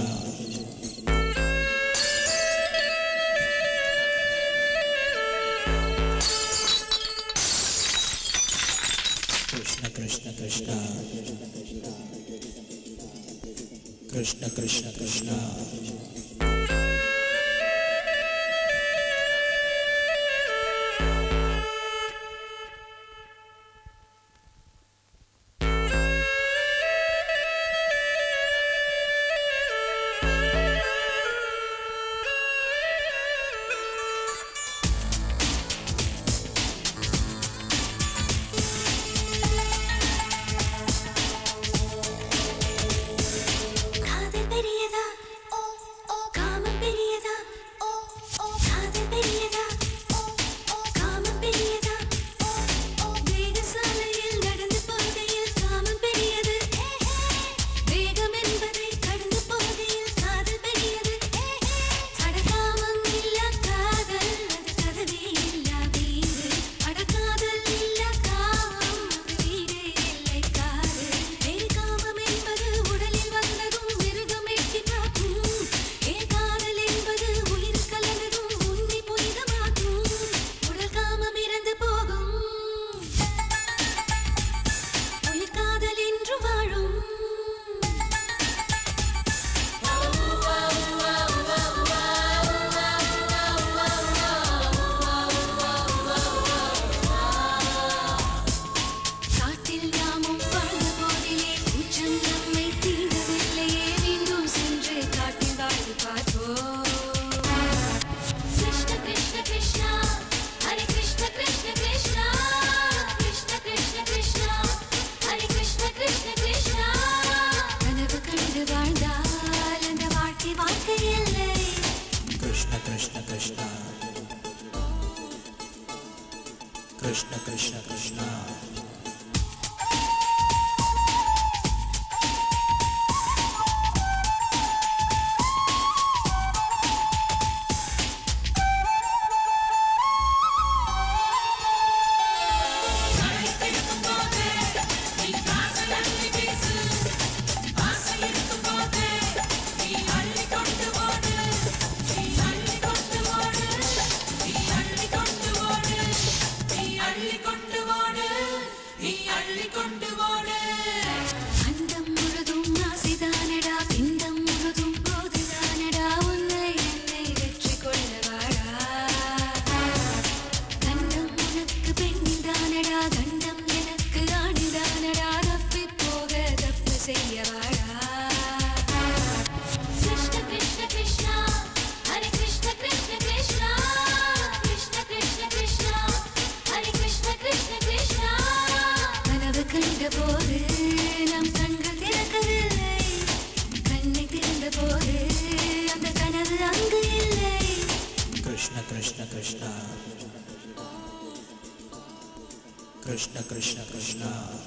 കൃഷ്ണ കൃഷ്ണ കൃഷ്ണ കൃഷ്ണ കൃഷ്ണ കൃഷ്ണ காதல் பெரியதா ஓ ஓ காம பார்ப்போம் கிருஷ்ண கிருஷ்ண கிருஷ்ணா ஹரே கிருஷ்ண கிருஷ்ண கிருஷ்ணா கிருஷ்ண கிருஷ்ண கிருஷ்ணா ஹரே கிருஷ்ண கிருஷ்ண கிருஷ்ணா கனவு கண்டு வாழ்ந்தால் அந்த வாழ்க்கை வாழ்க்கை இல்லை कृष्ण कृष्ण कृष्ण कृष्ण कृष्ण कृष्ण அண்டம் முழுதும் ஆசைதானடா பிண்டம் முழுதும் போதுதானடா உன்னை என்னை வெற்றி கொள்ளவாடா கண்டம் உனக்கு பெண்ணில்தானடா கண்டம் எனக்கு ஆணில்தானடா தப்பி போக தப்பு செய்யவாடா கிருஷ்ண கிருஷ்ண கிருஷ்ணா ஹரே கிருஷ்ண கிருஷ்ண கிருஷ்ணா கிருஷ்ண கிருஷ்ண கிருஷ்ணா ஹரே கிருஷ்ண கிருஷ்ண கிருஷ்ணா கனவு கண்ட போது நம் கண்கள் திறக்கவில்லை கண்ணை திறந்த போது அந்த கனவு அங்கு இல்லை कृष्ण कृष्ण कृष्ण कृष्ण कृष्ण कृष्ण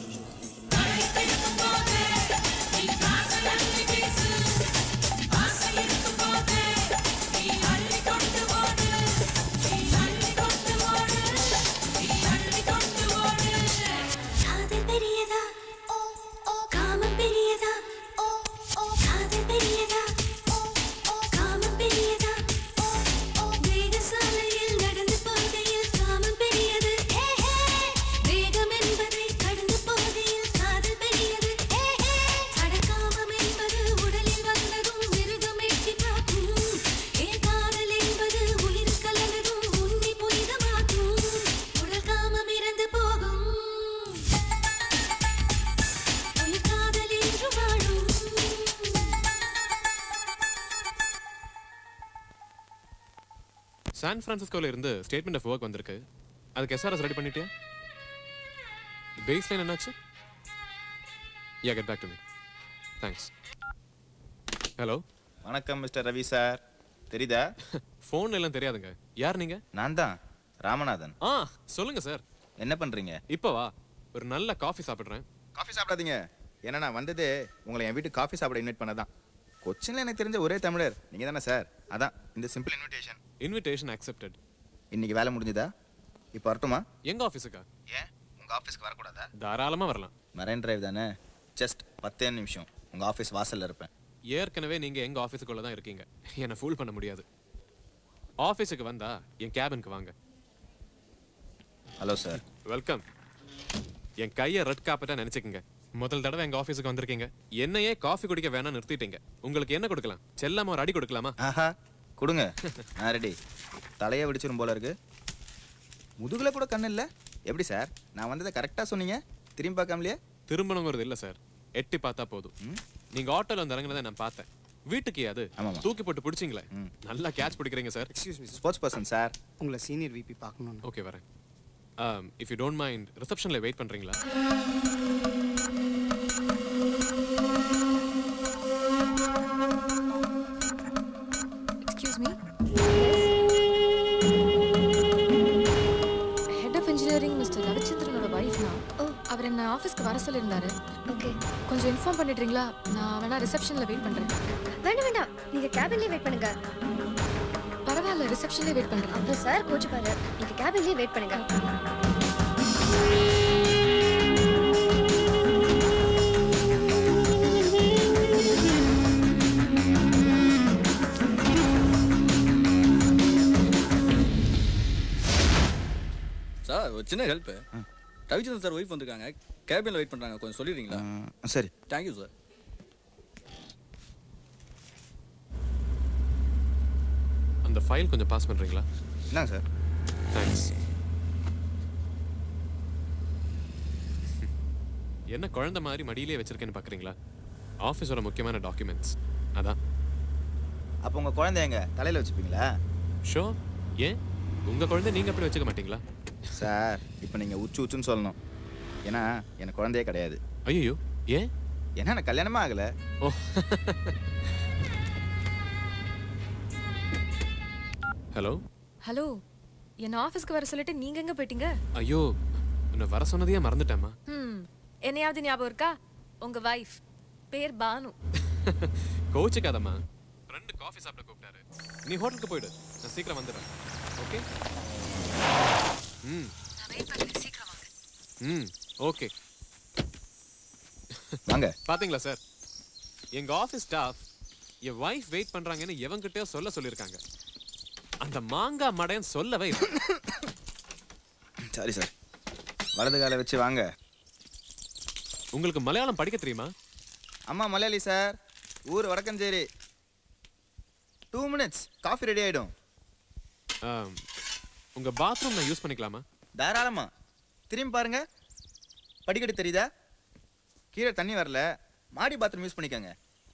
காதல் பெரியதா ஓ ஓ காமம் பெரியதா ஓ ஓ காதல் பெரியதா ஓ ஓ காமம் பெரியதா ஓ ஓ வேக சாலையில் நடந்து போகையில் காமம் பெரியது ஹே ஹே வேகம் என்பதை கடந்து போகையில் காதல் பெரியது ஹே ஹே சடகாமம் என்பது உடலில் வந்ததும் மிருகம் எட்டி பார்க்கும் ஏ காதல் என்பது உயிர் கலந்ததும் உன்னை புனிதமாக்கும் உடல் காமம் இறந்து போகும் உயிர் காதல் என்று வாழும் சான் பிரான்சிஸ்கோல இருந்து ஸ்டேட்மெண்ட் ஆஃப் ஒர்க் வந்திருக்கு அதுக்கு எஸ்ஆர்எஸ் ரெடி பண்ணிட்டியா பேஸ் லைன் என்னாச்சு yeah get back to me thanks hello வணக்கம் மிஸ்டர் ரவி சார் தெரியுதா ஃபோன் எல்லாம் தெரியாதுங்க யார் நீங்க நான் தான் ராமநாதன் ஆ சொல்லுங்க சார் என்ன பண்றீங்க இப்போ வா ஒரு நல்ல காஃபி சாப்பிடுறேன் காஃபி சாப்பிடாதீங்க ஏன்னா நான் வந்ததே உங்களை என் வீட்டுக்கு காஃபி சாப்பிட இன்வைட் பண்ணதான் கொச்சின்ல எனக்கு தெரிஞ்ச ஒரே தமிழர் நீங்க தானே சார் அதான் இந்த சிம்பிள் இன்விடேஷன் இன்விடேஷன் அக்செப்டட் இன்னைக்கு வேலை முடிஞ்சுதா இப்போ வரட்டுமா எங்க ஆஃபீஸுக்கா ஏன் உங்க ஆஃபீஸ்க்கு வரக்கூடாதா தாராளமா வரலாம் மரைன் டிரைவ் தானே ஜஸ்ட் பத்தே நிமிஷம் உங்க ஆஃபீஸ் வாசல்ல இருப்பேன் ஏற்கனவே நீங்க எங்க ஆஃபீஸுக்குள்ள தான் இருக்கீங்க என்னை ஃபூல் பண்ண முடியாது ஆஃபீஸுக்கு வந்தா என் கேபினுக்கு வாங்க ஹலோ சார் வெல்கம் என் கையை ரெட் காப்பட்டா நினைச்சுக்கங்க முதல் தடவை எங்க ஆஃபீஸுக்கு வந்திருக்கீங்க என்னையே காஃபி குடிக்க வேணாம் நிறுத்திட்டீங்க உங்களுக்கு என்ன கொடுக்கலாம் செல்லாம ஒரு அடி கொடுக்கலாமா ஆஹா கொடுங்க நான் ரெடி தலையை வெடிச்சிரும் போல இருக்கு முதுகுல கூட கண்ணு இல்ல எப்படி சார் நான் வந்ததை கரெக்டா சொன்னீங்க திரும்பி பார்க்காமலையே திரும்பணுங்கிறது இல்ல சார் எட்டி பார்த்தா போதும் நீங்க ஆட்டோல வந்து இறங்குனதை நான் பார்த்தேன் வீட்டுக்கு அது தூக்கி போட்டு பிடிச்சிங்களே நல்லா கேட்ச் பிடிக்கிறீங்க sir excuse me sports person sir உங்களை சீனியர் விபி பார்க்கணும் ஓகே வரேன் இஃப் யூ டோன்ட் மைண்ட் ரிசப்ஷன்ல வெயிட் பண்றீங்களா excuse me head of engineering mister ரவிச்சந்திரனோட வைஃப் நான் அவர் என்ன ஆஃபீஸ்க்கு வர சொல்லியிருந்தாரு ஓகே கொஞ்சம் இன்ஃபார்ம் பண்ணிடுறீங்களா நான் வேணா ரிசப்ஷனில் வெயிட் பண்ணுறேன் வேண்டாம் வேண்டாம் நீங்க கேபின்லயே வெயிட் பண்ணுங்க பரவாயில்ல ரிசப்ஷன்லேயே வெயிட் பண்ணுறேன் அப்போ சார் கோச்சுப்பாரு நீங்க கேபின்லயே வெயிட் பண்ணுங்க சார் ஒரு சின்ன ஹெல்ப் ரவிச்சந்திரன் சார் ஒய்ஃப் வந்திருக்காங்க கேபினில் வெயிட் பண்ணுறாங்க கொஞ்சம் சொல்லிடுறீங்களா சரி தேங்க்யூ சார் அந்த ஃபைல் கொஞ்சம் பாஸ் பண்றீங்களா என்னங்க சார் தேங்க்ஸ் என்ன குழந்தை மாதிரி மடியிலே வச்சிருக்கேன்னு பார்க்குறீங்களா ஆஃபீஸோட முக்கியமான டாக்குமெண்ட்ஸ் அதான் அப்போ உங்க குழந்தை எங்க தலையில வச்சுப்பீங்களா ஷோ ஏன் உங்க குழந்தை நீங்க அப்படி வச்சுக்க மாட்டீங்களா சார் இப்போ நீங்க உச்சு உச்சுன்னு சொல்லணும் ஏன்னா எனக்கு குழந்தையே கிடையாது ஐயோ ஏன் ஏன்னா எனக்கு கல்யாணமே ஆகல ஓ ஹலோ ஹலோ என்ன ஆஃபீஸ்க்கு வர சொல்லிட்டு நீங்க எங்க போயிட்டீங்க ஐயோ உன்னை வர சொன்னதையே மறந்துட்டேம்மா ம் என்னையாவது ஞாபகம் இருக்கா உங்க வைஃப் பேர் பானு கோச்சுக்காதம்மா ஃப்ரெண்டு காஃபி சாப்பிட கூப்பிட்டாரு நீ ஹோட்டலுக்கு போயிடு நான் சீக்கிரம் வந்துடுறேன் ஓகே ம் ம் ஓகே வாங்க பாத்தீங்களா சார் எங்க ஆபீஸ் ஸ்டாஃப் என் வைஃப் வெயிட் பண்றாங்கன்னு எவங்கிட்டயோ சொல்ல சொல்லிருக்காங்க அந்த மாங்காய் மடையன் சொல்லவே இல்லை. சாரி சார் வலது காலை வச்சு வாங்க உங்களுக்கு மலையாளம் படிக்க தெரியுமா அம்மா மலையாளி சார் ஊர் Vadakkanchery two minutes coffee ready ஆயிடும் ஆம், உங்க பாத்ரூம் நான் யூஸ் பண்ணிக்கலாமா தாராளமா திரும்பி பாருங்க படிக்கட்டு தெரியுதா கீழே தண்ணி வரல மாடி பாத்ரூம் யூஸ் பண்ணிக்கோங்க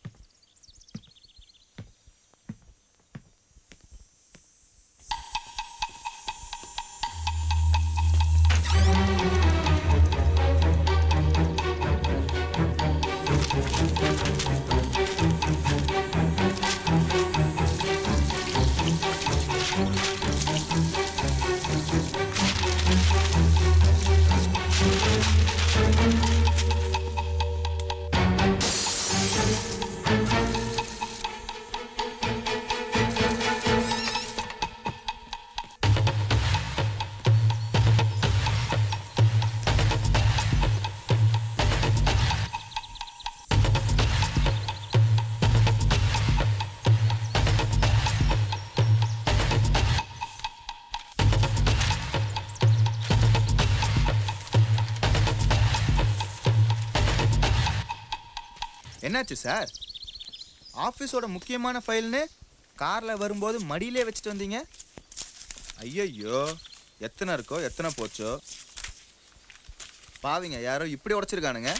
என்னாச்சு சார் ஆஃபீஸோட முக்கியமான ஃபைல்னு காரில் வரும்போது மடியிலே வச்சுட்டு வந்தீங்க ஐயையோ எத்தனை இருக்கோ எத்தனை போச்சோ பாவிங்க யாரோ இப்படி உடைச்சிருக்கானுங்க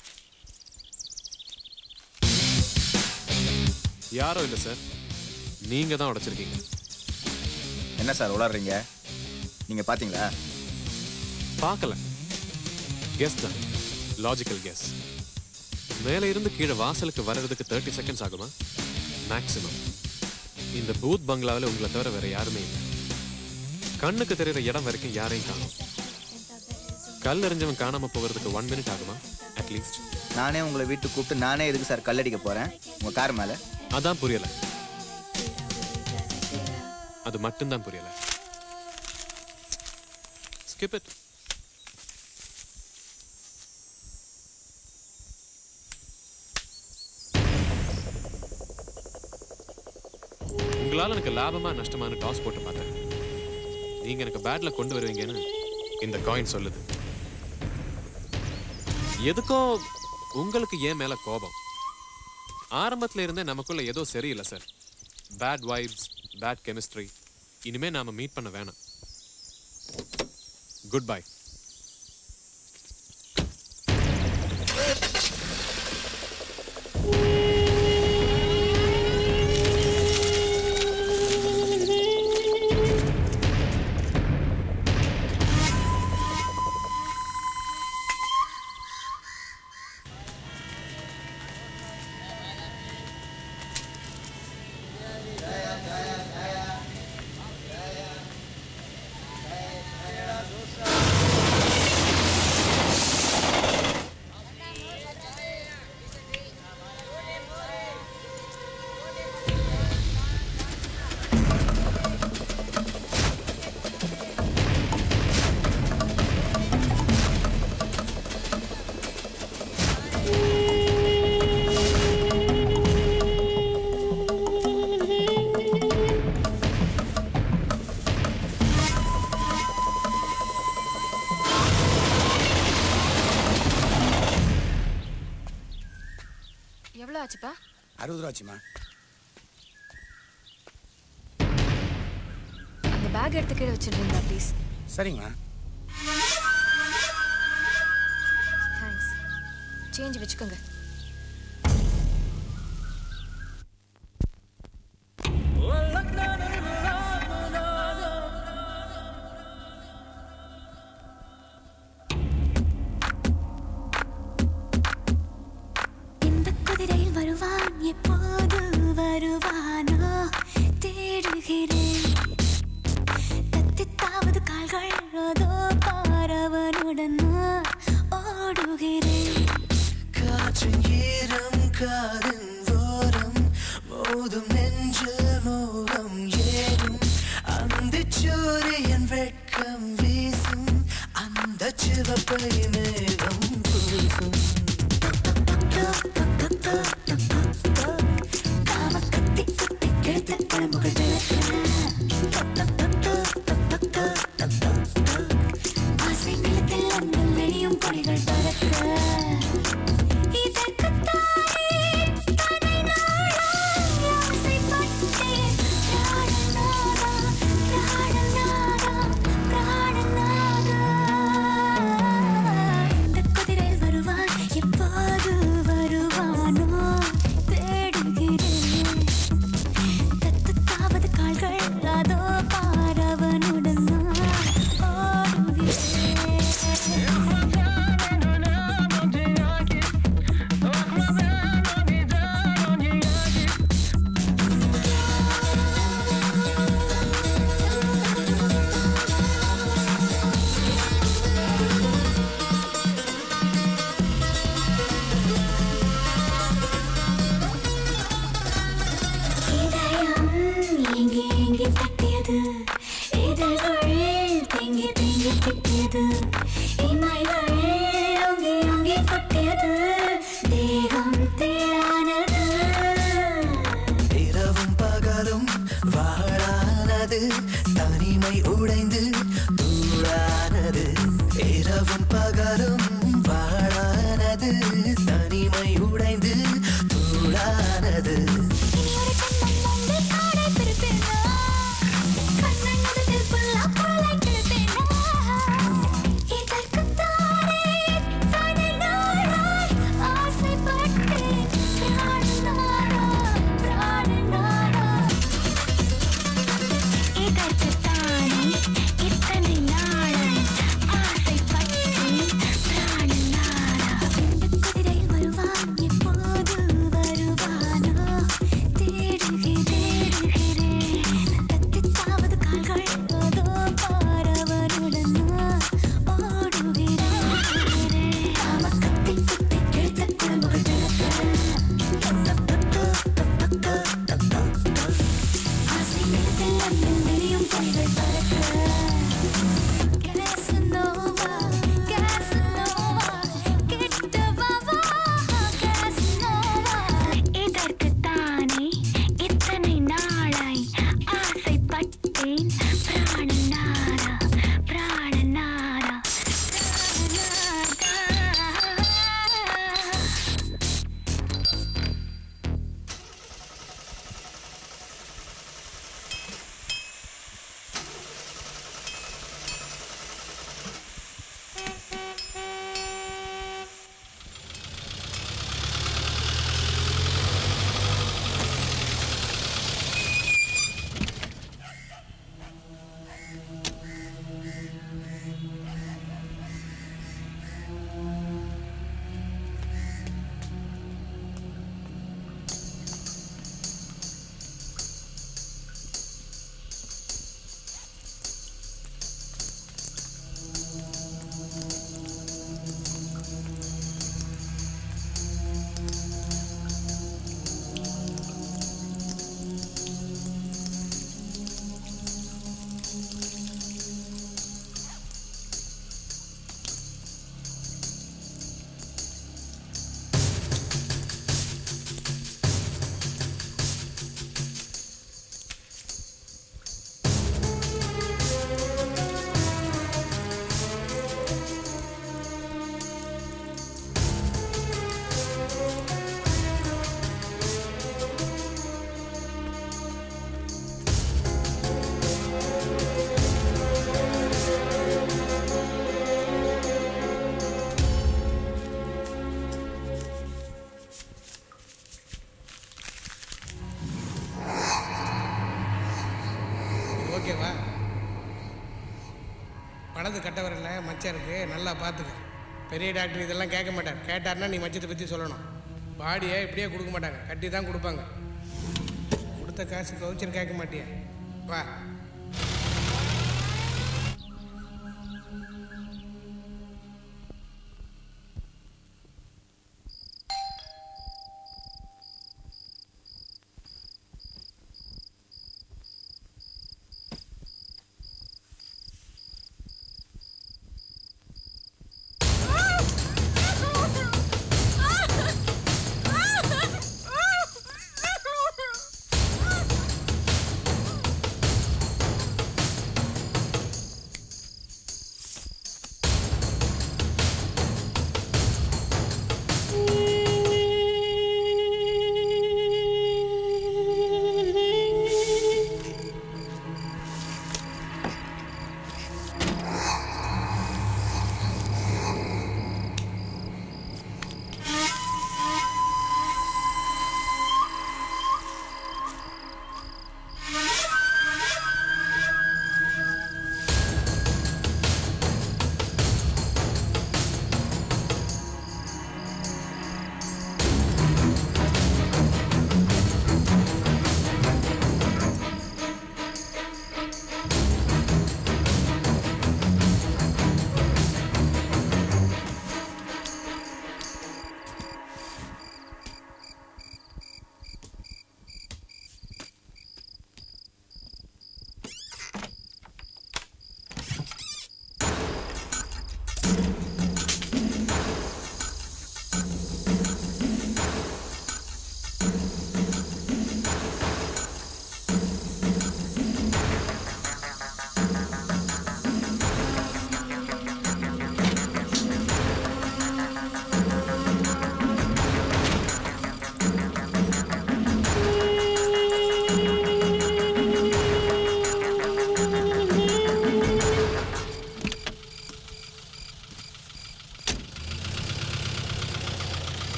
யாரும் இல்லை சார் நீங்க தான் உடைச்சிருக்கீங்க என்ன சார் உளறீங்க நீங்கள் பார்த்தீங்களா பார்க்கல கெஸ் தான் லாஜிக்கல் கெஸ் மேலே இருந்து கீழே வாசலுக்கு வர்றதுக்கு தேர்ட்டி செகண்ட்ஸ் ஆகுமா மேக்ஸிமம் இந்த பூத் பங்களாவில் உங்களை தவிர வேற யாருமே இல்லை கண்ணுக்கு தெரியுற இடம் வரைக்கும் யாரையும் காணும் கல் எறிஞ்சவன் காணாம போகிறதுக்கு ஒன் மினிட் ஆகுமா அட்லீஸ்ட் நானே உங்களை வீட்டுக்கு கூப்பிட்டு நானே எதுக்கு சார் கல்லடிக்க போகிறேன் உங்கள் கார் மேலே அதான் புரியல அது மட்டும்தான் புரியல ஸ்கிப் இட் உங்களால எனக்கு லாபமா நஷ்டமான டாஸ் போட்டு பார்த்தேன் நீங்க எனக்கு பேட்ல கொண்டு வருவீங்கன்னு இந்த காயின் சொல்லுது எதுக்கோ உங்களுக்கு ஏன் மேல கோபம் ஆரம்பத்துல இருந்தே நமக்குள்ள ஏதோ சரியில்லை sir bad vibes bad chemistry இனிமே நாம மீட் பண்ண வேணாம் குட் பை எவ்வளோ ஆச்சுப்பா அறுபது ரூபா ஆச்சுமா அந்த பேக் எடுத்து கீழே வச்சிடுறீங்களா ப்ளீஸ் சரிங்கம்மா தேங்க்ஸ் சேஞ்ச் வச்சுக்கோங்க நெஞ்சில் மோகம் ஏறும் அந்த சூரியன் வெட்கம் வீசும் அந்த சிவப்பை மேகம் பூசும் ஆசை நிலத்தில் அண்ணல் நெடியும் கொடிகள் பறக்க இதற்குத்தானே தனை நாளாய் ஆசைப்பட்டேன் பிராணநாதா, பிராணநாதா, பிராணநாதா. இந்தக் குதிரையில் வருவான், எப்போது வருவானோ தேடுகிறேன் தத்துத்தாவது கால்கள் அதோ பாரவனுடன் நான் இதயம் ஏங்கி ஏங்கி தட்டியது இதழ்கள் தேங்கி தேங்கி திட்டியது இமைகள் ஓங்கி ஓங்கி கொட்டியது தேகம் தேளானது இரவும் பகலும் வாழானது தனிமை உடைந்து தூளானது இரவும் பகலும் வாழானது தனிமை உடைந்து தூளானது இதற்குத்தானே இத்தனை நாளாய் ஆசைப்பட்டேன் பிராணநாதா பிராணநாதா ஓகேவா பணத்து கட்ட வரல மச்சம் இருக்கு நல்லா பார்த்துக்க பெரிய டாக்டர் இதெல்லாம் கேட்க மாட்டார் கேட்டார்னா நீ மச்சத்தை பற்றி சொல்லணும் பாடியை இப்படியே கொடுக்க மாட்டாங்க கட்டி தான் கொடுப்பாங்க கொடுத்த காசு கவுச்சர் கேட்க மாட்டியா வா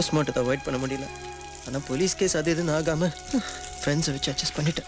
போஸ்ட்மார்ட்டத்தை அவாய்ட் பண்ண முடியல ஆனால் போலீஸ் கேஸ் அது எதுன்னு ஆகாமல் ஃப்ரெண்ட்ஸை வச்சு அட்ஜஸ்ட் பண்ணிட்டேன்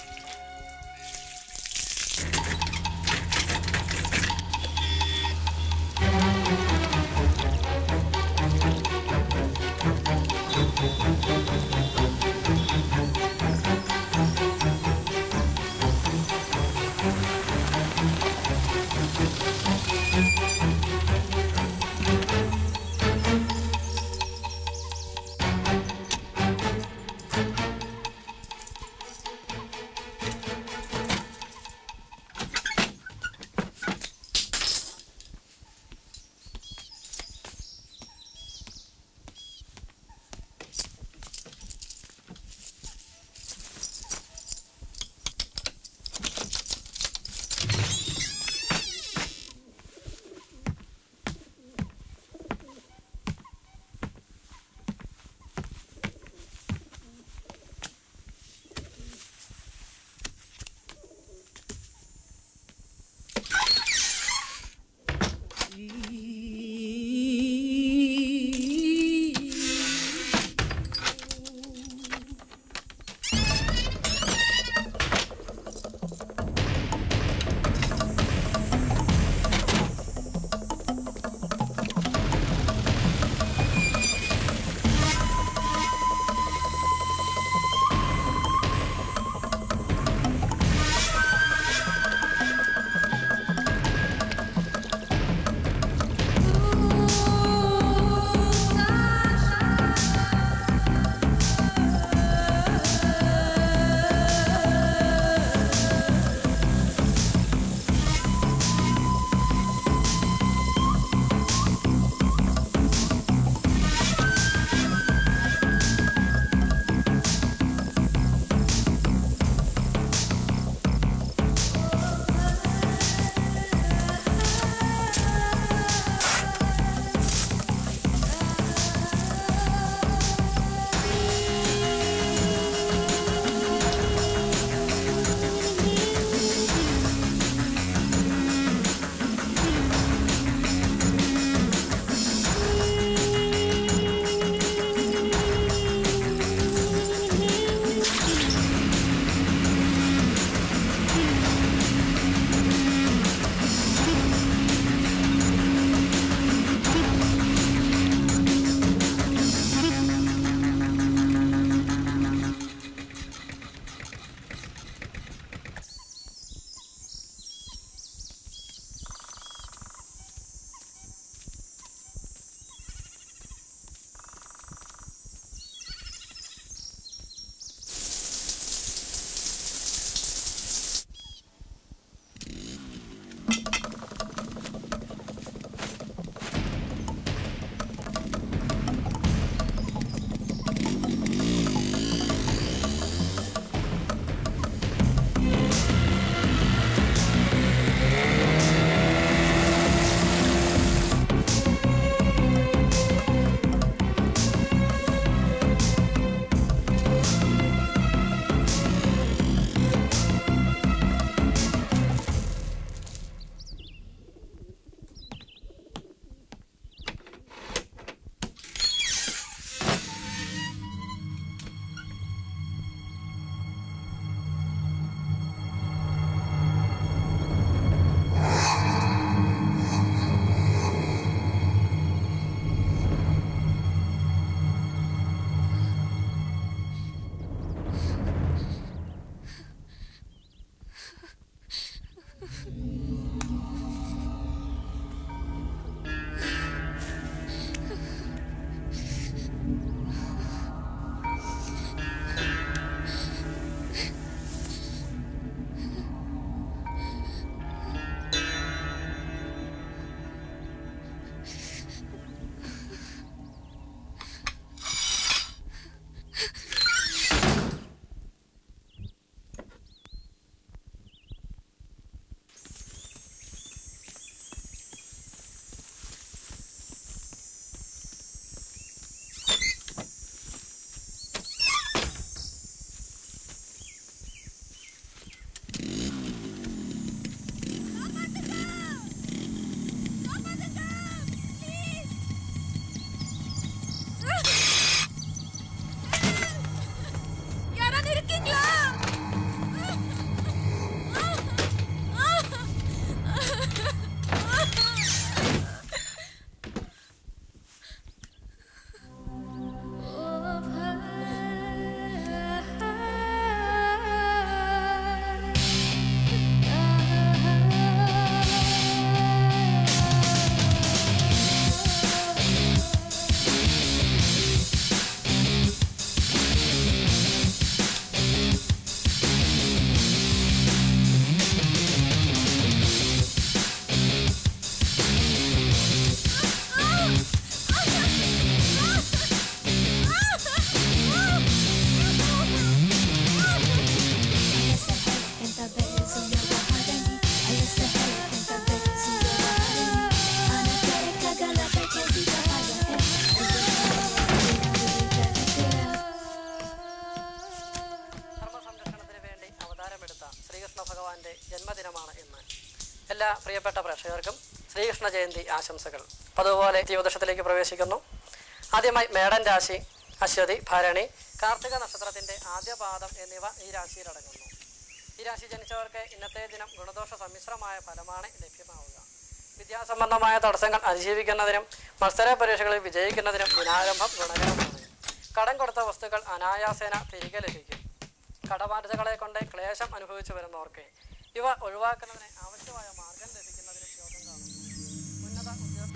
ഭഗവാന്റെ ജന്മദിനമാണ് ഇന്ന് എല്ലാ പ്രിയപ്പെട്ട പ്രേക്ഷകർക്കും ശ്രീകൃഷ്ണ ജയന്തി ആശംസകൾ അതുപോലെ ജ്യോതിഷത്തിലേക്ക് പ്രവേശിക്കുന്നു ആദ്യമായി മേടൻ രാശി അശ്വതി ഭരണി കാർത്തിക നക്ഷത്രത്തിന്റെ ആദ്യ പാദം എന്നിവ ഈ രാശിയിലടങ്ങുന്നു ഈ രാശി ജനിച്ചവർക്ക് ഇന്നത്തെ ദിനം ഗുണദോഷ സമ്മിശ്രമായ ഫലമാണ് ലഭ്യമാവുക വിദ്യാസംബന്ധമായ തടസ്സങ്ങൾ അതിജീവിക്കുന്നതിനും മത്സര പരീക്ഷകളിൽ വിജയിക്കുന്നതിനും ദിനാരംഭം ഗുണകരമാണ് കടം കൊടുത്ത വസ്തുക്കൾ അനായാസേന തിരികെ ലഭിക്കും കടബാധ്യതകളെ കൊണ്ട് ക്ലേശം അനുഭവിച്ചു വരുന്നവർക്ക് ഇവ ഒഴിവാക്കുന്നതിന് ആവശ്യമായ മാർഗം ലഭിക്കുന്നതിനും യോഗം കാണുന്നു ഉന്നത ഉദ്യോഗ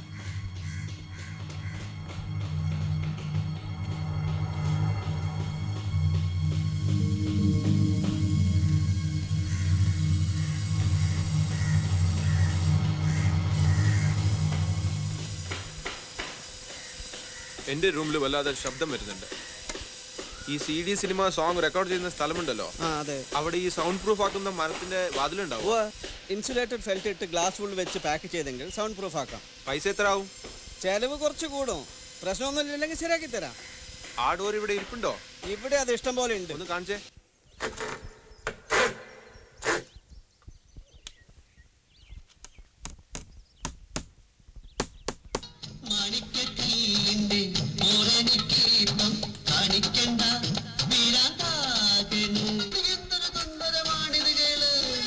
എൻ്റെ റൂമിൽ വല്ലാതെ ശബ്ദം വരുന്നുണ്ട് ഈ C D cinema song record ചെയ്യുന്ന സ്ഥലമുണ്ടല്ലോ ആ അതെ അവിടെ ഈ സൗണ്ട് പ്രൂഫ് ആക്കുന്ന മരത്തിന്റെ വാതിലുണ്ടാവും ഇൻസുലേറ്റഡ് ഫെൽറ്റ് ഇട്ട് ഗ്ലാസ് ഫുൾ വെച്ച് പാക്ക് ചെയ്തെങ്കിൽ സൗണ്ട് പ്രൂഫ് ആക്കാം പൈസ എത്ര ആവും ചെലവ് കുറച്ച് കൂടും പ്രശ്നമൊന്നും ഇല്ലെങ്കിൽ ശരിയാക്കി തരാം ആ ഡോർ ഇവിടെ ഇരിപ്പുണ്ടോ ഇവിടെ അത് ഇഷ്ടം പോലെ ഉണ്ട് ഒന്ന് കാണിച്ചേ കാണിക്കണ്ട വീരാന്താകണു എന്തൊരു സുന്ദരമാണിത് കേള്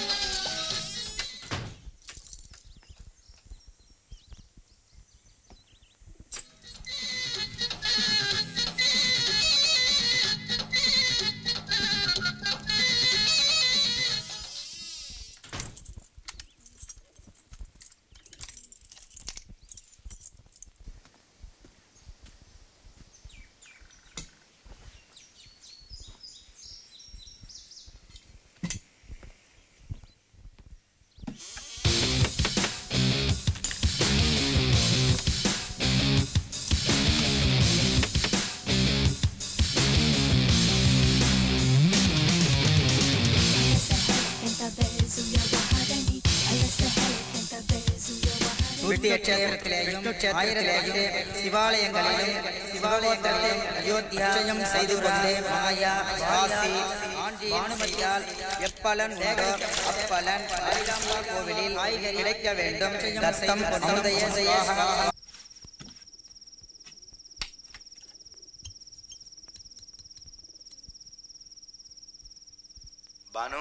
ஊட்டிய க்ஷேத்திரத்திலேயும் ஆயிரத்திலே சிவாலயங்களிலும் சிவாலயங்களிலும் அயோத்தியாயம் செய்து கொண்டு மாயா வாசி பானுமதியால் எப்பலன் உண்டோ அப்பலன் அரிகாம்பா கோவிலில் கிடைக்க வேண்டும் தத்தம் அமுதய சுவாகா பானு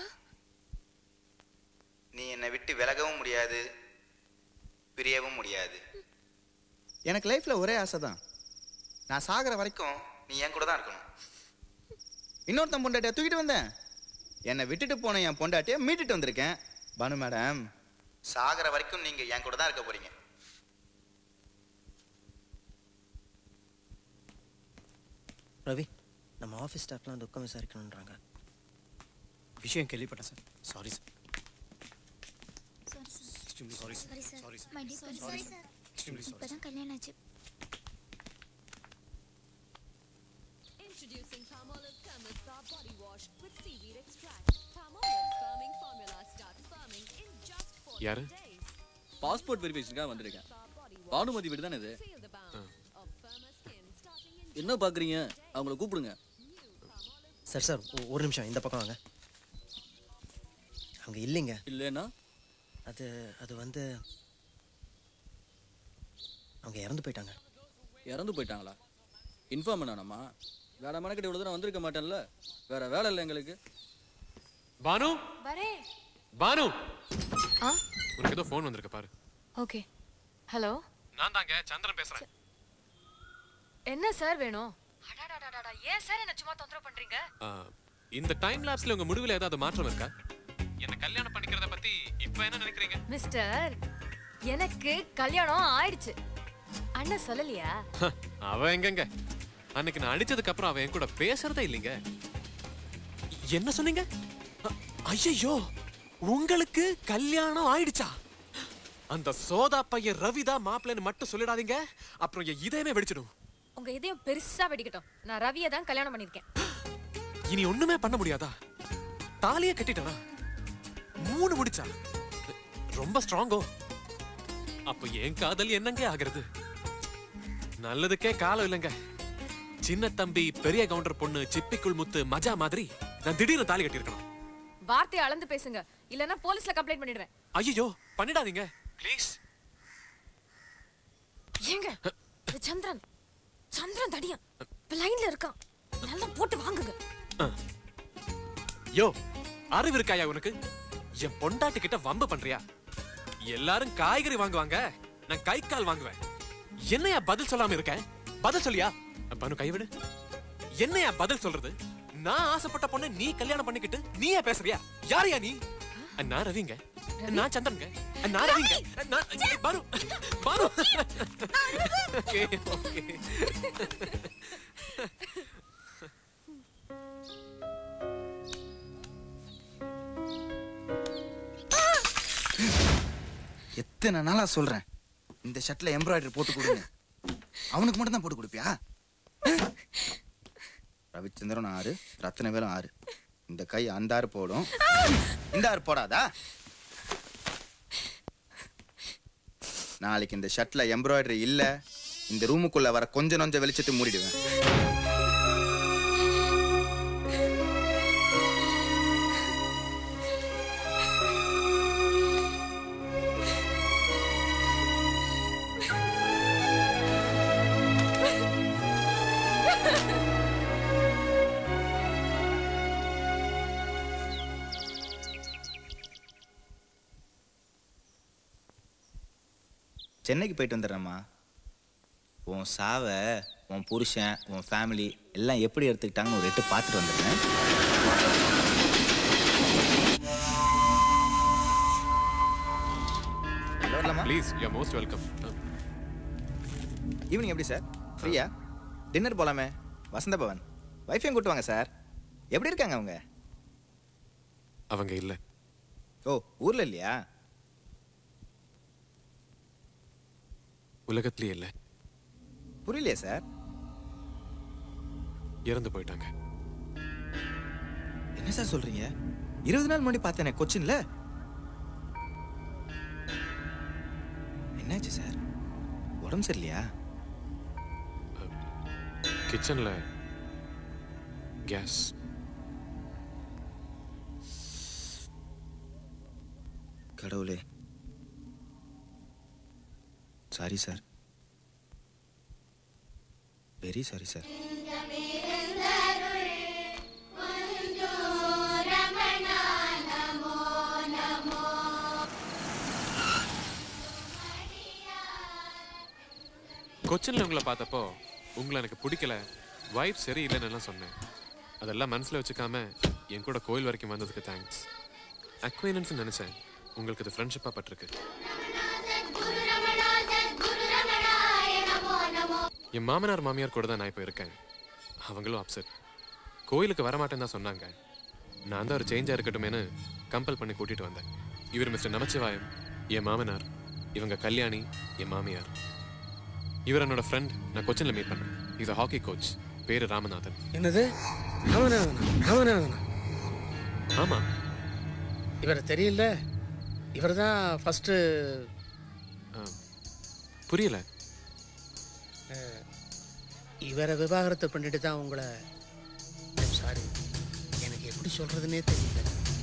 நீ என்னை விட்டு விலகவும் முடியாது பிரியவும் முடியாது எனக்கு லைஃப்ல ஒரே ஆசை தான் நான் சாகிற வரைக்கும் நீ என் கூட தான் இருக்கணும் இன்னொருத்தன் பொண்டாட்டியை தூக்கிட்டு வந்தேன் என்னை விட்டுட்டு போன என் பொண்டாட்டியை மீட்டுட்டு வந்திருக்கேன் பானு மேடம் சாகிற வரைக்கும் நீங்க என் கூட தான் இருக்க போறீங்க ரவி நம்ம ஆஃபீஸ் ஸ்டாஃப்லாம் துக்கம் விசாரிக்கணுன்றாங்க விஷயம் கேள்விப்பட்டேன் sir sorry sir sorry sorry sir sorry my dear sorry sir இப்பதான் கல்யாணம் ஆச்சு Introducing Palmolive Chemist Bar Body Wash with seaweed extract. Palmolive firming formula starts firming in just 40 யாரு days. பாஸ்போர்ட் வெரிஃபிகேஷனுக்காக வந்திருக்கேன் பானுமதி வீடு தானே இது என்ன பார்க்குறீங்க அவங்கள கூப்பிடுங்க சார் சார் ஒ- ஒரு நிமிஷம் இந்த பக்கம் வாங்க அங்கே இல்லைங்க இல்லைன்னா அது அது வந்து அவங்க இறந்து போயிட்டாங்க இறந்து போயிட்டாங்களா இன்ஃபார்ம் பண்ணானம்மா வேற மனக்கட்டு இவ்வளோ தூரம் வந்திருக்க மாட்டேன்ல வேற வேலை இல்லை எங்களுக்கு பானு வரே பானு ஆ உனக்கு ஏதோ ஃபோன் வந்திருக்கு பாரு ஓகே ஹலோ நான் தாங்க சந்திரன் பேசுறேன் என்ன சார் வேணும் அடாடாடாடா ஏன் சார் என்ன சும்மா தொந்தரவு பண்றீங்க ஆ, இந்த டைம் லாப்ஸ்ல உங்க முடிவுல ஏதாவது மாற்றம் இருக்கா என்ன கல்யாணம் பண்ணிக்கிறத பத்தி இப்போ என்ன நினைக்கிறீங்க மிஸ்டர் எனக்கு கல்யாணம் ஆயிடுச்சு அண்ணன் சொல்லலையா ஹ, அவ எங்கங்க அன்னைக்கு நான் அடிச்சதுக்கு அப்புறம் அவ என் கூட பேசுறதே இல்லைங்க என்ன சொன்னீங்க ஐயோ உங்களுக்கு கல்யாணம் ஆயிடுச்சா அந்த சோதா பையன் ரவிதா மாப்பிள்ளைன்னு மட்டும் சொல்லிடாதீங்க அப்புறம் என் இதயமே வெடிச்சிடும் உங்க இதயம் பெருசா வெடிக்கட்டும் நான் ரவியை தான் கல்யாணம் பண்ணிருக்கேன் இனி ஒண்ணுமே பண்ண முடியாதா தாலியே கட்டிட்டானா மூணு முடிச்சா ரொம்ப ஸ்ட்ராங்கோ அப்ப என் காதல் என்னங்க ஆகிறது நல்லதுக்கே காலம் இல்லைங்க சின்ன தம்பி பெரிய கவுண்டர் பொண்ணு சிப்பிக்குள் முத்து மஜா மாதிரி நான் திடீர்னு தாலி கட்டியிருக்கணும் வார்த்தையை அளந்து பேசுங்க இல்லனா போலீஸ்ல கம்ப்ளைண்ட் பண்ணிடுவேன் ஐயோ பண்ணிடாதீங்க ப்ளீஸ் ஏங்க இது சந்திரன் சந்திரன் தடியா லைன்ல இருக்கான் நல்லா போட்டு வாங்குங்க யோ அறிவு இருக்காயா உனக்கு என் பொண்டாட்டி கிட்ட வம்பு பண்றியா எல்லாரும் காய்கறி வாங்குவாங்க நான் கை கால் வாங்குவேன் என்னையா பதில் சொல்லாம இருக்கேன் பதில் சொல்லியா பனு கைவிடு என்னையா பதில் சொல்றது நான் ஆசைப்பட்ட பொண்ணை நீ கல்யாணம் பண்ணிக்கிட்டு நீயே பேசுறியா யாரையா நீ நான் ரவிங்க நான் சந்திரனுங்க நான் ரவிங்க நான் பாரு பாரு ஓகே ஓகே எத்தனை நாளா சொல்றேன் இந்த ஷர்ட்ல எம்ப்ராய்டரி போட்டு கொடுங்க அவனுக்கு மட்டும் தான் போட்டு கொடுப்பியா ரவிச்சந்திரன் ஆறு ரத்தன வேலும் ஆறு இந்த கை அந்த ஆறு போடும் இந்த ஆறு போடாதா நாளைக்கு இந்த ஷர்ட்ல எம்ப்ராய்டரி இல்ல இந்த ரூமுக்குள்ள வர கொஞ்ச நொஞ்ச வெளிச்சத்தை மூடிடுவேன் சென்னைக்கு போயிட்டு வந்துடுறேம்மா உன் சாவை உன் புருஷன் உன் ஃபேமிலி எல்லாம் எப்படி எடுத்துக்கிட்டாங்கன்னு ஒரு எட்டு பார்த்துட்டு வந்துடுறேன் please you most welcome evening எப்படி சார் ஃப்ரீயா டின்னர் போலாமே வசந்த பவன் வைஃபையும் கூட்டு வாங்க சார் எப்படி இருக்காங்க அவங்க அவங்க இல்ல ஓ ஊர்ல இல்லையா உலகத்திலே இல்ல புரியலையே சார் இறந்து போயிட்டாங்க என்ன சார் சொல்றீங்க இருபது நாள் முன்னாடி பார்த்தேனே கொச்சின்ல என்னாச்சு சார் உடம்பு சரியில்லையா கிச்சன்ல கேஸ் கடவுளே sorry sir very sorry sir கொச்சின்ல உங்களை பார்த்தப்போ உங்களை எனக்கு பிடிக்கல வைப் சரியில்லைன்னு எல்லாம் சொன்னேன் அதெல்லாம் மனசுல வச்சுக்காம என் கூட கோயில் வரைக்கும் வந்ததுக்கு தேங்க்ஸ் அக்வைனன்ஸ் நினைச்சேன் உங்களுக்கு இது ஃப்ரெண்ட்ஷிப்பா பட்டிருக்கு என் மாமனார் மாமியார் கூட தான் நான் இப்போ இருக்கேன் அவங்களும் அப்செட் கோயிலுக்கு வரமாட்டேன்னு தான் சொன்னாங்க நான் தான் ஒரு சேஞ்சாக இருக்கட்டுமேனு கம்பல் பண்ணி கூட்டிட்டு வந்தேன் இவர் மிஸ்டர் நமச்சிவாயம் என் மாமனார் இவங்க கல்யாணி என் மாமியார் இவர் என்னோட ஃப்ரெண்ட் நான் கொச்சின்ல மீட் பண்ணேன் இஸ் அ ஹாக்கி கோச் பேரு ராமநாதன் என்னது ராமநாதனா ராமநாதனா ஆமா இவர் தெரியல இவர் தான் ஃபஸ்ட்டு புரியல இவரை விவாகரத்து பண்ணிட்டு தான் உங்களை சாரி எனக்கு எப்படி சொல்கிறதுனே தெரியல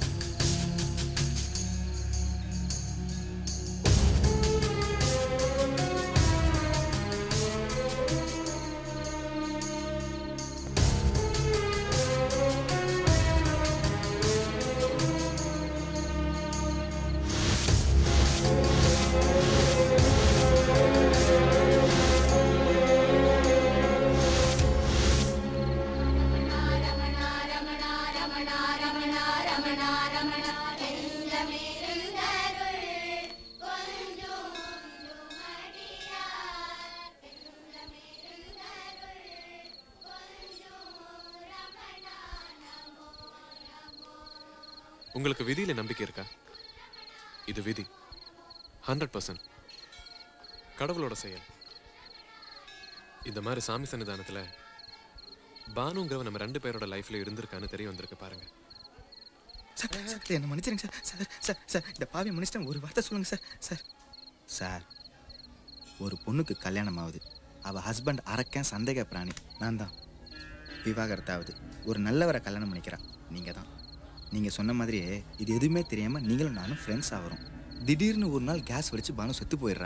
உங்களுக்கு விதியில நம்பிக்கை இருக்கா இது விதி ஹண்ட்ரட் பர்சன்ட் கடவுளோட செயல் இந்த மாதிரி சாமி சன்னிதானத்துல பானுங்கிறவ நம்ம ரெண்டு பேரோட லைஃப்ல இருந்திருக்கான்னு தெரிய வந்திருக்கு பாருங்க சார் சார் என்ன மன்னிச்சிருங்க சார் சார் சார் சார் இந்த பாவி மனுஷன் ஒரு வார்த்தை சொல்லுங்க சார் சார் சார் ஒரு பொண்ணுக்கு கல்யாணம் ஆகுது அவள் ஹஸ்பண்ட் அரக்கன் சந்தேக பிராணி நான் தான் விவாகரத்தாவது ஒரு நல்லவரை கல்யாணம் பண்ணிக்கிறான் நீங்கள் தான் நீங்கள் சொன்ன மாதிரியே இது எதுவுமே தெரியாமல் நீங்களும் நானும் ஃப்ரெண்ட்ஸ் ஆகிறோம் திடீர்னு ஒரு நாள் கேஸ் வெடிச்சு பானு செத்து போயிடுறா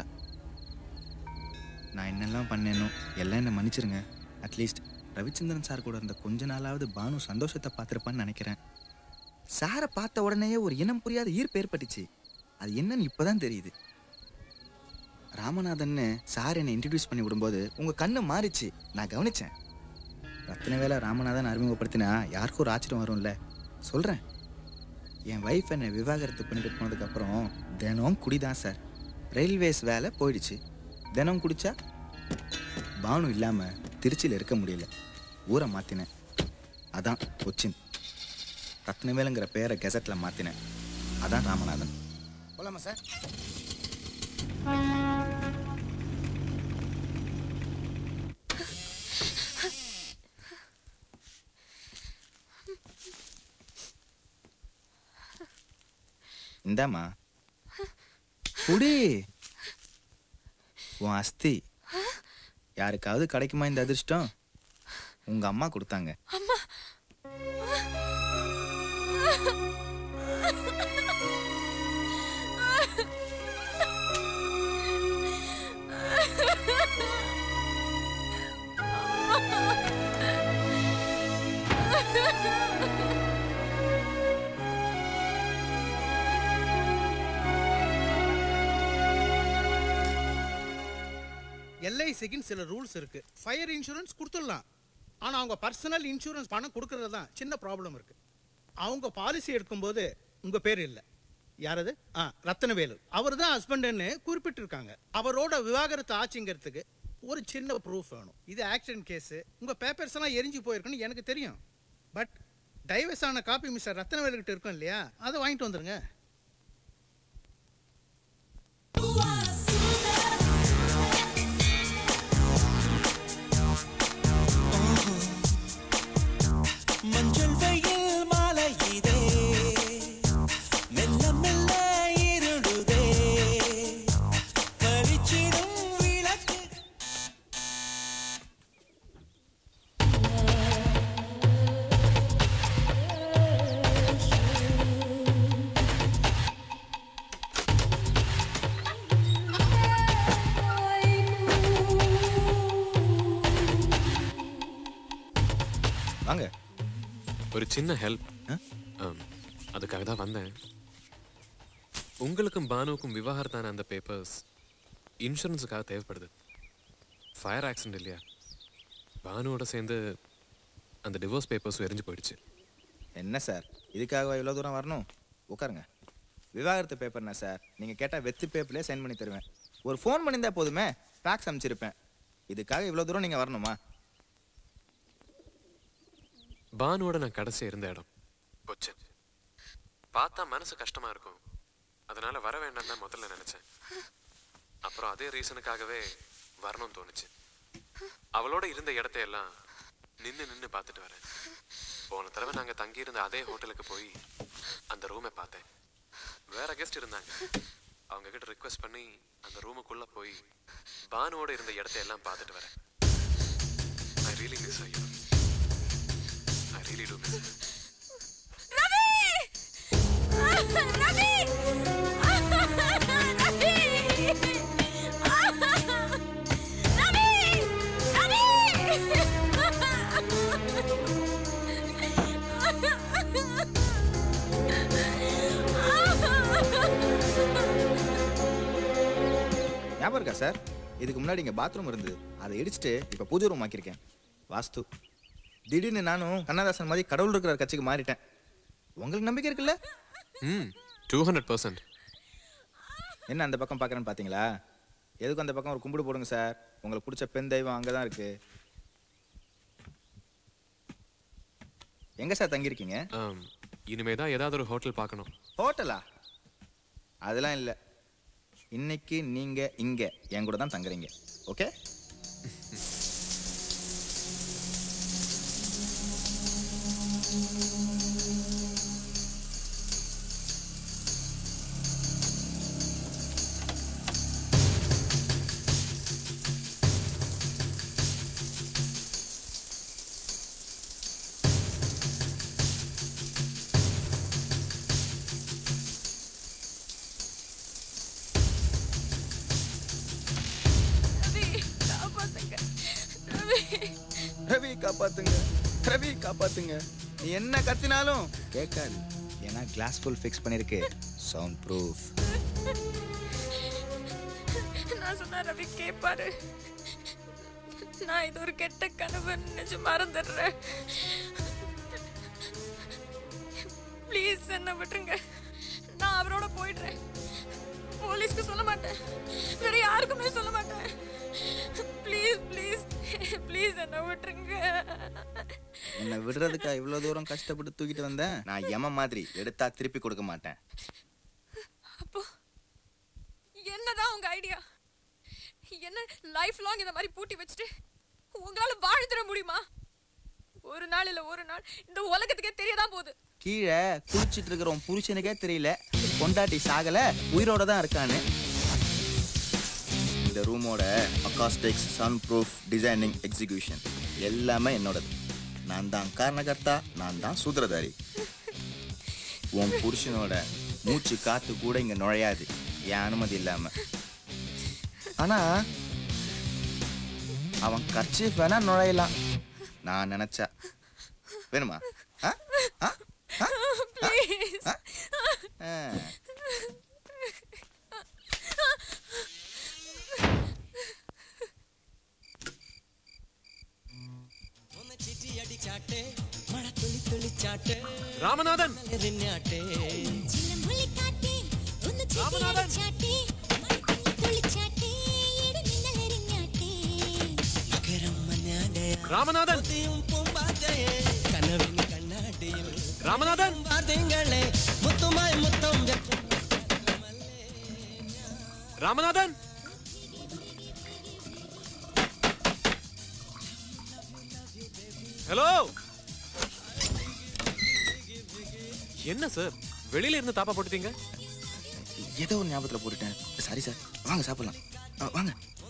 நான் என்னெல்லாம் பண்ணேனோ எல்லாம் என்னை மன்னிச்சிருங்க அட்லீஸ்ட் ரவிச்சந்திரன் சார் கூட இருந்த கொஞ்ச நாளாவது பானு சந்தோஷத்தை பார்த்துருப்பான்னு நினைக்கிறேன் சாரை பார்த்த உடனேயே ஒரு இனம் புரியாத ஈர்ப்பு ஏற்பட்டுச்சு அது என்னன்னு இப்போதான் தெரியுது ராமநாதன்னு சார் என்னை இன்ட்ரடியூஸ் பண்ணி விடும்போது உங்கள் கண்ணு மாறிச்சு நான் கவனிச்சேன் ரத்னவேலை ராமநாதன் அறிமுகப்படுத்தினா யாருக்கும் ஒரு ஆச்சரியம் வரும்ல சொல்கிறேன் என் ஒய்ஃப் என்னை விவாகரத்து பண்ணிட்டு போனதுக்கப்புறம் தினம் குடிதான் சார் ரயில்வேஸ் வேலை போயிடுச்சு தினம் குடிச்சா பானு இல்லாமல் திருச்சியில் இருக்க முடியல ஊரை மாற்றினேன் அதான் கொச்சின் ரத்னவேலுங்கிற பேரை கெசட்டில் மாற்றினேன் அதான் ராமநாதன் போலாமா சார் இந்தாம்மா குடி உன் அஸ்தி யாருக்காவது கிடைக்குமா இந்த அதிர்ஷ்டம் உங்க அம்மா கொடுத்தாங்க அம்மா எல்ஐசிக்குன்னு சில ரூல்ஸ் இருக்கு ஃபயர் இன்சூரன்ஸ் கொடுத்துடலாம் ஆனால் அவங்க பர்சனல் இன்சூரன்ஸ் பணம் கொடுக்கறது தான் சின்ன ப்ராப்ளம் இருக்கு அவங்க பாலிசி எடுக்கும்போது உங்க பேர் இல்லை யாரது ஆ ரத்தனவேலு அவர் தான் ஹஸ்பண்டுன்னு குறிப்பிட்டிருக்காங்க அவரோட விவாகரத்து ஆச்சுங்கிறதுக்கு ஒரு சின்ன ப்ரூஃப் வேணும் இது ஆக்சிடென்ட் கேஸு உங்கள் பேப்பர்ஸ் எல்லாம் எரிஞ்சு போயிருக்குன்னு எனக்கு தெரியும் பட் டைவர்ஸ் ஆன காப்பி மிஸ்டர் ரத்தனவேலு கிட்ட இருக்கும் இல்லையா அதை வாங்கிட்டு வந்துருங்க மஞ்சள் வெயில் மாலை இதே மெல்ல மெல்ல இருளுதே கழிச்சிடும் விளக்கு வாங்க ஒரு சின்ன ஹெல்ப் அதுக்காக தான் வந்தேன் உங்களுக்கும் பானுவுக்கும் விவாகரத்தான அந்த பேப்பர்ஸ் இன்சூரன்ஸுக்காக தேவைப்படுது ஃபயர் ஆக்சிடென்ட் இல்லையா பானுவோட சேர்ந்து அந்த டிவோர்ஸ் பேப்பர்ஸும் எரிஞ்சு போயிடுச்சு என்ன சார் இதுக்காக இவ்வளோ தூரம் வரணும் உட்காருங்க விவாகரத்து பேப்பர்னா சார் நீங்கள் கேட்டால் வெத்து பேப்பர்லேயே சைன் பண்ணி தருவேன் ஒரு ஃபோன் பண்ணியிருந்தா போதுமே ஃபேக்ஸ் அனுப்பிச்சிருப்பேன் இதுக்காக இவ்வளோ தூரம் நீங்கள் வரணுமா பானுவோட நான் கடைசி இருந்த இடம் கொச்சின் பார்த்தா மனசு கஷ்டமா இருக்கும் அதனால வர வேண்டாம் தான் முதல்ல நினைச்சேன் அப்புறம் அதே ரீசனுக்காகவே வரணும்னு தோணுச்சு அவளோட இருந்த இடத்தையெல்லாம் நின்று நின்று பார்த்துட்டு வரேன் போன தடவை நாங்க தங்கி இருந்த அதே ஹோட்டலுக்கு போய் அந்த ரூமை பார்த்தேன் வேற கெஸ்ட் இருந்தாங்க அவங்க கிட்ட ரிக்வெஸ்ட் பண்ணி அந்த ரூமுக்குள்ள போய் பானுவோட இருந்த இடத்தையெல்லாம் பார்த்துட்டு வரேன் ஐ ரியலி மிஸ் ஐயோ I really do miss her. Ravi ஞாபகம் இருக்கா சார் இதுக்கு முன்னாடி இங்கே பாத்ரூம் இருந்தது அதை இடிச்சிட்டு இப்போ பூஜை ரூம் ஆக்கியிருக்கேன் வாஸ்து திடீர்னு நானும் கண்ணதாசன் மாதிரி கடவுள் இருக்கிற கட்சிக்கு மாறிட்டேன் உங்களுக்கு நம்பிக்கை இருக்குல்ல ம் டூ ஹண்ட்ரட் பர்சன்ட் என்ன அந்த பக்கம் பார்க்குறேன்னு பார்த்தீங்களா எதுக்கும் அந்த பக்கம் ஒரு கும்பிடு போடுங்க சார் உங்களுக்கு பிடிச்ச பெண் தெய்வம் அங்கே தான் இருக்கு எங்க சார் தங்கியிருக்கீங்க இனிமே தான் ஏதாவது ஒரு ஹோட்டல் பார்க்கணும் ஹோட்டலா அதெல்லாம் இல்லை இன்னைக்கு நீங்க இங்க என் கூட தான் தங்குறீங்க ஓகே காப்பாத்துங்க ரவி காப்பாத்துங்க நீ என்ன கத்தினாலும் கேட்காது ஏன்னா கிளாஸ் ஃபுல் ஃபிக்ஸ் பண்ணிருக்கு சவுண்ட் ப்ரூஃப் நான் சொன்னா ரவி கேட்பாரு நான் இது ஒரு கெட்ட கனவு நினைச்சு மறந்துடுறேன் ப்ளீஸ் என்ன விட்டுருங்க நான் அவரோட போயிடுறேன் போலீஸ்க்கு சொல்ல மாட்டேன் வேற யாருக்குமே சொல்ல மாட்டேன் ப்ளீஸ் ப்ளீஸ் ப்ளீஸ் என்ன விட்டுருங்க உன்னை விடுறதுக்கா இவ்வளவு தூரம் கஷ்டப்பட்டு தூக்கிட்டு வந்தேன் நான் எம மாதிரி எடுத்தா திருப்பி கொடுக்க மாட்டேன் அப்போ என்னதான் உங்க ஐடியா என்ன லைஃப் லாங் இந்த மாதிரி பூட்டி வச்சுட்டு உங்களால வாழ்ந்துட முடியுமா ஒரு நாள் இல்ல ஒரு நாள் இந்த உலகத்துக்கே தெரியதான் போகுது கீழே குளிச்சிட்டு இருக்கிற உன் புருஷனுக்கே தெரியல பொண்டாட்டி சாகல உயிரோட தான் இருக்கான்னு இந்த ரூமோட acoustics soundproof designing execution எல்லாமே என்னோடது நான் தான் காரணகர்த்தா நான் தான் சூத்திரதாரி உன் புருஷனோட மூச்சு காத்து கூட இங்க நுழையாது என் அனுமதி இல்லாம ஆனா அவன் கர்ச்சீஃப் வேணா நுழையலாம் நான் நினைச்சா வேணுமா ஆ? ஆ? ஆ? ப்ளீஸ் ஆ. ராமநாதன் രാമനാഥൻ ராமநாதன் ராமநாதன் മുത്തുമായി മുത്തം ராமநாதன் ஹலோ என்ன சார் வெளியில இருந்து தாப்பா போட்டுட்டீங்க ஏதோ ஒரு ஞாபகத்தில் போட்டுட்டேன் சாரி சார் வாங்க சாப்பிடலாம் ஆ, வாங்க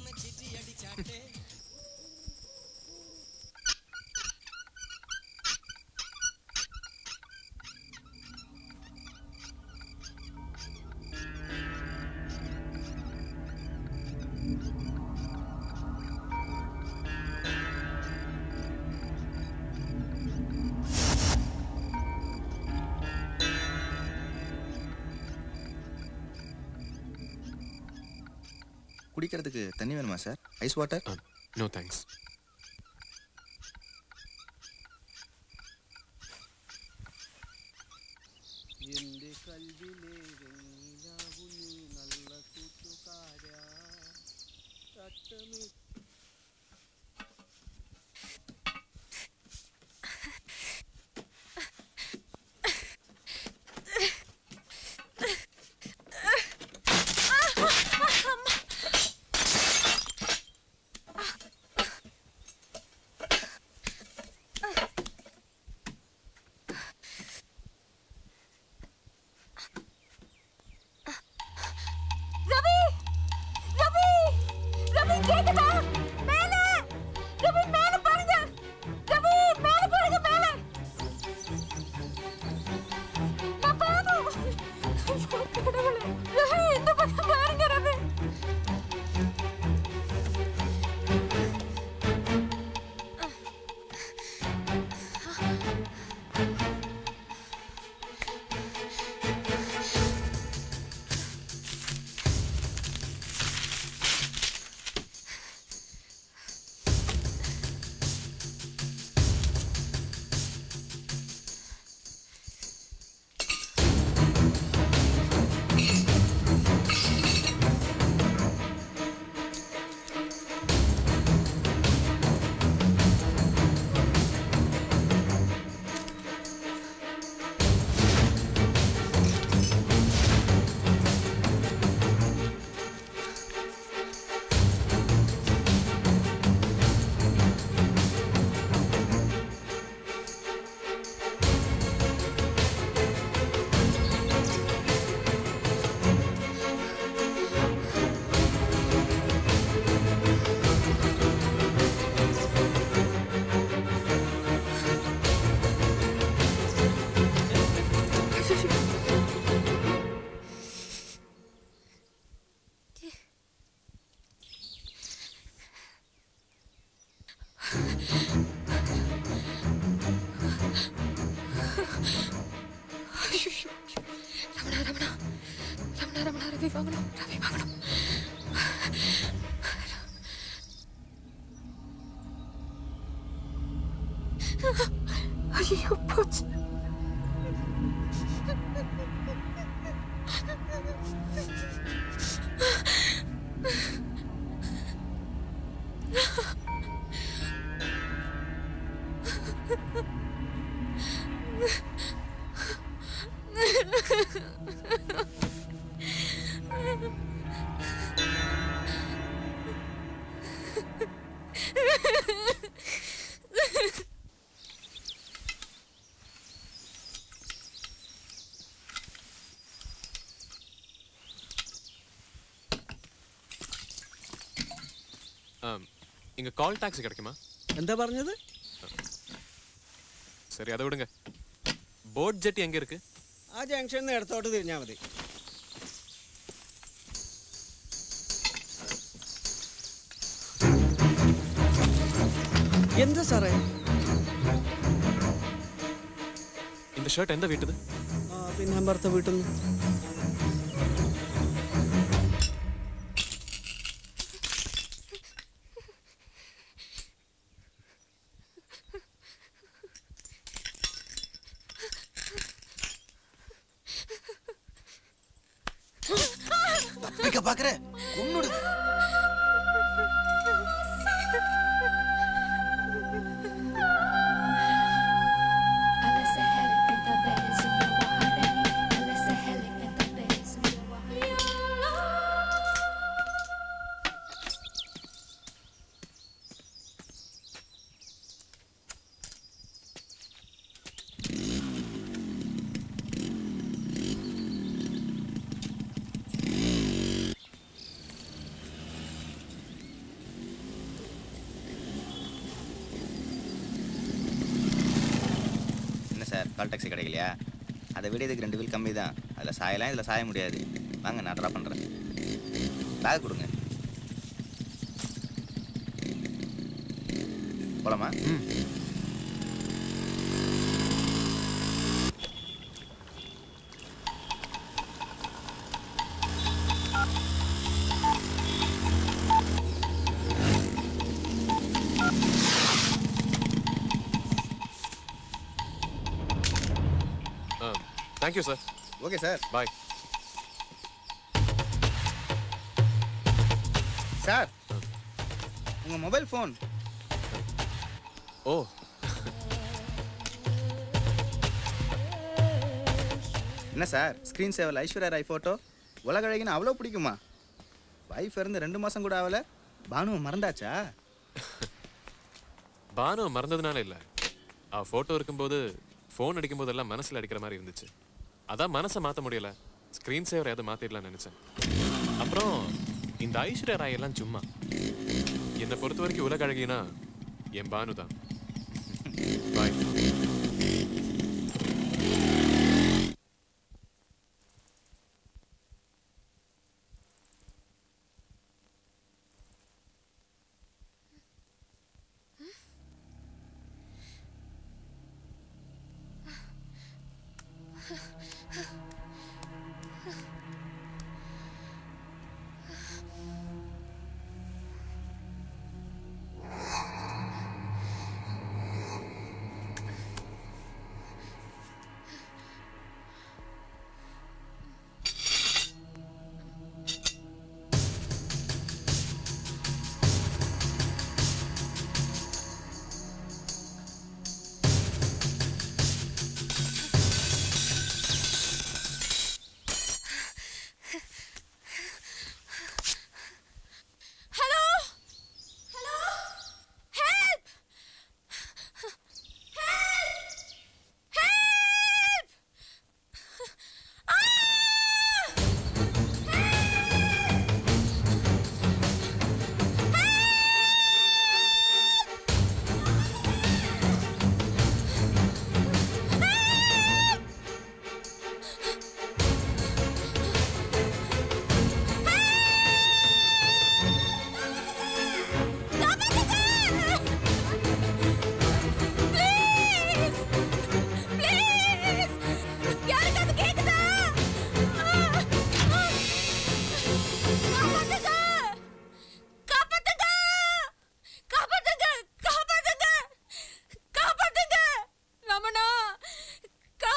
குடிக்கிறதுக்கு தண்ணி வேணுமா sir ice water no thanks എന്റെ കൽവിലെ വെണ്ണിലാവു നീ നല്ല കൂട്ടുകാരാ തട്ടമി ரவி ரவி ரவி கேக்குதா ரவி வாங்கணும் ரவி வாங்கணும் ஐயோ போச்சு இங்க கால் டாக்ஸி கிடைக்குமா എന്താ പറഞ്ഞത് சரி அதை விடுங்க போட் ஜெட் எங்க இருக்கு ആ ജംഗ്ഷനിൽ നിന്ന് ഇടത്തോട്ട് തിരിഞ്ഞാൽ മതി എന്താ സാറേ இந்த ஷர்ட் எந்த வீட்டுது ആ, പിന്നെ ഭർത്ത വീട്ടിൽ നിന്ന് தப்பிக்க பாக்குற கொன்னுடு என்ன சார் கால் டாக்ஸி கிடைக்கலையா அதை விட இதுக்கு ரெண்டு வீல் கம்மி தான் அதில் சாயலாம் இதில் சாய முடியாது வாங்க நான் ட்ரா பண்ணுறேன் பேக் கொடுங்க போலாமா ம் thank you sir okay sir bye sir உங்கள் மொபைல் ஃபோன் ஓ என்ன சார் ஸ்க்ரீன் சேவல் ஐஸ்வர்யா ராய் ஃபோட்டோ உலக அழகின்னு அவ்வளோ பிடிக்குமா வைஃப் இருந்து ரெண்டு மாதம் கூட ஆகல பானுவை மறந்தாச்சா பானு மறந்ததுனால இல்லை அவ ஃபோட்டோ இருக்கும்போது ஃபோன் அடிக்கும்போது எல்லாம் மனசில் அடிக்கிற மாதிரி இருந்துச்சு அதான் மனசை மாற்ற முடியல ஸ்க்ரீன் சேவர் எதை மாற்றிடலாம்னு நினச்சேன் அப்புறம் இந்த ஐஸ்வர்யா ராய் எல்லாம் சும்மா என்னை பொறுத்த வரைக்கும் உலக அழகினா என் பானு தான் பாய்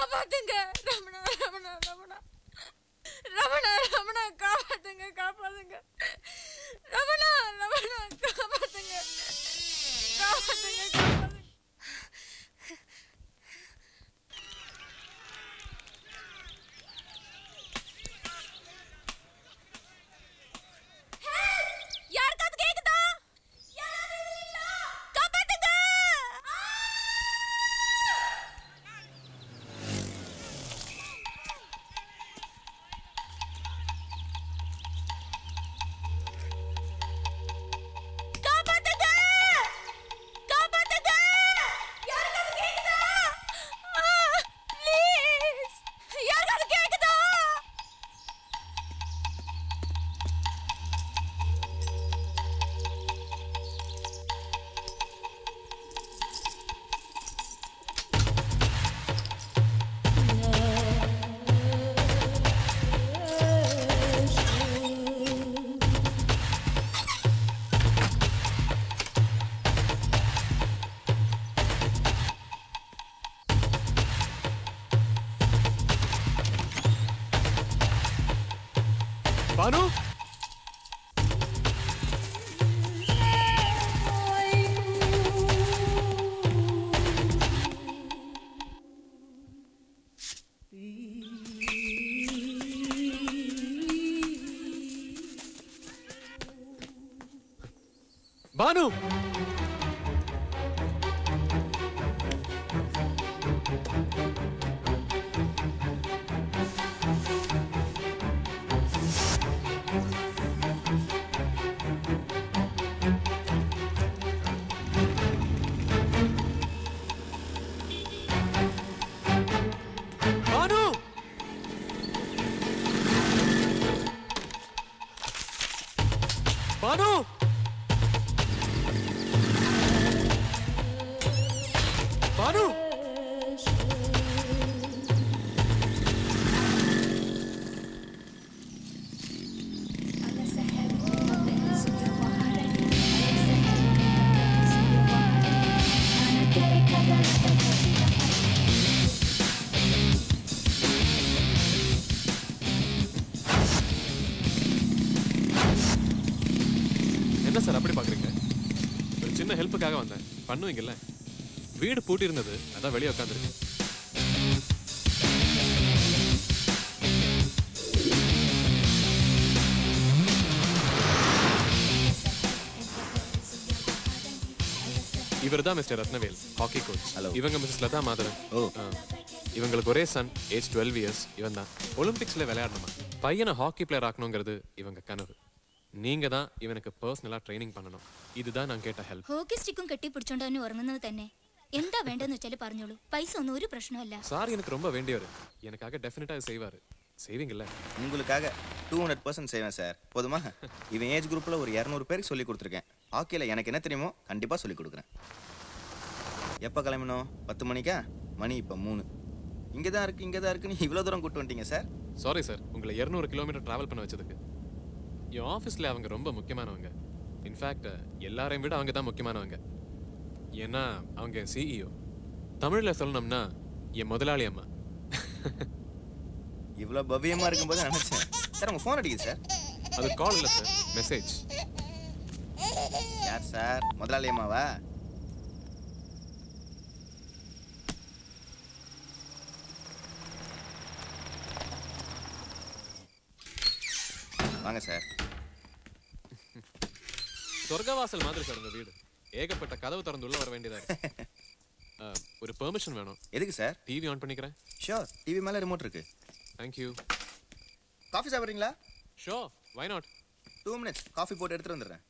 காப்பாத்துங்க ரமணா ரமணா ரமணா ரமணா ரமணா காப்பாத்துங்க காப்பாத்துங்க ரமணா ரமணா காப்பாத்துங்க காப்பாத்துங்க காப்பாத்துங்க யாருக்காவது கேக்குதா காப்பாத்துங்க காப்பாத்துங்க காப்பாத்துங்க யாருக்காவது கேக்குதா ப்ளீஸ் யாருக்காவது கேக்குதா பானு பானு பானு பானு பானு என்ன சார் அப்படி பாக்குறீங்க ஒரு சின்ன ஹெல்ப்புக்காக வந்தேன் பண்ணுவீங்கல்ல வீடு பூட்டி இருந்தது அதான் வெளியே உட்காந்துருக்கு இவர் தான் mister Rathnavel hockey coach hello இவங்க மிஸ்ஸஸ் லதா மாதவன் ஓ இவங்களுக்கு ஒரே சன் ஏஜ் டுவெல் இயர்ஸ் இவன் தான் ஒலிம்பிக்ஸ்ல விளையாடணுமா பையனை ஹாக்கி பிளேயர் ஆக்கணுங்கிறது இவங்க கனவு நீங்க தான் இவனுக்கு பர்சனலா ட்ரைனிங் பண்ணணும் இதுதான் நான் കേട്ട ഹെൽപ്പ് ഹോക്കി സ്റ്റിക്കും കെട്ടിപ്പിടിച്ചോണ്ട് അവന് ഉറങ്ങുന്നത് തന്നെ എന്താ വേണ്ടെന്ന് വെച്ചാൽ പറഞ്ഞോളൂ പൈസ ഒന്നും ഒരു പ്രശ്നമല്ല சார் எனக்கு ரொம்ப வேண்டியவர் எனக்காக டெஃபினட்டா செய்வாரு செய்வீங்கல்ல உங்களுக்காக டூ ஹண்ட்ரட் பர்சன்ட் செய்வேன் சார் போதுமா இவன் ஏஜ் குரூப்பில் ஒரு இரநூறு பேருக்கு சொல்லி கொடுத்துருக்கேன் ஹாக்கியில் எனக்கு என்ன தெரியுமோ கண்டிப்பாக சொல்லி கொடுக்குறேன் எப்போ கிளம்பணும் பத்து மணிக்கா மணி இப்போ மூணு இங்கே தான் இருக்கு இங்கே தான் இருக்குன்னு இவ்வளோ தூரம் கூட்டு வந்துட்டீங்க சார் சாரி சார் உங்களை இரநூறு கிலோமீட்டர் டிராவல் பண்ண வச்சதுக்கு என் ஆஃபீஸில் அவங்க ரொம்ப முக்கியமானவங்க இன்ஃபேக்ட் எல்லாரையும் விட அவங்க தான் முக்கியமானவங்க ஏன்னா அவங்க சிஇஓ தமிழில் சொல்லணும்னா என் முதலாளி அம்மா இவ்வளோ பவ்யமாக இருக்கும்போது நினச்சேன் சார் உங்கள் ஃபோன் அடிக்குது சார் அது கால் இல்லை சார் மெசேஜ் யார் சார் முதலாளி அம்மாவா வாங்க சார் சொர்க்கவாசல் மாதிரி சார் உங்க வீடு ஏகப்பட்ட கதவு திறந்து உள்ள வர வேண்டியதா இருக்கு அஹ், ஒரு பெர்மிஷன் வேணும் எதுக்கு சார் டிவி ஆன் பண்ணிக்கிறேன் ஷோர் டிவி மேலே ரிமோட் இருக்கு தேங்க்யூ காஃபி சாப்பிட்றீங்களா so why not two minutes coffee போட்டு எடுத்துட்டு வந்துடுறேன்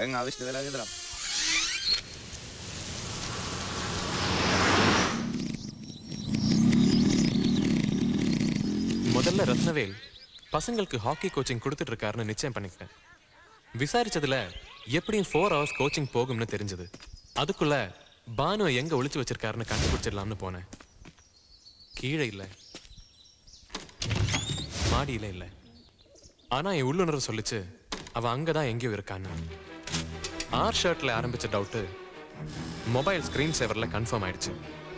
ಹೆಂಗೆ ಆವಿಷ್ಟ ವೇಳೆ ಆಗಿದ್ರ முதல்ல ரத்னவேல் பசங்களுக்கு ஹாக்கி கோச்சிங் கொடுத்துட்டு இருக்காருன்னு நிச்சயம் பண்ணிக்கிட்டேன் விசாரிச்சதுல எப்படியும் ஃபோர் ஹவர்ஸ் கோச்சிங் போகும்னு தெரிஞ்சது அதுக்குள்ள பானு எங்க ஒளிச்சு வச்சிருக்காருன்னு கண்டுபிடிச்சிடலாம்னு போனேன் கீழே இல்லை மாடியில இல்லை ஆனா என் உள்ளுணர்வு சொல்லுச்சு அவ அங்கதான் எங்கேயோ இருக்கான்னு ஆர் ஷர்ட்ல ஆரம்பிச்ச டவுட்டு மொபைல் ஸ்கிரீன் சேவர்ல கன்ஃபார்ம் ஆயிடுச்சு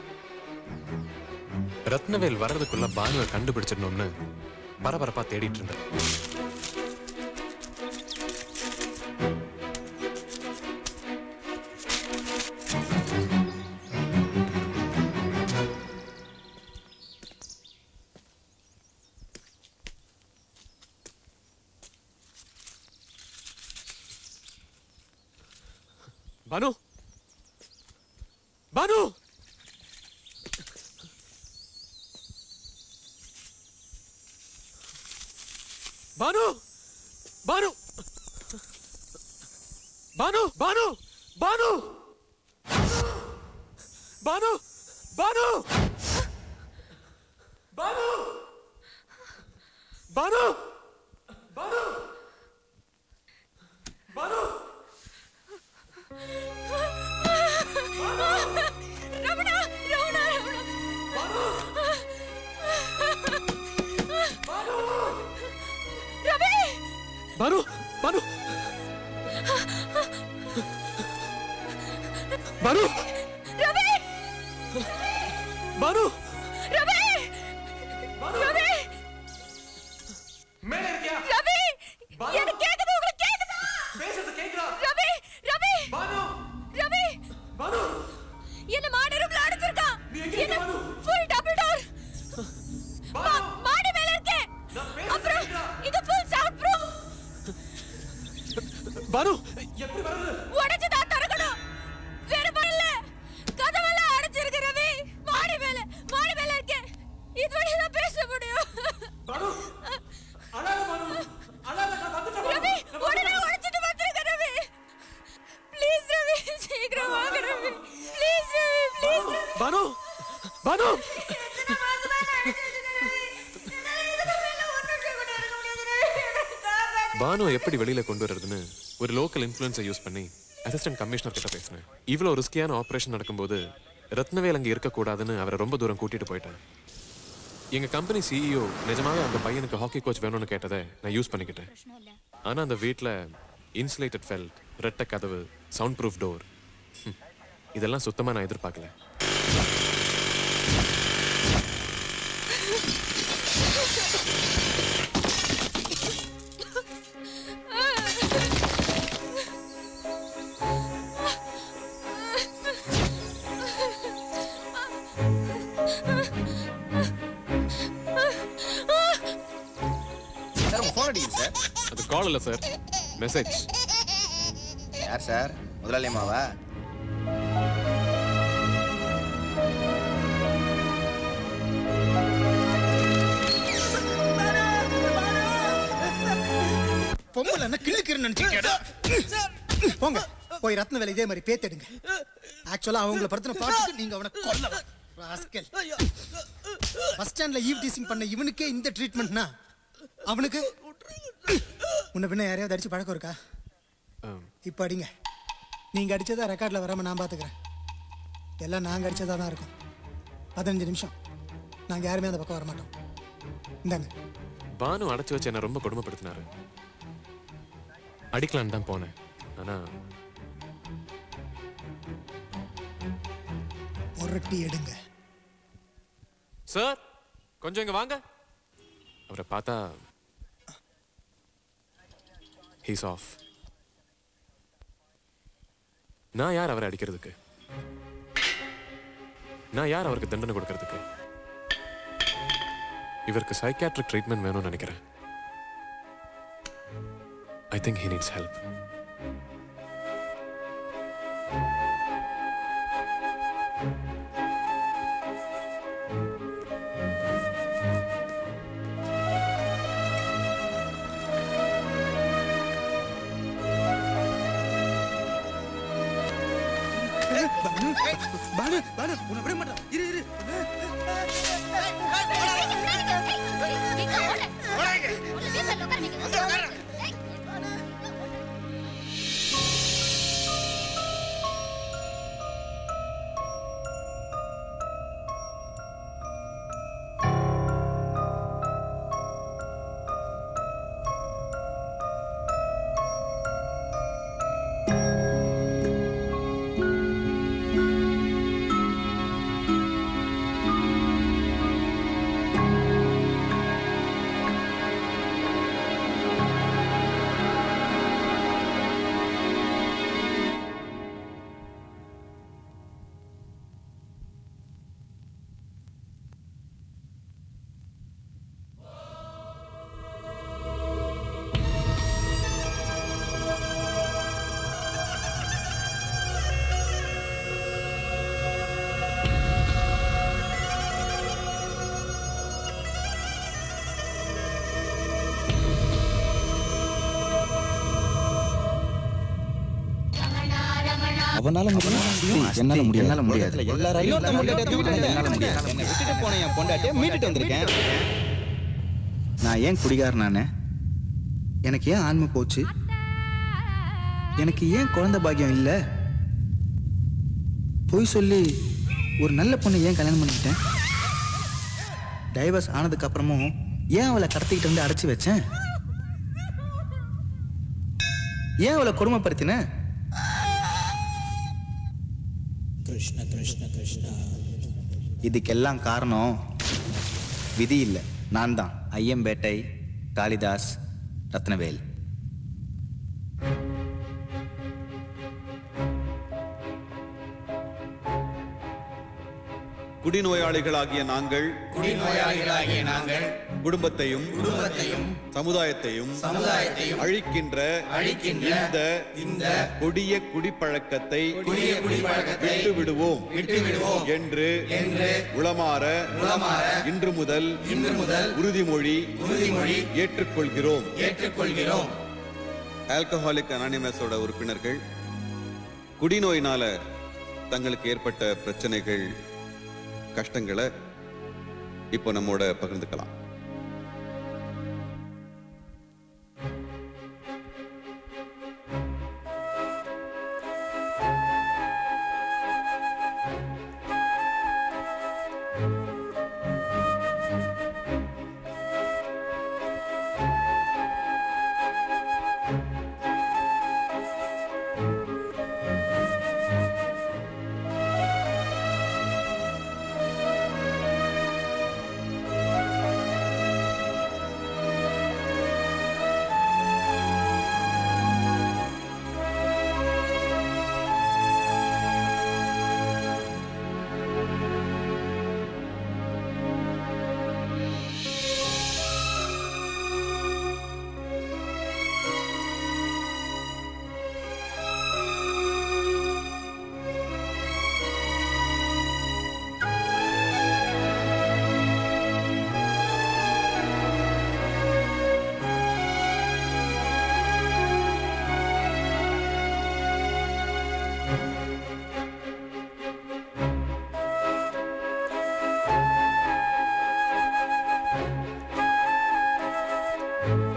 ரத்னவேல் வர்றதுக்குள்ள பானுவை கண்டுபிடிச்சிடணும்னு பரபரப்பா தேடிட்டு இருந்தேன் பானு பானு பானு பானு பானு பானு பானு பானு பானு பானு பானு பானு பானு ரமணா ரமணா ரவி பானு பானு பானு ரவி பானு ரவி ரவி மேலே இருக்கியா ரவி எனக்கு கேக்குது உங்களுக்கு கேக்குதா பேசுறது கேக்குதா ரவி ரவி பானு ரவி பானு என்ன மாடி ரூம்ல அடைச்சிருக்கான் என்ன ஃபுல் டபுள் டோர் மாடி மேல இருக்கேன் அப்புறம் இது ஃபுல் சவுண்ட் ப்ரூஃப் பானு எப்படி வர்றது உடைச்சு தான் திறக்கணும் வேற வரல கதவெல்லாம் அடைச்சிருக்கு ரவி மாடி மேல மாடி மேல இருக்கேன் இது வழி தான் பேச முடியும் ரவி உடனே உடைச்சிட்டு வந்துருங்க ரவி ப்ளீஸ் ரவி சீக்கிரம் வாங்க ரவி ப்ளீஸ் ரவி ப்ளீஸ் பானு பானு பானு எப்படி வெளியில கொண்டு வர்றதுன்னு ஒரு லோக்கல் இன்ஃப்ளூயன்ஸை யூஸ் பண்ணி அசிஸ்டன்ட் கமிஷனர் கிட்ட பேசினேன் இவ்வளோ ரிஸ்கியான ஆப்ரேஷன் நடக்கும்போது ரத்னவேல் அங்கே இருக்கக்கூடாதுன்னு அவரை ரொம்ப தூரம் கூட்டிட்டு போயிட்டேன் எங்க கம்பெனி சிஇஓ நிஜமாவே அந்த பையனுக்கு ஹாக்கி கோச் வேணும்னு கேட்டதை நான் யூஸ் பண்ணிக்கிட்டேன் ஆனா அந்த வீட்டில் இன்சுலேட்டட் ஃபெல்ட் ரெட்டை கதவு சவுண்ட் ப்ரூஃப் டோர் இதெல்லாம் சுத்தமா நான் எதிர்பார்க்கல சார் உங்க ஃபோன் அடிக்குது சார் அது கால் இல்லை சார் மெசேஜ் யார் சார் முதலாளி அம்மாவா பொம்பளை என்ன கிள்ளுக்கிறன்னு நினைச்சிட்டியாடா போங்க போய் ரத்ன வேலை இதே மாதிரி பேத்தெடுங்க ஆக்சுவலா அவங்கள படுத்தின பாட்டுக்கு நீங்க அவனை கொல்லலாம் ராஸ்கல் பஸ் ஸ்டாண்ட்ல ஈவ் டீசிங் பண்ண இவனுக்கே இந்த ட்ரீட்மெண்ட்னா அவனுக்கு முன்ன பின்ன யாரையாவது அடிச்சு பழக்கம் இருக்கா இப்போ அடிங்க நீங்க அடிச்சதா ரெக்கார்ட்ல வராம நான் பாத்துக்கிறேன் எல்லாம் நாங்க அடிச்சதா தான் இருக்கும் பதினஞ்சு நிமிஷம் நாங்க யாருமே அந்த பக்கம் வர மாட்டோம் இந்தாங்க பானு அடைச்சு வச்சு என்ன ரொம்ப கொடுமைப்படுத்தினாரு அடிக்கலான்னு தான் போனேன் ஆனா முரட்டி எடுங்க சார் கொஞ்சம் இங்க வாங்க அவரை பார்த்தா ஹீஸ் ஆஃப் நான் யார் அவரை அடிக்கிறதுக்கு நான் யார் அவருக்கு தண்டனை கொடுக்கறதுக்கு இவருக்கு சைக்காட்ரிக் ட்ரீட்மெண்ட் வேணும்னு நினைக்கிறேன் I think he needs help Bhanu Bhanu உன்னை விட மாட்டான் இரு இரு அவனால முடியும் என்னால முடியும் என்னால முடியாது எல்லா ரயிலும் என்னால முடியாது என்னை விட்டுட்டு போன என் பொண்டாட்டியை மீட்டுட்டு வந்திருக்கேன் நான் ஏன் குடிகாரனானே எனக்கு ஏன் ஆன்மை போச்சு எனக்கு ஏன் குழந்தை பாக்கியம் இல்லை பொய் சொல்லி ஒரு நல்ல பொண்ணை ஏன் கல்யாணம் பண்ணிக்கிட்டேன் டைவர்ஸ் ஆனதுக்கு அப்புறமும் ஏன் அவளை கடத்திக்கிட்டு வந்து அடைச்சி வச்சேன் ஏன் அவளை கொடுமைப்படுத்தினேன் கிருஷ்ண கிருஷ்ண கிருஷ்ணா இதுக்கெல்லாம் காரணம் விதி இல்லை நான் தான் ஐயம்பேட்டை காளிதாஸ் ரத்னவேல் குடிநோயாளிகளாகிய நாங்கள் குடிநோயாளிகளாகிய நாங்கள் குடும்பத்தையும் குடும்பத்தையும் சமுதாயத்தையும் சமுதாயத்தையும் அழிக்கின்ற அழிக்கின்ற இந்த இந்த கொடிய குடிப்பழக்கத்தை கொடிய குடிப்பழக்கத்தை விட்டு விடுவோம் விட்டு விடுவோம் என்று என்று உளமாற உளமாற இன்று முதல் இன்று முதல் உறுதிமொழி உறுதிமொழி ஏற்றுக்கொள்கிறோம் ஏற்றுக்கொள்கிறோம் ஆல்கஹாலிக் அனானிமஸோட உறுப்பினர்கள் குடிநோயினால தங்களுக்கு ஏற்பட்ட பிரச்சனைகள் கஷ்டங்களை இப்போ நம்மோட பகிர்ந்துக்கலாம் Thank you.